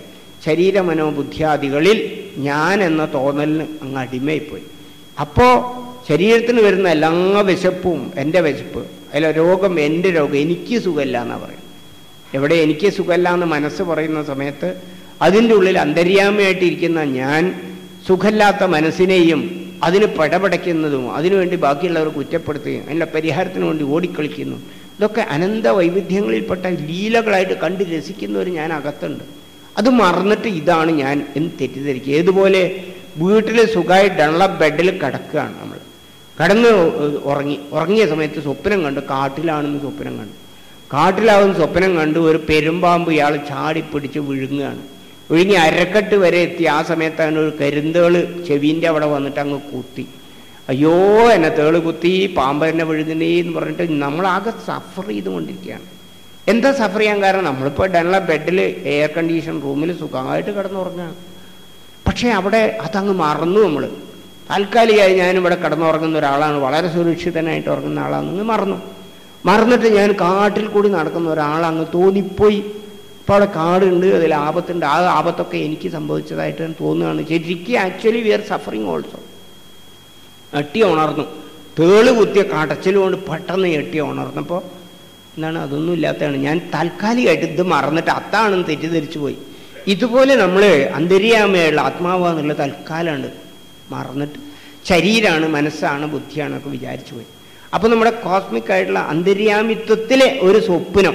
ശരീരമനോബുദ്ധ്യാദികളിൽ ഞാൻ എന്ന തോന്നലിന് അങ്ങ് അടിമയിപ്പോയി അപ്പോൾ ശരീരത്തിന് വരുന്ന എല്ലാ വിശപ്പും എൻ്റെ വിശപ്പ് അതിലെ രോഗം എൻ്റെ രോഗം എനിക്ക് സുഖമില്ല എന്നാണ് പറയും എവിടെ എനിക്ക് സുഖമില്ല എന്ന് മനസ്സ് പറയുന്ന സമയത്ത് അതിൻ്റെ ഉള്ളിൽ അന്തര്യാമയായിട്ടിരിക്കുന്ന ഞാൻ സുഖമില്ലാത്ത മനസ്സിനെയും അതിന് പടപടയ്ക്കുന്നതും അതിനുവേണ്ടി ബാക്കിയുള്ളവർ കുറ്റപ്പെടുത്തുകയും അതിൻ്റെ പരിഹാരത്തിന് വേണ്ടി ഓടിക്കളിക്കുന്നു ഇതൊക്കെ അനന്ത വൈവിധ്യങ്ങളിൽപ്പെട്ട ലീലകളായിട്ട് കണ്ട് രസിക്കുന്നവർ ഞാൻ അകത്തുണ്ട് അത് മറന്നിട്ട് ഇതാണ് ഞാൻ എന്ന് തെറ്റിദ്ധരിക്കുക ഏതുപോലെ വീട്ടിൽ സുഖമായിട്ടുള്ള ബെഡിൽ കിടക്കുകയാണ് നമ്മൾ കിടന്ന് ഉറങ്ങി ഉറങ്ങിയ സമയത്ത് സ്വപ്നം കണ്ട് കാട്ടിലാണെന്ന് സ്വപ്നം കണ്ടു കാട്ടിലാവുന്ന സ്വപ്നം കണ്ടു ഒരു പെരുമ്പാമ്പ് ഇയാൾ ചാടി പിടിച്ച് വിഴുങ്ങുകയാണ് വിഴുങ്ങി അരക്കെട്ട് വരെ എത്തി ആ സമയത്താണ് ഒരു കരുന്തേള് ചെവീൻ്റെ അവിടെ വന്നിട്ട് അങ്ങ് കുത്തി അയ്യോ എന്നെ തേള് കുത്തി പാമ്പ് എന്നെ വിഴുങ്ങുന്നേ എന്ന് പറഞ്ഞിട്ട് നമ്മളാകെ സഫർ ചെയ്തുകൊണ്ടിരിക്കുകയാണ് എന്താ സഫർ ചെയ്യാൻ കാരണം നമ്മളിപ്പോൾ ഇടാനുള്ള ബെഡിൽ എയർ കണ്ടീഷൻ റൂമിൽ സുഖമായിട്ട് കിടന്നുറങ്ങുകയാണ് പക്ഷേ അവിടെ അതങ്ങ് മറന്നു നമ്മൾ താൽക്കാലികമായി ഞാനിവിടെ കിടന്നുറങ്ങുന്ന ഒരാളാണ് വളരെ സുരക്ഷിതനായിട്ട് ഉറങ്ങുന്ന ആളാണെന്ന് മറന്നു മറന്നിട്ട് ഞാൻ കാട്ടിൽ കൂടി നടക്കുന്ന ഒരാളങ്ങ് തോന്നിപ്പോയി ഇപ്പോൾ അവിടെ കാടുണ്ട് അതിൽ ആപത്തുണ്ട് ആ ആപത്തൊക്കെ എനിക്ക് സംഭവിച്ചതായിട്ട് തോന്നുകയാണ് ശരിക്കും actually we are suffering also എട്ടി ഉണർന്നു തേള് കുത്തിയ കടച്ചിൽ കൊണ്ട് പെട്ടെന്ന് എട്ടി ഉണർന്നപ്പോൾ എന്താണ് അതൊന്നും ഇല്ലാത്തതാണ് ഞാൻ താൽക്കാലികമായിട്ട് ഇത് മറന്നിട്ട് അത്താണെന്ന് തെറ്റിദ്ധരിച്ചു പോയി ഇതുപോലെ നമ്മൾ അന്തര്യാമയുള്ള ആത്മാവാന്നുള്ള തൽക്കാലമാണ് മറന്നിട്ട് ശരീരമാണ് മനസ്സാണ് ബുദ്ധിയാണ് ഒക്കെ വിചാരിച്ചു പോയി അപ്പോൾ നമ്മുടെ കോസ്മിക് ആയിട്ടുള്ള അന്തര്യാമിത്വത്തിലെ ഒരു സ്വപ്നം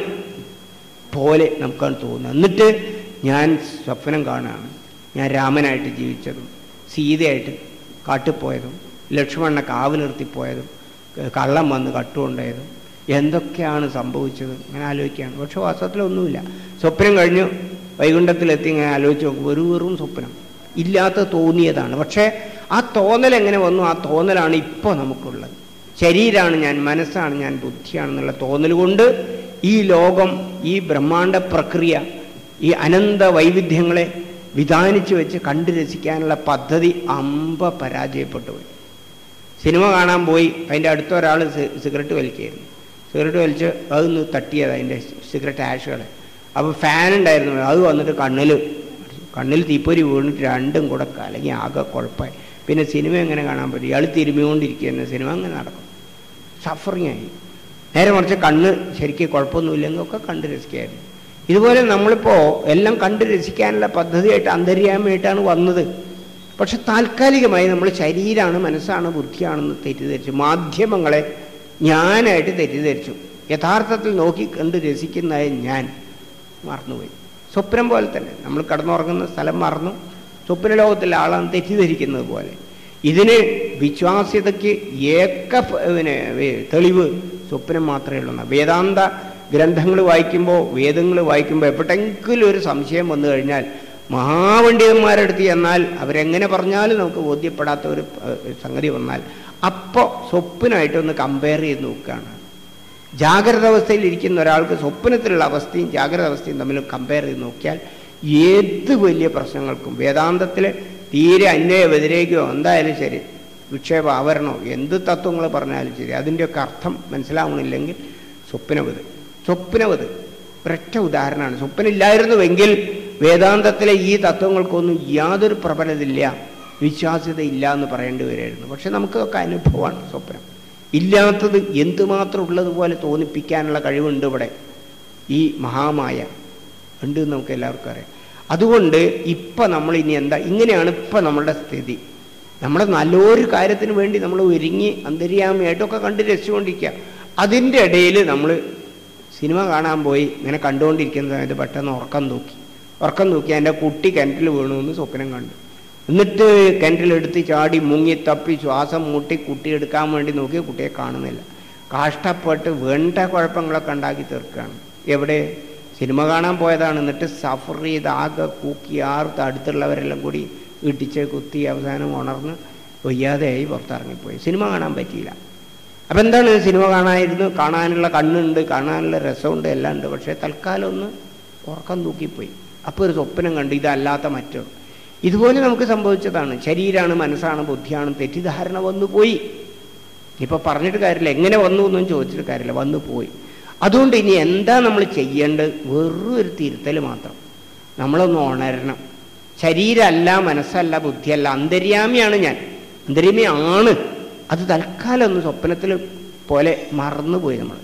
പോലെ നമുക്കാണ് തോന്നുന്നത് എന്നിട്ട് ഞാൻ സ്വപ്നം കാണുകയാണ് ഞാൻ രാമനായിട്ട് ജീവിച്ചതും സീതയായിട്ട് കാട്ടിപ്പോയതും ലക്ഷ്മണനെ കാവ് നിർത്തിപ്പോയതും കള്ളം വന്ന് കട്ടുകൊണ്ടായതും എന്തൊക്കെയാണ് സംഭവിച്ചത് ഇങ്ങനെ ആലോചിക്കുകയാണ് പക്ഷെ വാസ്തവത്തിലൊന്നുമില്ല സ്വപ്നം കഴിഞ്ഞു വൈകുണ്ഠത്തിലെത്തി ഇങ്ങനെ ആലോചിച്ച് നോക്കും ഒരു വെറും സ്വപ്നം ഇല്ലാത്ത തോന്നിയതാണ് പക്ഷേ ആ തോന്നൽ എങ്ങനെ വന്നു ആ തോന്നലാണ് ഇപ്പോൾ നമുക്കുള്ളത് ശരീരമാണ് ഞാൻ മനസ്സാണ് ഞാൻ ബുദ്ധിയാണെന്നുള്ള തോന്നൽ കൊണ്ട് ഈ ലോകം ഈ ബ്രഹ്മാണ്ട പ്രക്രിയ ഈ അനന്ത വൈവിധ്യങ്ങളെ വിധാനിച്ചു വെച്ച് കണ്ടു രസിക്കാനുള്ള പദ്ധതി അമ്പ പരാജയപ്പെട്ടു പോയി സിനിമ കാണാൻ പോയി അതിൻ്റെ അടുത്ത ഒരാൾ സിഗരറ്റ് വലിക്കുകയായിരുന്നു സിഗരറ്റ് വലിച്ച് അതൊന്ന് തട്ടിയത് അതിൻ്റെ സിഗരറ്റ് ആഷുകളെ അപ്പോൾ ഫാൻ ഉണ്ടായിരുന്നു അത് വന്നിട്ട് കണ്ണിൽ കണ്ണിൽ തീപ്പൊരി വീണിട്ട് രണ്ടും കൂടെ കലങ്ങി ആകെ കുഴപ്പമായി പിന്നെ സിനിമ എങ്ങനെ കാണാൻ പറ്റും ഇയാൾ തിരുമിക്കൊണ്ടിരിക്കുന്ന സിനിമ അങ്ങനെ നടക്കും സഫറിങ് ആയി നേരെ മറിച്ച് കണ്ണ് ശരിക്കും കുഴപ്പമൊന്നുമില്ലെങ്കിൽ ഒക്കെ കണ്ട് രസിക്കായിരുന്നു ഇതുപോലെ നമ്മളിപ്പോൾ എല്ലാം കണ്ട് രസിക്കാനുള്ള പദ്ധതിയായിട്ട് അന്തര്യാമയായിട്ടാണ് വന്നത് പക്ഷെ താൽക്കാലികമായി നമ്മൾ ശരീരമാണ് മനസ്സാണ് ബുദ്ധിയാണെന്ന് തെറ്റിദ്ധരിച്ചു മാധ്യമങ്ങളെ ഞാനായിട്ട് തെറ്റിദ്ധരിച്ചു യഥാർത്ഥത്തിൽ നോക്കി കണ്ട് രസിക്കുന്നതായ ഞാൻ മറന്നുപോയി സ്വപ്നം പോലെ തന്നെ നമ്മൾ കടന്നുറങ്ങുന്ന സ്ഥലം മറന്നു സ്വപ്ന ലോകത്തിലെ ആളാണ് തെറ്റിദ്ധരിക്കുന്നത് പോലെ ഇതിന് വിശ്വാസ്യതയ്ക്ക് ഏക പിന്നെ തെളിവ് സ്വപ്നം മാത്രമേ ഉള്ളൂ വേദാന്ത ഗ്രന്ഥങ്ങൾ വായിക്കുമ്പോൾ വേദങ്ങൾ വായിക്കുമ്പോൾ എപ്പോഴെങ്കിലും ഒരു സംശയം വന്നു കഴിഞ്ഞാൽ മഹാപണ്ഡിതന്മാരെടുത്ത് ചെന്നാൽ അവരെങ്ങനെ പറഞ്ഞാലും നമുക്ക് ബോധ്യപ്പെടാത്ത ഒരു സംഗതി വന്നാൽ അപ്പോൾ സ്വപ്നമായിട്ട് ഒന്ന് കമ്പയർ ചെയ്ത് നോക്കുകയാണ് ജാഗ്രത അവസ്ഥയിൽ ഇരിക്കുന്ന ഒരാൾക്ക് സ്വപ്നത്തിലുള്ള അവസ്ഥയും ജാഗ്രത അവസ്ഥയും തമ്മിൽ കമ്പയർ ചെയ്ത് നോക്കിയാൽ ഏത് വലിയ പ്രശ്നങ്ങൾക്കും വേദാന്തത്തിൽ തീരെ അന്വയ വ്യതിരേകയോ എന്തായാലും ശരി വിക്ഷേപ ആവരണോ എന്ത് തത്വങ്ങൾ പറഞ്ഞാലും ശരി അതിൻ്റെയൊക്കെ അർത്ഥം മനസ്സിലാവണില്ലെങ്കിൽ സ്വപ്നവത് സ്വപ്നവത് ഒരൊറ്റ ഉദാഹരണമാണ് സ്വപ്നമില്ലായിരുന്നുവെങ്കിൽ വേദാന്തത്തിലെ ഈ തത്വങ്ങൾക്കൊന്നും യാതൊരു പ്രബലതില്ല വിശ്വാസ്യത ഇല്ല എന്ന് പറയേണ്ടി വരായിരുന്നു പക്ഷെ നമുക്കൊക്കെ അനുഭവമാണ് സ്വപ്നം ഇല്ലാത്തത് എന്തുമാത്രം ഉള്ളതുപോലെ തോന്നിപ്പിക്കാനുള്ള കഴിവുണ്ട് ഇവിടെ ഈ മഹാമായ ഉണ്ട് എന്ന് നമുക്ക് എല്ലാവർക്കും അറിയാം അതുകൊണ്ട് ഇപ്പം നമ്മൾ ഇനി എന്താ ഇങ്ങനെയാണ് ഇപ്പം നമ്മളുടെ സ്ഥിതി നമ്മുടെ നല്ലൊരു കാര്യത്തിന് വേണ്ടി നമ്മൾ ഒരുങ്ങി അന്തര്യാമയായിട്ടൊക്കെ കണ്ട് രസിച്ചുകൊണ്ടിരിക്കുക അതിൻ്റെ ഇടയിൽ നമ്മൾ സിനിമ കാണാൻ പോയി ഇങ്ങനെ കണ്ടുകൊണ്ടിരിക്കുന്ന സമയത്ത് പെട്ടെന്ന് ഉറക്കം തൂക്കി ഉറക്കം തൂക്കി എൻ്റെ കുട്ടി കിണറ്റിൽ വീണു എന്ന് സ്വപ്നം കണ്ടു എന്നിട്ട് കിണറ്റിലെടുത്ത് ചാടി മുങ്ങി തപ്പി ശ്വാസം മുട്ടി കുട്ടി എടുക്കാൻ വേണ്ടി നോക്കി കുട്ടിയെ കാണുന്നില്ല കഷ്ടപ്പെട്ട് വേണ്ട കുഴപ്പങ്ങളൊക്കെ ഉണ്ടാക്കി തീർക്കുകയാണ് എവിടെ സിനിമ കാണാൻ പോയതാണ് എന്നിട്ട് സഫർ ചെയ്ത് ആകെ കൂക്കി ആർത്ത് അടുത്തുള്ളവരെല്ലാം കൂടി ഇടിച്ച് കുത്തി അവസാനം ഉണർന്ന് വയ്യാതെയായി പുറത്തിറങ്ങിപ്പോയി സിനിമ കാണാൻ പറ്റിയില്ല അപ്പം എന്താണ് സിനിമ കാണായിരുന്നു കാണാനുള്ള കണ്ണുണ്ട് കാണാനുള്ള രസമുണ്ട് എല്ലാം ഉണ്ട് പക്ഷേ തൽക്കാലം ഒന്ന് ഉറക്കം തൂക്കിപ്പോയി അപ്പോൾ ഒരു സ്വപ്നം കണ്ട് ഇതല്ലാത്ത മറ്റൊരു ഇതുപോലെ നമുക്ക് സംഭവിച്ചതാണ് ശരീരമാണ് മനസ്സാണ് ബുദ്ധിയാണ് തെറ്റിദ്ധാരണ വന്നു പോയി ഇപ്പൊ പറഞ്ഞിട്ട് കാര്യമില്ല എങ്ങനെ വന്നു എന്നും ചോദിച്ചിട്ട് കാര്യമില്ല വന്നു പോയി അതുകൊണ്ട് ഇനി എന്താ നമ്മൾ ചെയ്യേണ്ടത് വെറും ഒരു തിരുത്തൽ മാത്രം നമ്മളൊന്ന് ഉണരണം ശരീരമല്ല മനസ്സല്ല ബുദ്ധിയല്ല അന്തര്യാമിയാണ് ഞാൻ അന്തര്യാമിയാണ് അത് തൽക്കാലം ഒന്ന് സ്വപ്നത്തിൽ പോലെ മറന്നുപോയി നമ്മൾ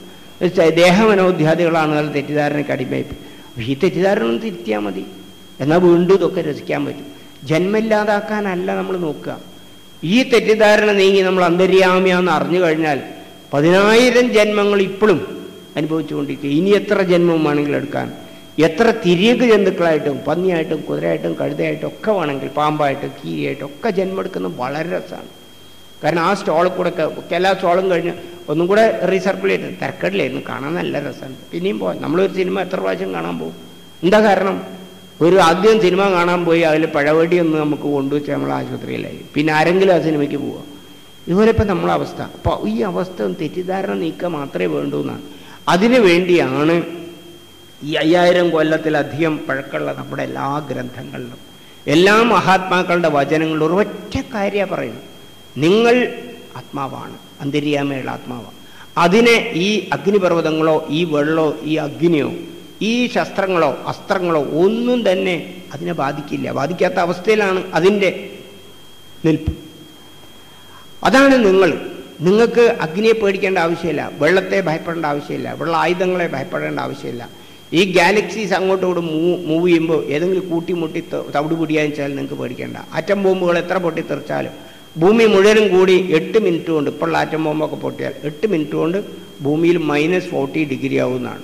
ദേഹമനോധ്യാദികളാണ് അത് തെറ്റിദ്ധാരണയ്ക്ക് അടിമയായി ഈ തെറ്റിദ്ധാരണ ഒന്ന് തിരുത്തിയാൽ മതി എന്നാൽ വീണ്ടും ഇതൊക്കെ രസിക്കാൻ പറ്റും ജന്മമില്ലാതാക്കാനല്ല നമ്മൾ നോക്കുക ഈ തെറ്റിദ്ധാരണ നീങ്ങി നമ്മൾ അന്തര്യാമിയാന്ന് അറിഞ്ഞു കഴിഞ്ഞാൽ പതിനായിരം ജന്മങ്ങൾ ഇപ്പോഴും അനുഭവിച്ചുകൊണ്ടിരിക്കുക ഇനി എത്ര ജന്മം വേണമെങ്കിലും എടുക്കാൻ എത്ര തിരിയക്ക് ജന്തുക്കളായിട്ടും പന്നിയായിട്ടും കുതിരയായിട്ടും കഴുതയായിട്ടും ഒക്കെ വേണമെങ്കിൽ പാമ്പായിട്ടും കീരിയായിട്ടും ഒക്കെ ജന്മം എടുക്കുന്നത് വളരെ രസമാണ് കാരണം ആ സ്റ്റോളിൽ കൂടെ ഒക്കെ എല്ലാ സ്റ്റോളും കഴിഞ്ഞ് ഒന്നും കൂടെ റീസർക്കുലേറ്റ് തിരക്കടിലായിരുന്നു കാണാൻ നല്ല രസമാണ് പിന്നെയും പോകാം നമ്മളൊരു സിനിമ എത്ര പ്രാവശ്യം കാണാൻ പോകും എന്താ കാരണം ഒരു ആദ്യം സിനിമ കാണാൻ പോയി അതിൽ പഴവടി ഒന്ന് നമുക്ക് കൊണ്ടുവച്ച് നമ്മൾ ആശുപത്രിയിലായി പിന്നെ ആരെങ്കിലും ആ സിനിമയ്ക്ക് പോവുക ഇതുപോലെ ഇപ്പം നമ്മളെ അവസ്ഥ അപ്പോൾ ഈ അവസ്ഥ തെറ്റിദ്ധാരണ നീക്കുക മാത്രമേ വേണ്ടൂ എന്നാണ് അതിനു വേണ്ടിയാണ് ഈ അയ്യായിരം കൊല്ലത്തിലധികം പഴക്കമുള്ള നമ്മുടെ എല്ലാ ഗ്രന്ഥങ്ങളിലും എല്ലാ മഹാത്മാക്കളുടെ വചനങ്ങളിലും ഒരൊറ്റ കാര്യമാണ് പറയുന്നത് നിങ്ങൾ ആത്മാവാണ് അന്തര്യാമയുള്ള ആത്മാവാണ് അതിനെ ഈ അഗ്നിപർവ്വതങ്ങളോ ഈ വെള്ളമോ ഈ അഗ്നിയോ ഈ ശസ്ത്രങ്ങളോ അസ്ത്രങ്ങളോ ഒന്നും തന്നെ അതിനെ ബാധിക്കില്ല ബാധിക്കാത്ത അവസ്ഥയിലാണ് അതിൻ്റെ നിൽപ്പ് അതാണ് നിങ്ങൾ നിങ്ങൾക്ക് അഗ്നിയെ പേടിക്കേണ്ട ആവശ്യമില്ല വെള്ളത്തെ ഭയപ്പെടേണ്ട ആവശ്യമില്ല വെള്ള ആയുധങ്ങളെ ഭയപ്പെടേണ്ട ആവശ്യമില്ല ഈ ഗാലക്സീസ് അങ്ങോട്ടും മൂവ് മൂവ് ചെയ്യുമ്പോൾ ഏതെങ്കിലും കൂട്ടിമുട്ടി ത- തവിട് പിടിയാന്ന് വെച്ചാൽ നിങ്ങൾക്ക് പേടിക്കേണ്ട ആറ്റം ബോംബുകൾ എത്ര പൊട്ടിത്തെറിച്ചാലും ഭൂമി മുഴുവനും കൂടി എട്ട് മിനിറ്റ് കൊണ്ട് ഇപ്പോൾ ആറ്റം ബോംബൊക്കെ പൊട്ടിയാൽ എട്ട് മിനിറ്റ് കൊണ്ട് ഭൂമിയിൽ മൈനസ് ഫോർട്ടി ഡിഗ്രി ആവുന്നതാണ്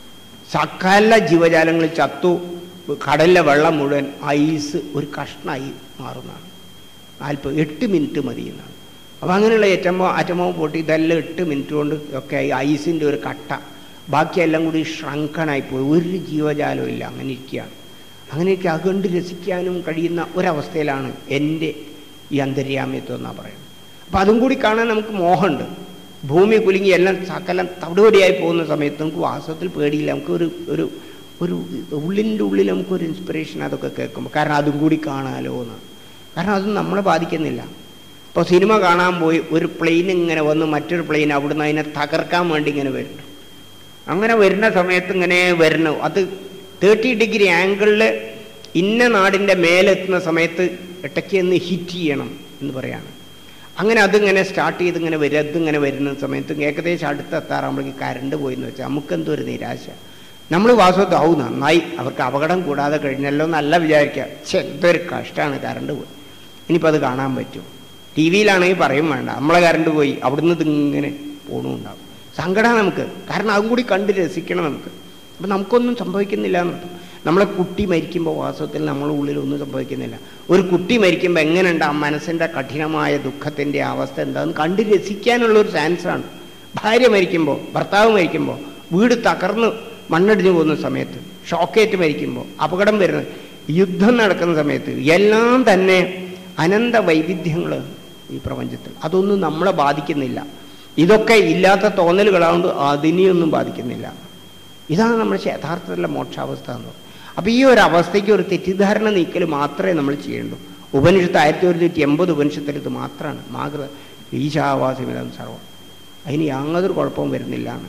സകല ജീവജാലങ്ങൾ ചത്തു കടലിലെ വെള്ളം മുഴുവൻ ഐസ് ഒരു കഷ്ണമായി മാറുന്നതാണ് നാൽപ്പത് എട്ട് മിനിറ്റ് മതി എന്നാണ് അപ്പോൾ അങ്ങനെയുള്ള ഏറ്റമോ അറ്റമോ പൊട്ടി ഇതെല്ലാം എട്ട് മിനിറ്റ് കൊണ്ട് ഒക്കെ ആയി ഐസിൻ്റെ ഒരു കട്ട ബാക്കിയെല്ലാം കൂടി ഷ്രങ്കനായി പോയി ഒരു ജീവജാലവും ഇല്ല അങ്ങനെ ഇരിക്കുകയാണ് അങ്ങനെയൊക്കെ അകണ്ട് രസിക്കാനും കഴിയുന്ന ഒരവസ്ഥയിലാണ് എൻ്റെ ഈ അന്തര്യാമ്യത്വം എന്നാണ് പറയുന്നത് അപ്പം അതും കൂടി കാണാൻ നമുക്ക് മോഹമുണ്ട് ഭൂമി കുലുങ്ങി എല്ലാം സകലം തവിടുപടിയായി പോകുന്ന സമയത്ത് നമുക്ക് വാസ്തവത്തിൽ പേടിയില്ല നമുക്ക് ഒരു ഒരു ഒരു ഉള്ളിൻ്റെ ഉള്ളിൽ നമുക്കൊരു ഇൻസ്പിറേഷൻ അതൊക്കെ കേൾക്കുമ്പോൾ കാരണം അതും കൂടി കാണാലോ എന്ന് കാരണം അതൊന്നും നമ്മളെ ബാധിക്കുന്നില്ല ഇപ്പോൾ സിനിമ കാണാൻ പോയി ഒരു പ്ലെയിൻ ഇങ്ങനെ വന്ന് മറ്റൊരു പ്ലെയിൻ അവിടുന്ന് അതിനെ തകർക്കാൻ വേണ്ടി ഇങ്ങനെ വരുന്നു അങ്ങനെ വരുന്ന സമയത്ത് ഇങ്ങനെ വരുന്നു അത് തേർട്ടി ഡിഗ്രി ആംഗിളിൽ ഇന്ന നാടിൻ്റെ മേലെത്തുന്ന സമയത്ത് ഇടയ്ക്ക് ഒന്ന് ഹിറ്റ് ചെയ്യണം എന്ന് പറയാണ് അങ്ങനെ അതിങ്ങനെ സ്റ്റാർട്ട് ചെയ്ത് ഇങ്ങനെ വരും അതിങ്ങനെ വരുന്ന സമയത്ത് ഏകദേശം അടുത്തെത്താറാകുമ്പോഴേക്ക് കരണ്ട് പോയി എന്ന് വെച്ചാൽ നമുക്കെന്തോ ഒരു നിരാശ നമ്മൾ വാസ്തവത്തിൽ ആവും നന്നായി അവർക്ക് അപകടം കൂടാതെ കഴിഞ്ഞല്ലോ എന്നല്ല വിചാരിക്കുക ഛെ എന്തൊരു കഷ്ടമാണ് കരണ്ട് പോയി ഇനിയിപ്പോൾ അത് കാണാൻ പറ്റുമോ ടി വിയിലാണെങ്കിൽ പറയും വേണ്ട നമ്മളെ കരണ്ട് പോയി അവിടുന്ന് ഇതിങ്ങനെ പോണുണ്ടാവും സങ്കടമാണ് നമുക്ക് കാരണം അതും കൂടി കണ്ട് രസിക്കണം നമുക്ക് അപ്പം നമുക്കൊന്നും സംഭവിക്കുന്നില്ല എന്നർത്ഥം നമ്മളെ കുട്ടി മരിക്കുമ്പോൾ വാസ്തവത്തിൽ നമ്മളെ ഉള്ളിൽ ഒന്നും സംഭവിക്കുന്നില്ല ഒരു കുട്ടി മരിക്കുമ്പോൾ എങ്ങനെയുണ്ട് ആ മനസ്സിൻ്റെ കഠിനമായ ദുഃഖത്തിൻ്റെ അവസ്ഥ എന്താണെന്ന് കണ്ട് രസിക്കാനുള്ള ഒരു ചാൻസാണ് ഭാര്യ മരിക്കുമ്പോൾ ഭർത്താവ് മരിക്കുമ്പോൾ വീട് തകർന്ന് മണ്ണടിഞ്ഞു പോകുന്ന സമയത്ത് ഷോക്കേറ്റ് മരിക്കുമ്പോൾ അപകടം വരുന്നത് യുദ്ധം നടക്കുന്ന സമയത്ത് എല്ലാം തന്നെ അനന്ത വൈവിധ്യങ്ങൾ ഈ പ്രപഞ്ചത്തിൽ അതൊന്നും നമ്മളെ ബാധിക്കുന്നില്ല ഇതൊക്കെ ഇല്ലാത്ത തോന്നലുകളാകൊണ്ട് അതിനെയൊന്നും ബാധിക്കുന്നില്ല ഇതാണ് നമ്മുടെ യഥാർത്ഥത്തിലുള്ള മോക്ഷാവസ്ഥ എന്ന് പറയുന്നത് അപ്പോൾ ഈ ഒരു അവസ്ഥയ്ക്ക് ഒരു തെറ്റിദ്ധാരണ നീക്കൽ മാത്രമേ നമ്മൾ ചെയ്യേണ്ടൂ ഉപനിഷത്ത് ആയിരത്തി ഒരുന്നൂറ്റി എൺപത് ഉപനിഷത്തിൽ ഇത് മാത്രമാണ് മാതൃ ഈശാവാസിമിതം സർവം അതിന് യാതൊരു കുഴപ്പവും വരുന്നില്ല എന്ന്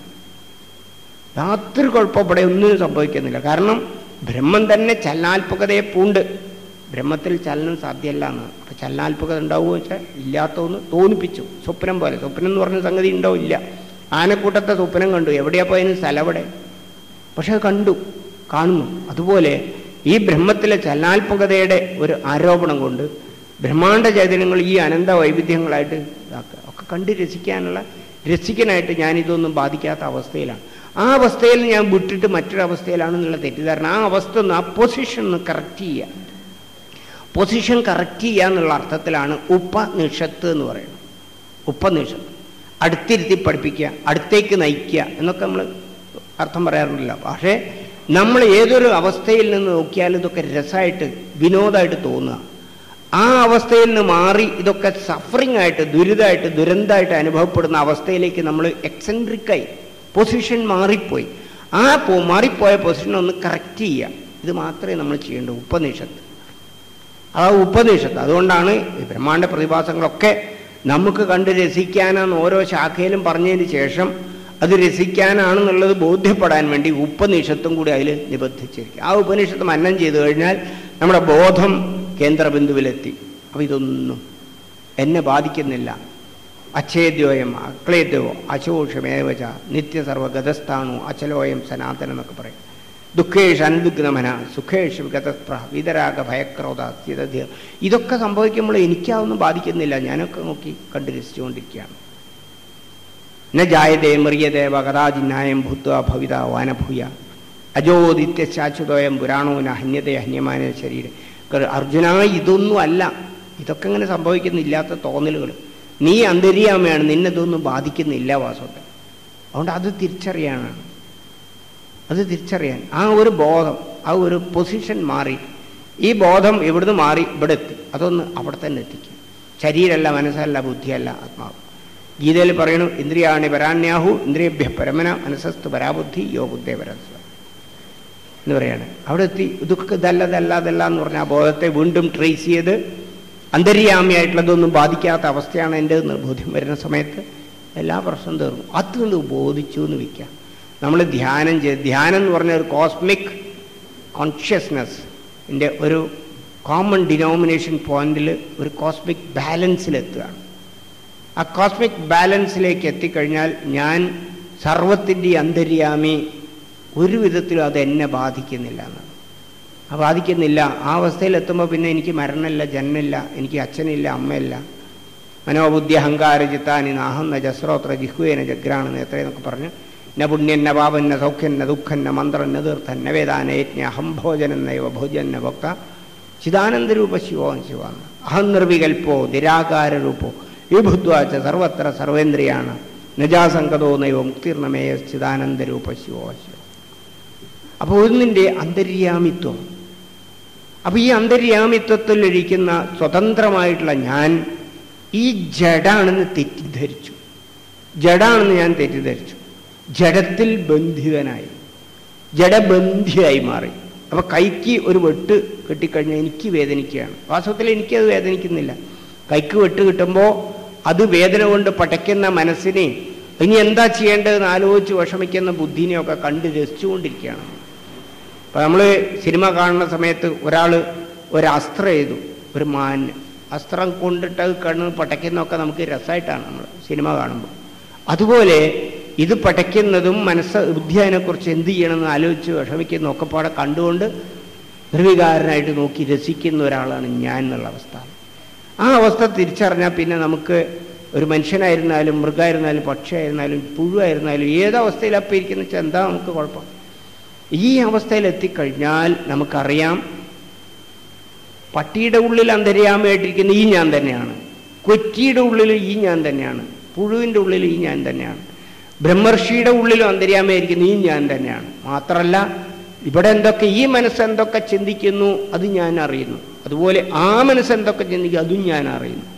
യാതൊരു കുഴപ്പം ഇവിടെ ഒന്നിനും സംഭവിക്കുന്നില്ല കാരണം ബ്രഹ്മം തന്നെ ചലനാത്മകതയെ പൂണ്ട് ബ്രഹ്മത്തിൽ ചലനം സാധ്യമല്ല എന്ന് അപ്പം ചലനാത്മകത ഉണ്ടാവുമോ വെച്ചാൽ ഇല്ലാത്തതൊന്ന് തോന്നിപ്പിച്ചു സ്വപ്നം പോലെ സ്വപ്നം എന്ന് പറഞ്ഞ സംഗതി ഉണ്ടോ ഇല്ല ആനക്കൂട്ടത്തെ സ്വപ്നം കണ്ടു എവിടെയാ പോയതിന് സ്ഥലവിടെ പക്ഷെ അത് കണ്ടു കാണുന്നു അതുപോലെ ഈ ബ്രഹ്മത്തിലെ ചലനാത്മകതയുടെ ഒരു ആരോപണം കൊണ്ട് ബ്രഹ്മാണ്ട ചൈതന്യങ്ങൾ ഈ അനന്ത വൈവിധ്യങ്ങളായിട്ട് ഇതാക്കുക ഒക്കെ കണ്ട് രസിക്കാനുള്ള രസിക്കാനായിട്ട് ഞാനിതൊന്നും ബാധിക്കാത്ത അവസ്ഥയിലാണ് ആ അവസ്ഥയിൽ ഞാൻ വിട്ടിട്ട് മറ്റൊരു അവസ്ഥയിലാണെന്നുള്ള തെറ്റിദ്ധാരണ ആ അവസ്ഥ ഒന്ന് ആ പൊസിഷൻ ഒന്ന് കറക്റ്റ് ചെയ്യുക പൊസിഷൻ കറക്റ്റ് ചെയ്യുക എന്നുള്ള അർത്ഥത്തിലാണ് ഉപനിഷത്ത് എന്ന് പറയുന്നത് ഉപനിഷത്ത് അടുത്തിരുത്തി പഠിപ്പിക്കുക അടുത്തേക്ക് നയിക്കുക എന്നൊക്കെ നമ്മൾ അർത്ഥം പറയാറുണ്ടല്ലോ പക്ഷേ നമ്മൾ ഏതൊരു അവസ്ഥയിൽ നിന്ന് നോക്കിയാലും ഇതൊക്കെ രസമായിട്ട് വിനോദമായിട്ട് തോന്നുക ആ അവസ്ഥയിൽ നിന്ന് മാറി ഇതൊക്കെ സഫറിങ് ആയിട്ട് ദുരിതമായിട്ട് ദുരന്തമായിട്ട് അനുഭവപ്പെടുന്ന അവസ്ഥയിലേക്ക് നമ്മൾ എക്സെൻട്രിക്കായി പൊസിഷൻ മാറിപ്പോയി ആ പോ മാറിപ്പോയ പൊസിഷൻ ഒന്ന് കറക്റ്റ് ചെയ്യുക ഇത് മാത്രമേ നമ്മൾ ചെയ്യേണ്ടൂ ഉപനിഷത്ത് ആ ഉപനിഷത്ത് അതുകൊണ്ടാണ് ഈ ബ്രഹ്മാണ്ട പ്രതിഭാസങ്ങളൊക്കെ നമുക്ക് കണ്ട് രസിക്കാനാന്ന് ഓരോ ശാഖയിലും പറഞ്ഞതിന് ശേഷം അത് രസിക്കാനാണെന്നുള്ളത് ബോധ്യപ്പെടാൻ വേണ്ടി ഉപനിഷത്തും കൂടി അതിൽ നിബന്ധിച്ചിരിക്കും ആ ഉപനിഷത്ത് മന്നം ചെയ്തു കഴിഞ്ഞാൽ നമ്മുടെ ബോധം കേന്ദ്രബിന്ദുവിലെത്തി അപ്പോൾ ഇതൊന്നും എന്നെ ബാധിക്കുന്നില്ല അച്ഛേദ്യോയം അക്ലേദ്യോ അശോഷമേവച നിത്യസർവഗതസ്ഥാണു അചലോയം സനാതനം എന്നൊക്കെ പറയും ദുഃഖേഷ് അനുദുഗ്നമന സുഖേഷ് വിഗതസ്പ്ര വിതരാഗ ഭയക്രോധ സ്ഥിതധീർ ഇതൊക്കെ സംഭവിക്കുമ്പോൾ എനിക്കതൊന്നും ബാധിക്കുന്നില്ല ഞാനൊക്കെ നോക്കി കണ്ട് രസിച്ചുകൊണ്ടിരിക്കുകയാണ് ന ജായതേ മറിയദേവ കഥാജിന്നായം ഭൂത്വ ഭവിത വാനഭൂയ അജോദിത്യ ശാശ്വതോയം പുരാണോ ന ഹന്യതേ ഹന്യമാന ശരീരം അർജുന ഇതൊന്നും അല്ല ഇതൊക്കെ ഇങ്ങനെ സംഭവിക്കുന്നില്ലാത്ത തോന്നലുകൾ നീ അന്തര്യാമയാണ് നിന്നതൊന്നും ബാധിക്കുന്നില്ല വാസത്തെ അതുകൊണ്ട് അത് തിരിച്ചറിയാനാണ് അത് തിരിച്ചറിയാൻ ആ ഒരു ബോധം ആ ഒരു പൊസിഷൻ മാറി ഈ ബോധം ഇവിടുന്ന് മാറി ഇവിടെ എത്തി അതൊന്ന് അവിടെ തന്നെ എത്തിക്കും ശരീരമല്ല മനസ്സല്ല ബുദ്ധിയല്ല ആത്മാവ് ഗീതയിൽ പറയണു ഇന്ദ്രിയാണി പരാന്യാഹു ഇന്ദ്രിയഭ്യ പരമന മനസ്സസ്തു പരാബുദ്ധി യോ ബുദ്ധേ പരസ്വ എന്ന് പറയാണ് അവിടെ എത്തി ഇതൊക്കെ ഇതല്ല ഇതല്ല അതല്ല എന്ന് പറഞ്ഞ ആ ബോധത്തെ വീണ്ടും ട്രേസ് ചെയ്ത് അന്തര്യാമിയായിട്ടുള്ളതൊന്നും ബാധിക്കാത്ത അവസ്ഥയാണ് എൻ്റെ ബോധ്യം വരുന്ന സമയത്ത് എല്ലാ പ്രശ്നവും തീർന്നു അതുകൊണ്ട് ബോധിച്ചു എന്ന് വയ്ക്കാം നമ്മൾ ധ്യാനം ചെയ്ത് ധ്യാനം എന്ന് പറഞ്ഞ ഒരു കോസ്മിക് കോൺഷ്യസ്നെസ് ൻ്റെ ഒരു കോമൺ ഡിനോമിനേഷൻ പോയിന്റിൽ ഒരു കോസ്മിക് ബാലൻസിലെത്തുകയാണ് ആ കോസ്മിക് ബാലൻസിലേക്ക് എത്തിക്കഴിഞ്ഞാൽ ഞാൻ സർവത്തിൻ്റെ അന്തര്യാമി ഒരു വിധത്തിലും അത് എന്നെ ബാധിക്കുന്നില്ല എന്നാണ് ആ ബാധിക്കുന്നില്ല ആ അവസ്ഥയിൽ എത്തുമ്പോൾ പിന്നെ എനിക്ക് മരണമില്ല ജന്മില്ല എനിക്ക് അച്ഛനില്ല അമ്മയില്ല മനോബുദ്ധി അഹങ്കാര ചിത്താനി നാഹം ന ജസ്രോത്ര ജിഹ്വേന ജഗ്രാണെന്ന് എത്രയെന്നൊക്കെ പറഞ്ഞ് ന പുണ്യൻ ന പാപൻ ന സൗഖ്യൻ ന ദുഃഖൻ ന മന്ത്രൻ ന തീർത്ഥൻ ന വേദാന യജ്ഞ അഹം ഭോജനൻ നൈവ ഭോജൻ ന ഭക്ത ചിദാനന്ദരൂപ ശിവോ ശിവാന്ന് അഹം നിർവികൽപ്പോ നിരാകാര രൂപോ വിഭുദ്വാച്ച സർവത്ര സർവേന്ദ്രിയാണ് നജാസങ്കതോ നൈവ മുക്തിർണമേയ ചിദാനന്ദരൂപ ശിവോ ശിവ അപ്പോൾ ഒന്നിൻ്റെ അന്തര്യാമിത്വം അപ്പോൾ ഈ അന്തര്യാമിത്വത്തിലിരിക്കുന്ന സ്വതന്ത്രമായിട്ടുള്ള ഞാൻ ഈ ജഡാണെന്ന് തെറ്റിദ്ധരിച്ചു ജഡാണെന്ന് ഞാൻ തെറ്റിദ്ധരിച്ചു ജഡത്തിൽ ബന്ധിതനായി ജഡബന്ധിയായി മാറി അപ്പോൾ കൈക്ക് ഒരു വെട്ട് കെട്ടിക്കഴിഞ്ഞാൽ എനിക്ക് വേദനിക്കുകയാണ് വാസ്തവത്തിൽ എനിക്കത് വേദനിക്കുന്നില്ല കൈക്ക് വെട്ട് കിട്ടുമ്പോൾ അത് വേദന കൊണ്ട് പടയ്ക്കുന്ന മനസ്സിനെ ഇനി എന്താ ചെയ്യേണ്ടതെന്ന് ആലോചിച്ച് വിഷമിക്കുന്ന ബുദ്ധിനെയൊക്കെ കണ്ട് രസിച്ചുകൊണ്ടിരിക്കുകയാണ് അപ്പോൾ നമ്മൾ സിനിമ കാണുന്ന സമയത്ത് ഒരാൾ ഒരു അസ്ത്രം ചെയ്തു ഒരു മാൻ അസ്ത്രം കൊണ്ടിട്ട് അത് കണ്ണ് പടയ്ക്കുന്നതൊക്കെ നമുക്ക് രസമായിട്ടാണ് നമ്മൾ സിനിമ കാണുമ്പോൾ അതുപോലെ ഇത് പടയ്ക്കുന്നതും മനസ്സ് ബുദ്ധി അതിനെക്കുറിച്ച് എന്ത് ചെയ്യണമെന്ന് ആലോചിച്ച് വിഷമിക്കുന്ന ഒക്കെ പാടെ കണ്ടുകൊണ്ട് നിർവികാരനായിട്ട് നോക്കി രസിക്കുന്ന ഒരാളാണ് ഞാൻ എന്നുള്ള അവസ്ഥ ആ അവസ്ഥ തിരിച്ചറിഞ്ഞാൽ പിന്നെ നമുക്ക് ഒരു മനുഷ്യനായിരുന്നാലും മൃഗമായിരുന്നാലും പക്ഷിയായിരുന്നാലും പുഴുവായിരുന്നാലും ഏതവസ്ഥയിലപ്പോൾ ഇരിക്കുന്ന വെച്ചാൽ എന്താ നമുക്ക് കുഴപ്പം ഈ അവസ്ഥയിൽ എത്തിക്കഴിഞ്ഞാൽ നമുക്കറിയാം പട്ടിയുടെ ഉള്ളിൽ അന്തര്യാമയായിട്ടിരിക്കുന്ന ഈ ഞാൻ തന്നെയാണ് കൊറ്റിയുടെ ഉള്ളിൽ ഈ ഞാൻ തന്നെയാണ് പുഴുവിൻ്റെ ഉള്ളിൽ ഈ ഞാൻ തന്നെയാണ് ബ്രഹ്മർഷിയുടെ ഉള്ളിലും അന്തര്യാമയായിരിക്കുന്ന ഈ ഞാൻ തന്നെയാണ് മാത്രമല്ല ഇവിടെ എന്തൊക്കെ ഈ മനസ്സ് എന്തൊക്കെ ചിന്തിക്കുന്നു അത് ഞാൻ അറിയുന്നു അതുപോലെ ആ മനസ്സ് എന്തൊക്കെ ചിന്തിക്കും അതും ഞാൻ അറിയുന്നു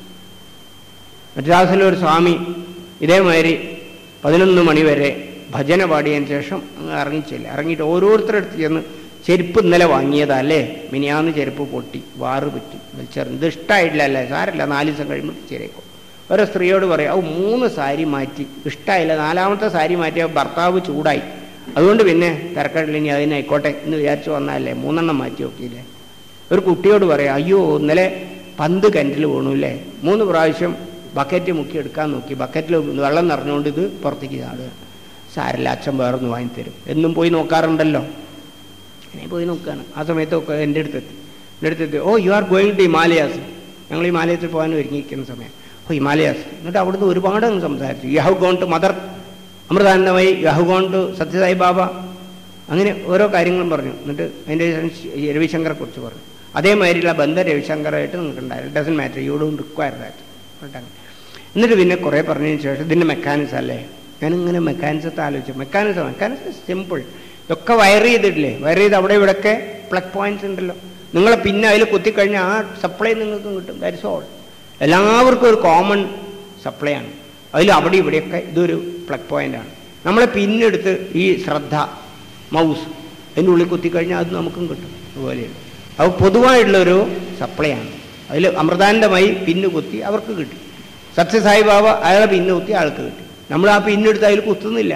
മദ്രാസിലൊരു സ്വാമി ഇതേമാതിരി പതിനൊന്ന് മണിവരെ ഭജന പാടിയതിന് ശേഷം അങ്ങ് ഇറങ്ങിച്ചില്ല ഇറങ്ങിയിട്ട് ഓരോരുത്തരടുത്ത് ചെന്ന് ചെരുപ്പ് ഇന്നലെ വാങ്ങിയതല്ലേ മിനിയാന്ന് ചെരുപ്പ് പൊട്ടി വാറ് പറ്റി വലിച്ചെറിഞ്ഞു ഇത് ഇഷ്ടമായിട്ടില്ല അല്ലേ സാരമില്ല നാല് ദിവസം കഴിയുമ്പോൾ ശരിയാക്കും ഓരോ സ്ത്രീയോട് പറയും അത് മൂന്ന് സാരി മാറ്റി ഇഷ്ടമായില്ല നാലാമത്തെ സാരി മാറ്റിയ ഭർത്താവ് ചൂടായി അതുകൊണ്ട് പിന്നെ തിരക്കടില്ല ഇനി അതിനായിക്കോട്ടെ എന്ന് വിചാരിച്ചു വന്നാലേ മൂന്നെണ്ണം മാറ്റി നോക്കിയില്ലേ ഒരു കുട്ടിയോട് പറയാം അയ്യോ ഇന്നലെ പന്ത് കിണറ്റിൽ വീണു മൂന്ന് പ്രാവശ്യം ബക്കറ്റ് മുക്കി എടുക്കാൻ നോക്കി ബക്കറ്റിൽ വെള്ളം നിറഞ്ഞുകൊണ്ട് ഇത് പുറത്തേക്ക് ചാടുക സാരല്ല അച്ഛൻ വേറൊന്ന് വാങ്ങിത്തരും എന്നും പോയി നോക്കാറുണ്ടല്ലോ അങ്ങനെ പോയി നോക്കുകയാണ് ആ സമയത്തൊക്കെ എൻ്റെ അടുത്തെത്തി എൻ്റെ അടുത്തെത്തി oh you are going to Himalayas ഞങ്ങൾ ഹിമാലയത്തിൽ പോകാൻ ഒരുങ്ങിയിരിക്കുന്ന സമയം ഓ ഹിമാലയാസ് എന്നിട്ട് അവിടുന്ന് ഒരുപാട് അങ്ങ് സംസാരിച്ചു you have gone to mother Amritanandamayi you have gone to Sathya Sai Baba അങ്ങനെ ഓരോ കാര്യങ്ങളും പറഞ്ഞു എന്നിട്ട് അതിൻ്റെ രവിശങ്കറെ കുറിച്ച് പറഞ്ഞു അതേമാതിരിയുള്ള ബന്ധം രവിശങ്കറായിട്ട് നിങ്ങൾക്ക് ഉണ്ടായിരുന്നു doesn't matter you don't require that എന്നിട്ട് പിന്നെ കുറേ പറഞ്ഞതിന് ശേഷം ഇതിൻ്റെ മെക്കാനിക്സ് അല്ലേ ഞാനിങ്ങനെ മെക്കാനിസത്തെ ആലോചിച്ചു മെക്കാനിസം മെക്കാനിസം സിമ്പിൾ ഇതൊക്കെ വയർ ചെയ്തിട്ടില്ലേ വയർ ചെയ്ത് അവിടെ ഇവിടെയൊക്കെ പ്ലഗ് പോയിന്റ്സ് ഉണ്ടല്ലോ നിങ്ങളെ പിന്നെ അതിൽ കുത്തിക്കഴിഞ്ഞാൽ ആ സപ്ലൈ നിങ്ങൾക്കും കിട്ടും ദാറ്റ്സ് ഓൾ എല്ലാവർക്കും ഒരു കോമൺ സപ്ലൈ ആണ് അതിൽ അവിടെ ഇവിടെയൊക്കെ ഇതൊരു പ്ലഗ് പോയിൻ്റാണ് നമ്മളെ പിന്നെടുത്ത് ഈ ശ്രദ്ധ മൗസ് അതിൻ്റെ ഉള്ളിൽ കുത്തിക്കഴിഞ്ഞാൽ അത് നമുക്കും കിട്ടും അതുപോലെയാണ് അത് പൊതുവായിട്ടുള്ളൊരു സപ്ലൈ ആണ് അതിൽ അമൃതാനന്ദമായി പിന്ന് കുത്തി അവർക്ക് കിട്ടി സത്യസായി ബാബ അയാളെ പിന്ന് കുത്തി ആൾക്ക് കിട്ടി നമ്മൾ ആ പിന്നെടുത്ത് അതിൽ കുത്തുന്നില്ല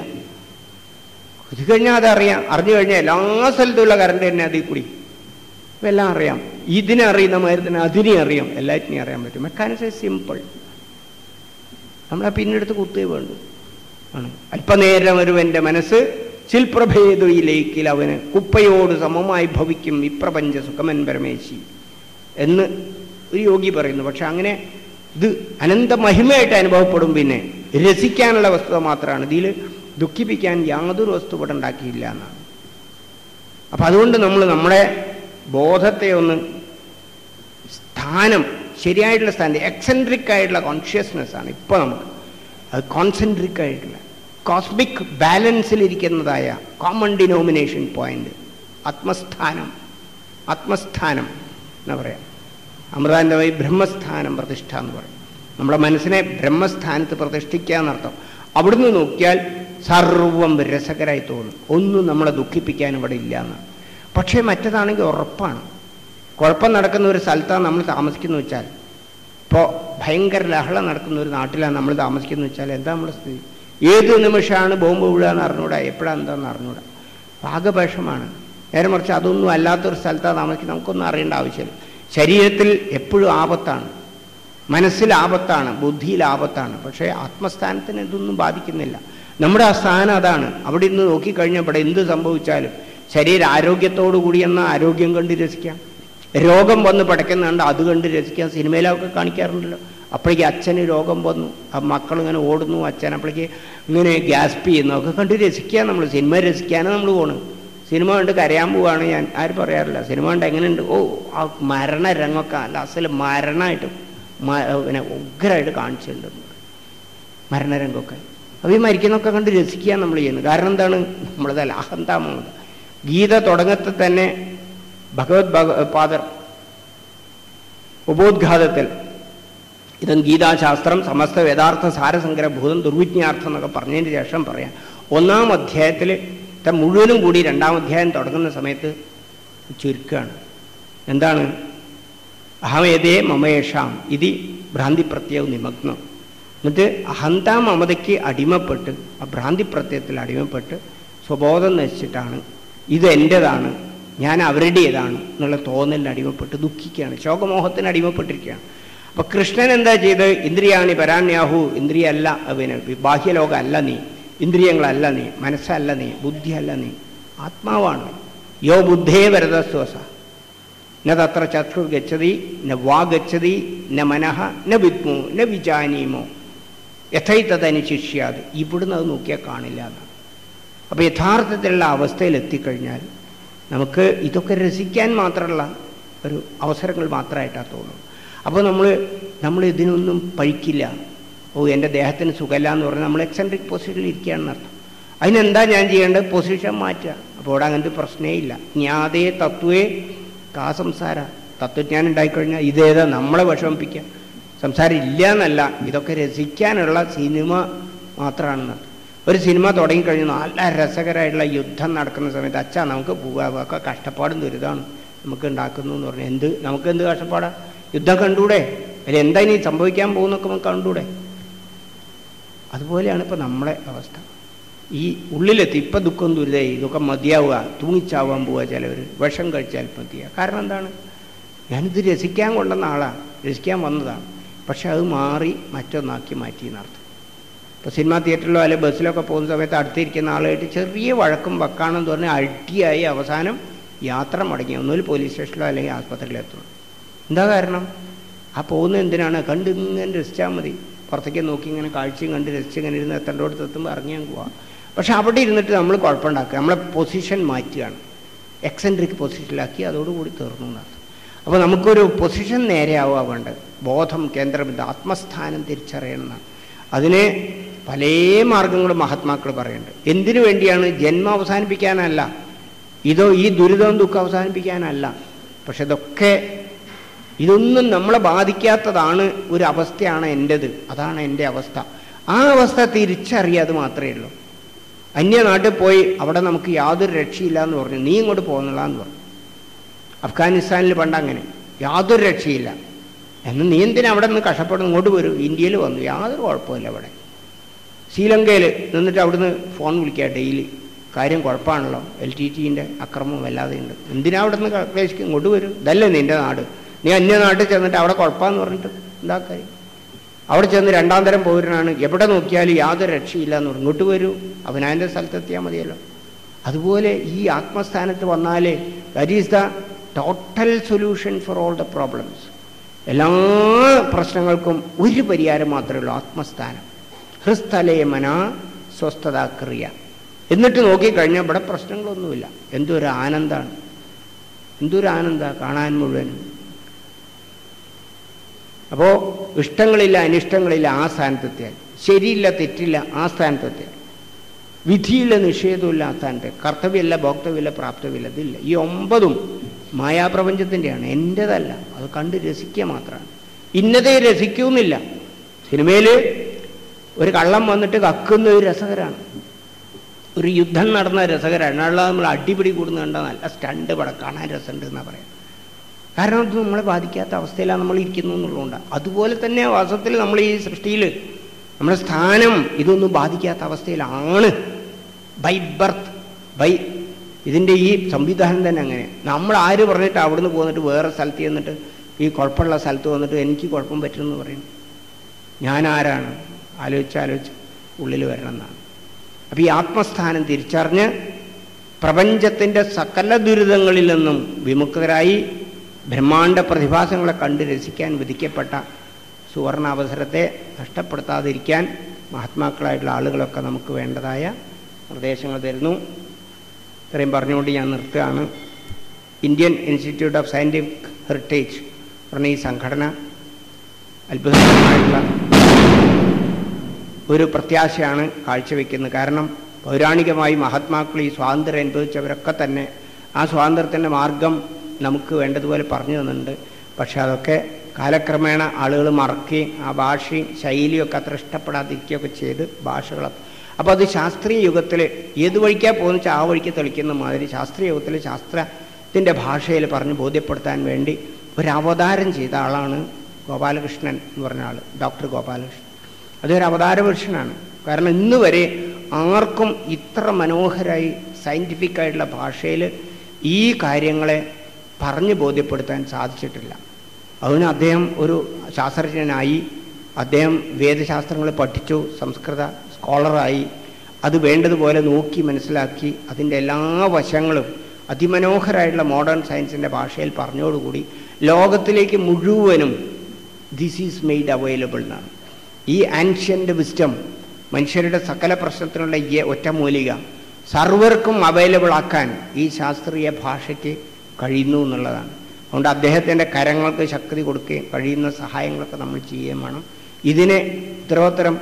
കുത്തി കഴിഞ്ഞാൽ അതറിയാം അറിഞ്ഞു കഴിഞ്ഞാൽ എല്ലാ സ്ഥലത്തുള്ള കറണ്ട് തന്നെ അതിൽ കൂടി അപ്പം എല്ലാം അറിയാം ഇതിനെ അറിയുന്ന മാതിരി തന്നെ അതിനെ അറിയാം എല്ലാറ്റിനെയും അറിയാൻ പറ്റും മെക്കാനിസം സിമ്പിൾ നമ്മളെ പിന്നെടുത്ത് കുത്തേ വേണ്ടു ആണ് അല്പനേരം ഒരുവന്റെ മനസ്സ് ചിൽപ്രഭേദയിലേക്കിൽ അവന് കുപ്പയോട് സമമായി ഭവിക്കും ഇപ്രപഞ്ച സുഖമൻ പരമേശി എന്ന് ഒരു യോഗി പറയുന്നു പക്ഷെ അങ്ങനെ ഇത് അനന്ത മഹിമയായിട്ട് അനുഭവപ്പെടും പിന്നെ രസിക്കാനുള്ള വസ്തുത മാത്രമാണ് ഇതിൽ ദുഃഖിപ്പിക്കാൻ യാതൊരു വസ്തു ഇവിടെ ഉണ്ടാക്കിയില്ല എന്നാണ് അപ്പം അതുകൊണ്ട് നമ്മൾ നമ്മുടെ ബോധത്തെ ഒന്ന് സ്ഥാനം ശരിയായിട്ടുള്ള സ്ഥാനം എക്സെൻട്രിക് ആയിട്ടുള്ള കോൺഷ്യസ്നെസ് ആണ് ഇപ്പോൾ നമുക്ക് അത് കോൺസെൻട്രിക് ആയിട്ടുള്ള കോസ്മിക് ബാലൻസിലിരിക്കുന്നതായ കോമൺ ഡിനോമിനേഷൻ പോയിന്റ് ആത്മസ്ഥാനം ആത്മസ്ഥാനം എന്ന് പറയാം അമൃതാനന്ദമായി ബ്രഹ്മസ്ഥാനം പ്രതിഷ്ഠ എന്ന് പറയും നമ്മുടെ മനസ്സിനെ ബ്രഹ്മസ്ഥാനത്ത് പ്രതിഷ്ഠിക്കുക എന്നർത്ഥം അവിടുന്ന് നോക്കിയാൽ സർവം രസകരമായി തോന്നും ഒന്നും നമ്മളെ ദുഃഖിപ്പിക്കാൻ ഇവിടെ ഇല്ല എന്നാണ് പക്ഷേ മറ്റതാണെങ്കിൽ ഉറപ്പാണ് കുഴപ്പം നടക്കുന്ന ഒരു സ്ഥലത്താണ് നമ്മൾ താമസിക്കുന്നു വെച്ചാൽ ഇപ്പോൾ ഭയങ്കര ലഹള നടക്കുന്ന ഒരു നാട്ടിലാണ് നമ്മൾ താമസിക്കുന്നു വെച്ചാൽ എന്താ നമ്മുടെ സ്ഥിതി ഏത് നിമിഷമാണ് ബോംബ് വീഴുക എന്ന് അറിഞ്ഞൂടാ എപ്പോഴാണ് എന്താണെന്ന് അറിഞ്ഞൂടാ ഭാഗപേഷമാണ് നേരെ മറിച്ച് അതൊന്നും അല്ലാത്തൊരു സ്ഥലത്താണ് താമസിക്കുന്നത് നമുക്കൊന്നും അറിയേണ്ട ആവശ്യമില്ല ശരീരത്തിൽ എപ്പോഴും ആപത്താണ് മനസ്സിൽ ആപത്താണ് ബുദ്ധിയിൽ ആപത്താണ് പക്ഷേ ആത്മസ്ഥാനത്തിന് ഇതൊന്നും ബാധിക്കുന്നില്ല നമ്മുടെ ആ സ്ഥാനം അതാണ് അവിടെ നിന്ന് നോക്കിക്കഴിഞ്ഞാൽ ഇവിടെ എന്ത് സംഭവിച്ചാലും ശരീര ആരോഗ്യത്തോടു കൂടി എന്ന ആരോഗ്യം കണ്ട് രസിക്കാം രോഗം വന്ന് പടയ്ക്കുന്നുണ്ട് അത് കണ്ട് രസിക്കാം സിനിമയിലൊക്കെ കാണിക്കാറുണ്ടല്ലോ അപ്പോഴേക്ക് അച്ഛന് രോഗം വന്നു ആ മക്കൾ ഇങ്ങനെ ഓടുന്നു അച്ഛൻ അപ്പോഴേക്ക് ഇങ്ങനെ ഗ്യാസ്പ് ചെയ്യുന്നു ഒക്കെ കണ്ട് രസിക്കുക നമ്മൾ സിനിമ രസിക്കാനാണ് നമ്മൾ പോണ് സിനിമ കണ്ട് കരയാൻ പോവാണ് ഞാൻ ആരും പറയാറില്ല സിനിമ കണ്ട് എങ്ങനെയുണ്ട് ഓ ആ മരണ രംഗമൊക്കെ അല്ല അസല് മരണമായിട്ട് മ- പിന്നെ ഉഗ്രമായിട്ട് കാണിച്ചിട്ടുണ്ട് മരണരംഗമൊക്കെ അപ്പോൾ ഈ മരിക്കുന്നൊക്കെ കണ്ട് രസിക്കുക നമ്മൾ ചെയ്യുന്നത് കാരണം എന്താണ് നമ്മളതല്ല അഹന്താമത ഗീത തുടങ്ങത്തിൽ തന്നെ ഭഗവത് ഭഗ പാദർ ഉപോദ്ഘാതത്തിൽ ഇതും ഗീതാശാസ്ത്രം സമസ്ത വേദാർത്ഥ സാരസംഗ്രഹഭൂതം ദുർവിജ്ഞാർത്ഥം എന്നൊക്കെ പറഞ്ഞതിന് ശേഷം പറയാം ഒന്നാം അധ്യായത്തിൽ മുഴുവനും കൂടി രണ്ടാം അധ്യായം തുടങ്ങുന്ന സമയത്ത് ചുരുക്കമാണ് എന്താണ് അഹമേതേ മമേഷാം ഇതി ഭ്രാന്തി പ്രത്യയവും നിമഗ്നം എന്നിട്ട് അഹന്താ മമതയ്ക്ക് അടിമപ്പെട്ട് ആ ഭ്രാന്തി പ്രത്യയത്തിൽ അടിമപ്പെട്ട് സ്വബോധം നശിച്ചിട്ടാണ് ഇത് എൻ്റെതാണ് ഞാൻ അവരുടേതാണ് എന്നുള്ള തോന്നലിന് അടിമപ്പെട്ട് ദുഃഖിക്കുകയാണ് ശോകമോഹത്തിന് അടിമപ്പെട്ടിരിക്കുകയാണ് അപ്പൊ കൃഷ്ണൻ എന്താ ചെയ്ത് ഇന്ദ്രിയാണി പരാണ്യാഹു ഇന്ദ്രിയ അല്ല പിന്നെ ബാഹ്യലോകം അല്ല നീ ഇന്ദ്രിയങ്ങളല്ല നീ മനസ്സല്ല നീ ബുദ്ധിയല്ല നീ ആത്മാവാണ് യോ ബുദ്ധേ വരദസ്വസ ന തത്ര ചക്ഷുർ ഗച്ഛതി ന വാ ഗച്ഛതി ന മനഃ ന വിദ്മോ ന വിജാനീമോ യഥൈത്തതനുശിഷ്യാത് ഇവിടുന്ന് അത് നോക്കിയാൽ കാണില്ല എന്നാണ് അപ്പോൾ യഥാർത്ഥത്തിലുള്ള അവസ്ഥയിൽ എത്തിക്കഴിഞ്ഞാൽ നമുക്ക് ഇതൊക്കെ രസിക്കാൻ മാത്രമുള്ള ഒരു അവസരങ്ങൾ മാത്രമായിട്ടാണ് തോന്നുന്നത് അപ്പോൾ നമ്മൾ നമ്മൾ ഇതിനൊന്നും പഴിക്കില്ല ഓ എൻ്റെ ദേഹത്തിന് സുഖമില്ല എന്ന് പറഞ്ഞാൽ നമ്മൾ എക്സെൻട്രിക് പൊസിഷനിൽ ഇരിക്കുകയാണെന്ന് അർത്ഥം അതിനെന്താ ഞാൻ ചെയ്യേണ്ടത് പൊസിഷൻ മാറ്റുക അപ്പോൾ അവിടെ അങ്ങനത്തെ പ്രശ്നമേ ഇല്ല ജ്ഞാതേ തത്വേ കാ സംസാര തത്വജ്ഞാനം ഉണ്ടായിക്കഴിഞ്ഞാൽ ഇതേതാ നമ്മളെ വിഷമിപ്പിക്കുക സംസാരം ഇല്ല എന്നല്ല ഇതൊക്കെ രസിക്കാനുള്ള സിനിമ മാത്രമാണെന്ന് ഒരു സിനിമ തുടങ്ങിക്കഴിഞ്ഞാൽ നല്ല രസകരമായിട്ടുള്ള യുദ്ധം നടക്കുന്ന സമയത്ത് അച്ഛാ നമുക്ക് പോകാം ഒക്കെ കഷ്ടപ്പാടും ദുരിതമാണ് നമുക്ക് ഉണ്ടാക്കുന്നു എന്ന് പറഞ്ഞാൽ എന്ത് നമുക്ക് എന്ത് കഷ്ടപ്പാടാ യുദ്ധം കണ്ടൂടെ അതിൽ എന്താ ഇനി സംഭവിക്കാൻ പോകുന്നൊക്കെ നമുക്ക് കണ്ടൂടെ അതുപോലെയാണ് ഇപ്പം നമ്മളെ അവസ്ഥ ഈ ഉള്ളിലെത്തി ഇപ്പം ദുഃഖം ദുരിതമായി ഇതൊക്കെ മതിയാവുക തൂങ്ങിച്ചാവാൻ പോവുക ചിലവർ വിഷം കഴിച്ചാൽ മതിയാ കാരണം എന്താണ് ഞാനിത് രസിക്കാൻ കൊണ്ടുവന്ന ആളാണ് രസിക്കാൻ വന്നതാണ് പക്ഷെ അത് മാറി മറ്റൊന്നാക്കി മാറ്റി എന്നർത്ഥം ഇപ്പോൾ സിനിമാ തിയേറ്ററിലോ അല്ലെങ്കിൽ ബസ്സിലൊക്കെ പോകുന്ന സമയത്ത് അടുത്തിരിക്കുന്ന ആളായിട്ട് ചെറിയ വഴക്കും വക്കാണെന്ന് പറഞ്ഞ് അടിയായി അവസാനം യാത്ര മുടങ്ങി ഒന്നുകിൽ പോലീസ് സ്റ്റേഷനിലോ അല്ലെങ്കിൽ ആസ്പത്രിയിലോ എത്തണം എന്താ കാരണം ആ പോകുന്നത് എന്തിനാണ് കണ്ട് ഇങ്ങനെ രസിച്ചാൽ മതി പുറത്തേക്ക് നോക്കി ഇങ്ങനെ കാഴ്ചയും കണ്ട് രസിച്ച് ഇങ്ങനെ ഇരുന്ന് എത്തേണ്ടോടത്ത് എത്തുമ്പോൾ ഇറങ്ങി ഞാൻ പോവാം പക്ഷെ അവിടെ ഇരുന്നിട്ട് നമ്മൾ കുഴപ്പമുണ്ടാക്കുക നമ്മളെ പൊസിഷൻ മാറ്റുകയാണ് എക്സെൻട്രിക് പൊസിഷനിലാക്കി അതോടുകൂടി തീർന്നു എന്നർത്ഥം അപ്പോൾ നമുക്കൊരു പൊസിഷൻ നേരെയാവുക വേണ്ടത് ബോധം കേന്ദ്രബിന്ദു ആത്മസ്ഥാനം തിരിച്ചറിയണം എന്നാണ് അതിന് പല മാർഗങ്ങളും മഹാത്മാക്കൾ പറയുന്നുണ്ട് എന്തിനു വേണ്ടിയാണ് ജന്മം അവസാനിപ്പിക്കാനല്ല ഇതോ ഈ ദുരിതവും ദുഃഖം അവസാനിപ്പിക്കാനല്ല പക്ഷെ ഇതൊക്കെ ഇതൊന്നും നമ്മളെ ബാധിക്കാത്തതാണ് ഒരു അവസ്ഥയാണ് എൻ്റെത് അതാണ് എൻ്റെ അവസ്ഥ ആ അവസ്ഥ തിരിച്ചറിയാതെ മാത്രമേ ഉള്ളൂ അന്യനാട്ടിൽ പോയി അവിടെ നമുക്ക് യാതൊരു രക്ഷയില്ല എന്ന് പറഞ്ഞു നീ ഇങ്ങോട്ട് പോകുന്നില്ല എന്ന് പറഞ്ഞു അഫ്ഗാനിസ്ഥാനിൽ പണ്ട് അങ്ങനെ യാതൊരു രക്ഷയില്ല എന്ന് നീ എന്തിനാ അവിടെ നിന്ന് കഷ്ടപ്പെടുന്നു ഇങ്ങോട്ട് വരും ഇന്ത്യയിൽ വന്നു യാതൊരു കുഴപ്പമില്ല അവിടെ ശ്രീലങ്കയിൽ നിന്നിട്ട് അവിടുന്ന് ഫോൺ വിളിക്കുക ഡെയിലി കാര്യം കുഴപ്പമാണല്ലോ എൽ ടി ടിൻ്റെ അക്രമം വല്ലാതെ ഉണ്ട് എന്തിനാ അവിടെ നിന്ന് ക്ലേശിക്കും ഇങ്ങോട്ട് വരും ഇതല്ലേ നിൻ്റെ നാട് നീ അന്യ നാട്ടിൽ ചെന്നിട്ട് അവിടെ കുഴപ്പമെന്ന് പറഞ്ഞിട്ട് എന്താ കാര്യം അവിടെ ചെന്ന് രണ്ടാം തരം പൗരനാണ് എവിടെ നോക്കിയാലും യാതൊരു രക്ഷയില്ല എന്ന് പറഞ്ഞു ഇങ്ങോട്ട് വരൂ അവനാൻ്റെ സ്ഥലത്തെത്തിയാൽ മതിയല്ലോ അതുപോലെ ഈ ആത്മസ്ഥാനത്ത് വന്നാലേ that is the total solution for all the problems എല്ലാ പ്രശ്നങ്ങൾക്കും ഒരു പരിഹാരം മാത്രമേ ഉള്ളൂ ആത്മസ്ഥാനം ഹൃസ്ഥലേമന സ്വസ്ഥത ക്രിയ എന്നിട്ട് നോക്കിക്കഴിഞ്ഞാൽ ഇവിടെ പ്രശ്നങ്ങളൊന്നുമില്ല എന്തൊരു ആനന്ദമാണ് എന്തൊരു ആനന്ദ കാണാൻ മുഴുവനും അപ്പോൾ ഇഷ്ടങ്ങളില്ല അനിഷ്ടങ്ങളില്ല ആ സ്ഥാനത്തെത്തിയാൽ ശരിയില്ല തെറ്റില്ല ആ സ്ഥാനത്തെത്തിയാൽ വിധിയില്ല നിഷേധമില്ല ആ സ്ഥാനത്ത് കർത്തവ്യമല്ല ഭോക്തവ്യമില്ല പ്രാപ്തവ്യമില്ല ഇതില്ല ഈ ഒമ്പതും മായാപ്രപഞ്ചത്തിൻ്റെയാണ് എൻ്റെതല്ല അത് കണ്ട് രസിക്കുക മാത്രമാണ് ഇന്നതേ രസിക്കുന്നില്ല സിനിമയിൽ ഒരു കള്ളം വന്നിട്ട് കക്കുന്ന ഒരു രസകരമാണ് ഒരു യുദ്ധം നടന്ന രസകരമാണ് അല്ലാതെ നമ്മൾ അടിപിടി കൂടുന്ന കണ്ട നല്ല സ്റ്റണ്ട് പടം കാണാൻ രസമുണ്ട് എന്നാണ് പറയാം കാരണം അത് നമ്മളെ ബാധിക്കാത്ത അവസ്ഥയിലാണ് നമ്മൾ ഇരിക്കുന്നു എന്നുള്ളതുകൊണ്ടാണ് അതുപോലെ തന്നെ വാസ്തവത്തിൽ നമ്മൾ ഈ സൃഷ്ടിയിൽ നമ്മുടെ സ്ഥാനം ഇതൊന്നും ബാധിക്കാത്ത അവസ്ഥയിലാണ് ബൈ ബർത്ത് ബൈ ഇതിൻ്റെ ഈ സംവിധാനം തന്നെ അങ്ങനെ നമ്മൾ ആര് പറഞ്ഞിട്ട് അവിടുന്ന് പോന്നിട്ട് വേറെ സ്ഥലത്ത് ചെന്നിട്ട് ഈ കുഴപ്പമുള്ള സ്ഥലത്ത് വന്നിട്ട് എനിക്ക് കുഴപ്പം പറ്റുമെന്ന് പറയും ഞാൻ ആരാണ് ആലോചിച്ച് ആലോചിച്ച് ഉള്ളിൽ വരണം എന്നാണ് അപ്പോൾ ഈ ആത്മസ്ഥാനം തിരിച്ചറിഞ്ഞ് പ്രപഞ്ചത്തിൻ്റെ സകല ദുരിതങ്ങളിൽ നിന്നും വിമുക്തരായി ബ്രഹ്മാണ്ട പ്രതിഭാസങ്ങളെ കണ്ട് രസിക്കാൻ വിധിക്കപ്പെട്ട സുവർണാവസരത്തെ നഷ്ടപ്പെടുത്താതിരിക്കാൻ മഹാത്മാക്കളായിട്ടുള്ള ആളുകളൊക്കെ നമുക്ക് വേണ്ടതായ നിർദ്ദേശങ്ങൾ തരുന്നു ഇത്രയും പറഞ്ഞുകൊണ്ട് ഞാൻ നിർത്തുകയാണ് Indian Institute of Scientific Heritage പറഞ്ഞ ഈ സംഘടന അത്ഭുതകരമായിട്ടുള്ള ഒരു പ്രത്യാശയാണ് കാഴ്ചവെക്കുന്നത് കാരണം പൗരാണികമായി മഹാത്മാക്കൾ ഈ സ്വാതന്ത്ര്യം അനുഭവിച്ചവരൊക്കെ തന്നെ ആ സ്വാതന്ത്ര്യത്തിൻ്റെ മാർഗം നമുക്ക് വേണ്ടതുപോലെ പറഞ്ഞു തന്നിട്ടുണ്ട് പക്ഷെ അതൊക്കെ കാലക്രമേണ ആളുകൾ മറക്കുകയും ആ ഭാഷയും ശൈലിയും ഒക്കെ അത്ര ഇഷ്ടപ്പെടാതിരിക്കുകയൊക്കെ ചെയ്ത് ഭാഷകളൊക്കെ അപ്പോൾ അത് ശാസ്ത്രീയ യുഗത്തിൽ ഏത് വഴിക്കാണ് പോകുന്ന വെച്ചാൽ ആ വഴിക്ക് തെളിക്കുന്ന മാതിരി ശാസ്ത്രീയ യുഗത്തിൽ ശാസ്ത്രത്തിൻ്റെ ഭാഷയിൽ പറഞ്ഞ് ബോധ്യപ്പെടുത്താൻ വേണ്ടി ഒരു അവതാരം ചെയ്ത ആളാണ് ഗോപാലകൃഷ്ണൻ എന്ന് പറഞ്ഞ ആൾ ഡോക്ടർ ഗോപാലകൃഷ്ണൻ അതൊരു അവതാര പുരുഷനാണ് കാരണം ഇന്ന് വരെ ആർക്കും ഇത്ര മനോഹരമായി സയൻറ്റിഫിക് ആയിട്ടുള്ള ഭാഷയിൽ ഈ കാര്യങ്ങളെ പറഞ്ഞ് ബോധ്യപ്പെടുത്താൻ സാധിച്ചിട്ടില്ല അതിന് അദ്ദേഹം ഒരു ശാസ്ത്രജ്ഞനായി അദ്ദേഹം വേദശാസ്ത്രങ്ങൾ പഠിച്ചു സംസ്കൃത സ്കോളറായി അത് വേണ്ടതുപോലെ നോക്കി മനസ്സിലാക്കി അതിൻ്റെ എല്ലാ വശങ്ങളും അതിമനോഹരമായിട്ടുള്ള മോഡേൺ സയൻസിൻ്റെ ഭാഷയിൽ പറഞ്ഞോടുകൂടി ലോകത്തിലേക്ക് മുഴുവനും ദിസ് ഈസ് മെയ്ഡ് അവൈലബിൾ എന്നാണ് ഈ ആൻഷ്യൻ്റ് വിസ്റ്റം മനുഷ്യരുടെ സകല പ്രശ്നത്തിനുള്ള ഈ ഒറ്റമൂലിക സർവർക്കും അവൈലബിൾ ആക്കാൻ ഈ ശാസ്ത്രീയ ഭാഷയ്ക്ക് കഴിയുന്നു എന്നുള്ളതാണ് അതുകൊണ്ട് അദ്ദേഹത്തിൻ്റെ കരങ്ങൾക്ക് ശക്തി കൊടുക്കുകയും കഴിയുന്ന സഹായങ്ങളൊക്കെ നമ്മൾ ചെയ്യുകയും വേണം ഇതിനെ ഉത്തരോത്തരം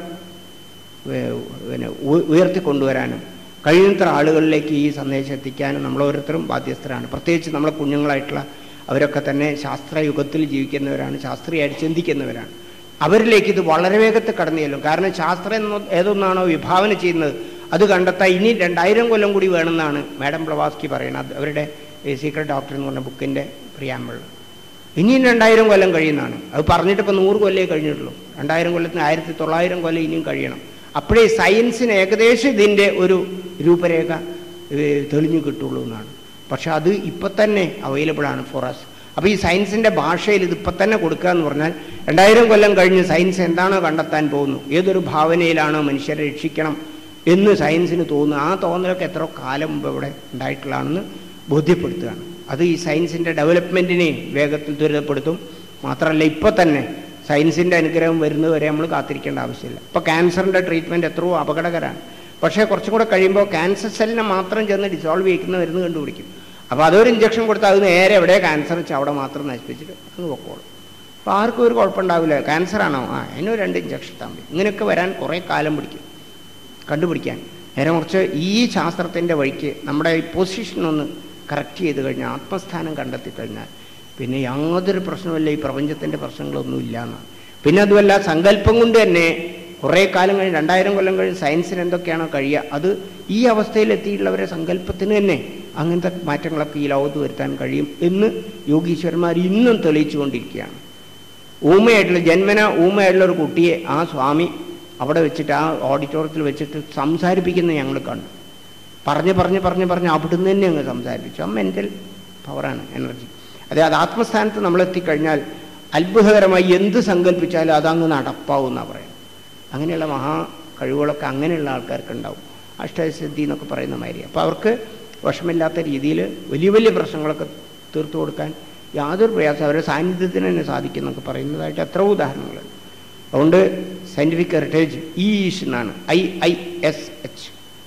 പിന്നെ ഉയർത്തിക്കൊണ്ടുവരാനും കഴിയുന്നത്ര ആളുകളിലേക്ക് ഈ സന്ദേശം എത്തിക്കാനും നമ്മൾ ഓരോരുത്തരും ബാധ്യസ്ഥരാണ് പ്രത്യേകിച്ച് നമ്മളെ കുഞ്ഞുങ്ങളായിട്ടുള്ള അവരൊക്കെ തന്നെ ശാസ്ത്രയുഗത്തിൽ ജീവിക്കുന്നവരാണ് ശാസ്ത്രീയമായിട്ട് ചിന്തിക്കുന്നവരാണ് അവരിലേക്ക് ഇത് വളരെ വേഗത്തിൽ കടന്നു ചെല്ലും കാരണം ശാസ്ത്രം എന്ന് ഏതൊന്നാണോ വിഭാവന ചെയ്യുന്നത് അത് കണ്ടെത്താൻ ഇനി രണ്ടായിരം കൊല്ലം കൂടി വേണമെന്നാണ് മാഡം ബ്ലവാസ്കി പറയുന്നത് അവരുടെ സീക്രട്ട് ഡോക്ടർ എന്ന് പറഞ്ഞ ബുക്കിൻ്റെ പ്രിയാമ്പിൾ ഇനിയും രണ്ടായിരം കൊല്ലം കഴിയുന്നതാണ് അത് പറഞ്ഞിട്ട് ഇപ്പോൾ നൂറ് കൊല്ലമേ കഴിഞ്ഞിട്ടുള്ളൂ രണ്ടായിരം കൊല്ലത്തിന് ആയിരത്തി തൊള്ളായിരം കൊല്ലം ഇനിയും കഴിയണം അപ്പോഴേ സയൻസിന് ഏകദേശം ഇതിൻ്റെ ഒരു രൂപരേഖ തെളിഞ്ഞു കിട്ടുള്ളൂ എന്നാണ് പക്ഷെ അത് ഇപ്പം തന്നെ അവൈലബിൾ ആണ് ഫോർ അസ് അപ്പോൾ ഈ സയൻസിൻ്റെ ഭാഷയിൽ ഇത് ഇപ്പം തന്നെ കൊടുക്കുക എന്ന് പറഞ്ഞാൽ രണ്ടായിരം കൊല്ലം കഴിഞ്ഞ് സയൻസ് എന്താണോ കണ്ടെത്താൻ പോകുന്നു ഏതൊരു ഭാവനയിലാണോ മനുഷ്യരെ രക്ഷിക്കണം എന്ന് സയൻസിന് തോന്നുന്നു ആ തോന്നലൊക്കെ എത്ര കാലം മുമ്പ് ഇവിടെ ഉണ്ടായിട്ടുള്ളതാണെന്ന് ബോധ്യപ്പെടുത്തുകയാണ് അത് ഈ സയൻസിൻ്റെ ഡെവലപ്മെൻറ്റിനെയും വേഗത്തിൽ ത്വരിതപ്പെടുത്തും മാത്രമല്ല ഇപ്പോൾ തന്നെ സയൻസിൻ്റെ അനുഗ്രഹം വരുന്നതുവരെ നമ്മൾ കാത്തിരിക്കേണ്ട ആവശ്യമില്ല ഇപ്പോൾ ക്യാൻസറിൻ്റെ ട്രീറ്റ്മെൻറ്റ് എത്രയോ അപകടകരമാണ് പക്ഷേ കുറച്ചും കൂടെ കഴിയുമ്പോൾ ക്യാൻസർ സെല്ലിനെ മാത്രം ചെന്ന് ഡിസോൾവ് ചെയ്യിക്കുന്ന മരുന്ന് കണ്ടുപിടിക്കും അപ്പോൾ അതൊരു ഇഞ്ചക്ഷൻ കൊടുത്താൽ അത് നേരെ എവിടെ ക്യാൻസർ വെച്ചാൽ അവിടെ മാത്രം നശിപ്പിച്ചിട്ട് അങ്ങ് പൊക്കോളും അപ്പോൾ ആർക്കും ഒരു കുഴപ്പമുണ്ടാവില്ല ക്യാൻസർ ആണോ ആ അതിനൊരു രണ്ട് ഇഞ്ചക്ഷൻ ഇട്ടാൽ മതി ഇങ്ങനെയൊക്കെ വരാൻ കുറേ കാലം പിടിക്കും കണ്ടുപിടിക്കാൻ നേരെ മറിച്ച് ഈ ശാസ്ത്രത്തിൻ്റെ വഴിക്ക് നമ്മുടെ ഈ പൊസിഷൻ ഒന്ന് കറക്റ്റ് ചെയ്ത് കഴിഞ്ഞാൽ ആത്മസ്ഥാനം കണ്ടെത്തി കഴിഞ്ഞാൽ പിന്നെ യാതൊരു പ്രശ്നമില്ല ഈ പ്രപഞ്ചത്തിൻ്റെ പ്രശ്നങ്ങളൊന്നും ഇല്ല എന്നാണ് പിന്നെ അതുമല്ല സങ്കല്പം കൊണ്ട് തന്നെ കുറേ കാലം കഴിഞ്ഞ് രണ്ടായിരം കൊല്ലം കഴിഞ്ഞ് സയൻസിന് എന്തൊക്കെയാണോ കഴിയുക അത് ഈ അവസ്ഥയിലെത്തിയിട്ടുള്ളവരെ സങ്കല്പത്തിന് തന്നെ അങ്ങനത്തെ മാറ്റങ്ങളൊക്കെ ഈ ലോകത്ത് വരുത്താൻ കഴിയും എന്ന് യോഗീശ്വരന്മാർ ഇന്നും തെളിയിച്ചുകൊണ്ടിരിക്കുകയാണ് ഊമയായിട്ടുള്ള ജന്മന ഊമയായിട്ടുള്ള ഒരു കുട്ടിയെ ആ സ്വാമി അവിടെ വെച്ചിട്ട് ആ ഓഡിറ്റോറിയത്തിൽ വെച്ചിട്ട് സംസാരിപ്പിക്കുന്നത് ഞങ്ങൾ കണ്ടു പറഞ്ഞ് പറഞ്ഞ് പറഞ്ഞ് പറഞ്ഞ് അവിടുന്ന് തന്നെ അങ്ങ് സംസാരിപ്പിച്ചു ആ മെൻ്റൽ പവറാണ് എനർജി അതെ അത് ആത്മസ്ഥാനത്ത് നമ്മൾ എത്തിക്കഴിഞ്ഞാൽ അത്ഭുതകരമായി എന്ത് സങ്കല്പിച്ചാലും അതങ്ങ് നടപ്പാവുമെന്നാണ് പറയുന്നത് അങ്ങനെയുള്ള മഹാ കഴിവുകളൊക്കെ അങ്ങനെയുള്ള ആൾക്കാർക്ക് ഉണ്ടാവും അഷ്ടസിദ്ധി എന്നൊക്കെ പറയുന്ന മാതിരി അപ്പോൾ അവർക്ക് വിഷമില്ലാത്ത രീതിയിൽ വലിയ വലിയ പ്രശ്നങ്ങളൊക്കെ തീർത്തു കൊടുക്കാൻ യാതൊരു പ്രയാസം അവരുടെ സാന്നിധ്യത്തിന് തന്നെ സാധിക്കും എന്നൊക്കെ പറയുന്നതായിട്ട് എത്ര ഉദാഹരണങ്ങളുണ്ട് അതുകൊണ്ട് സയൻറ്റിഫിക് ഹെറിറ്റേജ് ഈഷ് എന്നാണ് ഐ ഐ എസ് എച്ച്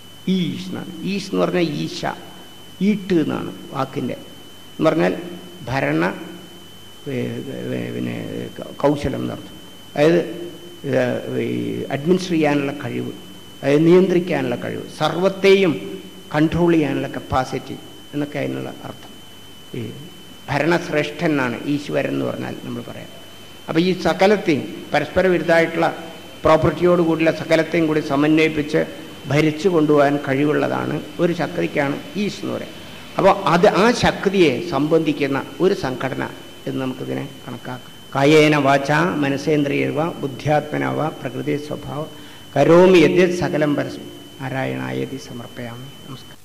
ഈഷ് എന്നാണ് ഈഷ് എന്ന് പറഞ്ഞാൽ ഈശ ഈട്ട് എന്നാണ് വാക്കിൻ്റെ എന്ന് പറഞ്ഞാൽ ഭരണ പിന്നെ കൗശലം എന്നർത്ഥം അതായത് അഡ്മിനിസ്റ്റർ ചെയ്യാനുള്ള കഴിവ് അതായത് നിയന്ത്രിക്കാനുള്ള കഴിവ് സർവത്തെയും കൺട്രോൾ ചെയ്യാനുള്ള കപ്പാസിറ്റി എന്നൊക്കെ അതിനുള്ള അർത്ഥം ഈ ഭരണശ്രേഷ്ഠൻ എന്നാണ് ഈശ്വരൻ എന്ന് പറഞ്ഞാൽ നമ്മൾ പറയാം അപ്പോൾ ഈ സകലത്തെയും പരസ്പര വിരുദ്ധമായിട്ടുള്ള പ്രോപ്പർട്ടിയോട് കൂടിയുള്ള സകലത്തെയും കൂടി സമന്വയിപ്പിച്ച് ഭരിച്ചു കൊണ്ടുപോകാൻ കഴിവുള്ളതാണ് ഒരു ശക്തിക്കാണ് ഈശ് എന്ന് പറയുന്നത് അപ്പോൾ അത് ആ ശക്തിയെ സംബന്ധിക്കുന്ന ഒരു സംഘടന എന്ന് നമുക്കിതിനെ കണക്കാക്കാം കായേന വാച മനസേന്ദ്രിയവ ബുദ്ധ്യാത്മനവ പ്രകൃതി സ്വഭാവ കരോമി യദ്യത് സകലം പരസ്യം നാരായണായതി സമർപ്പയാമി നമസ്കാരം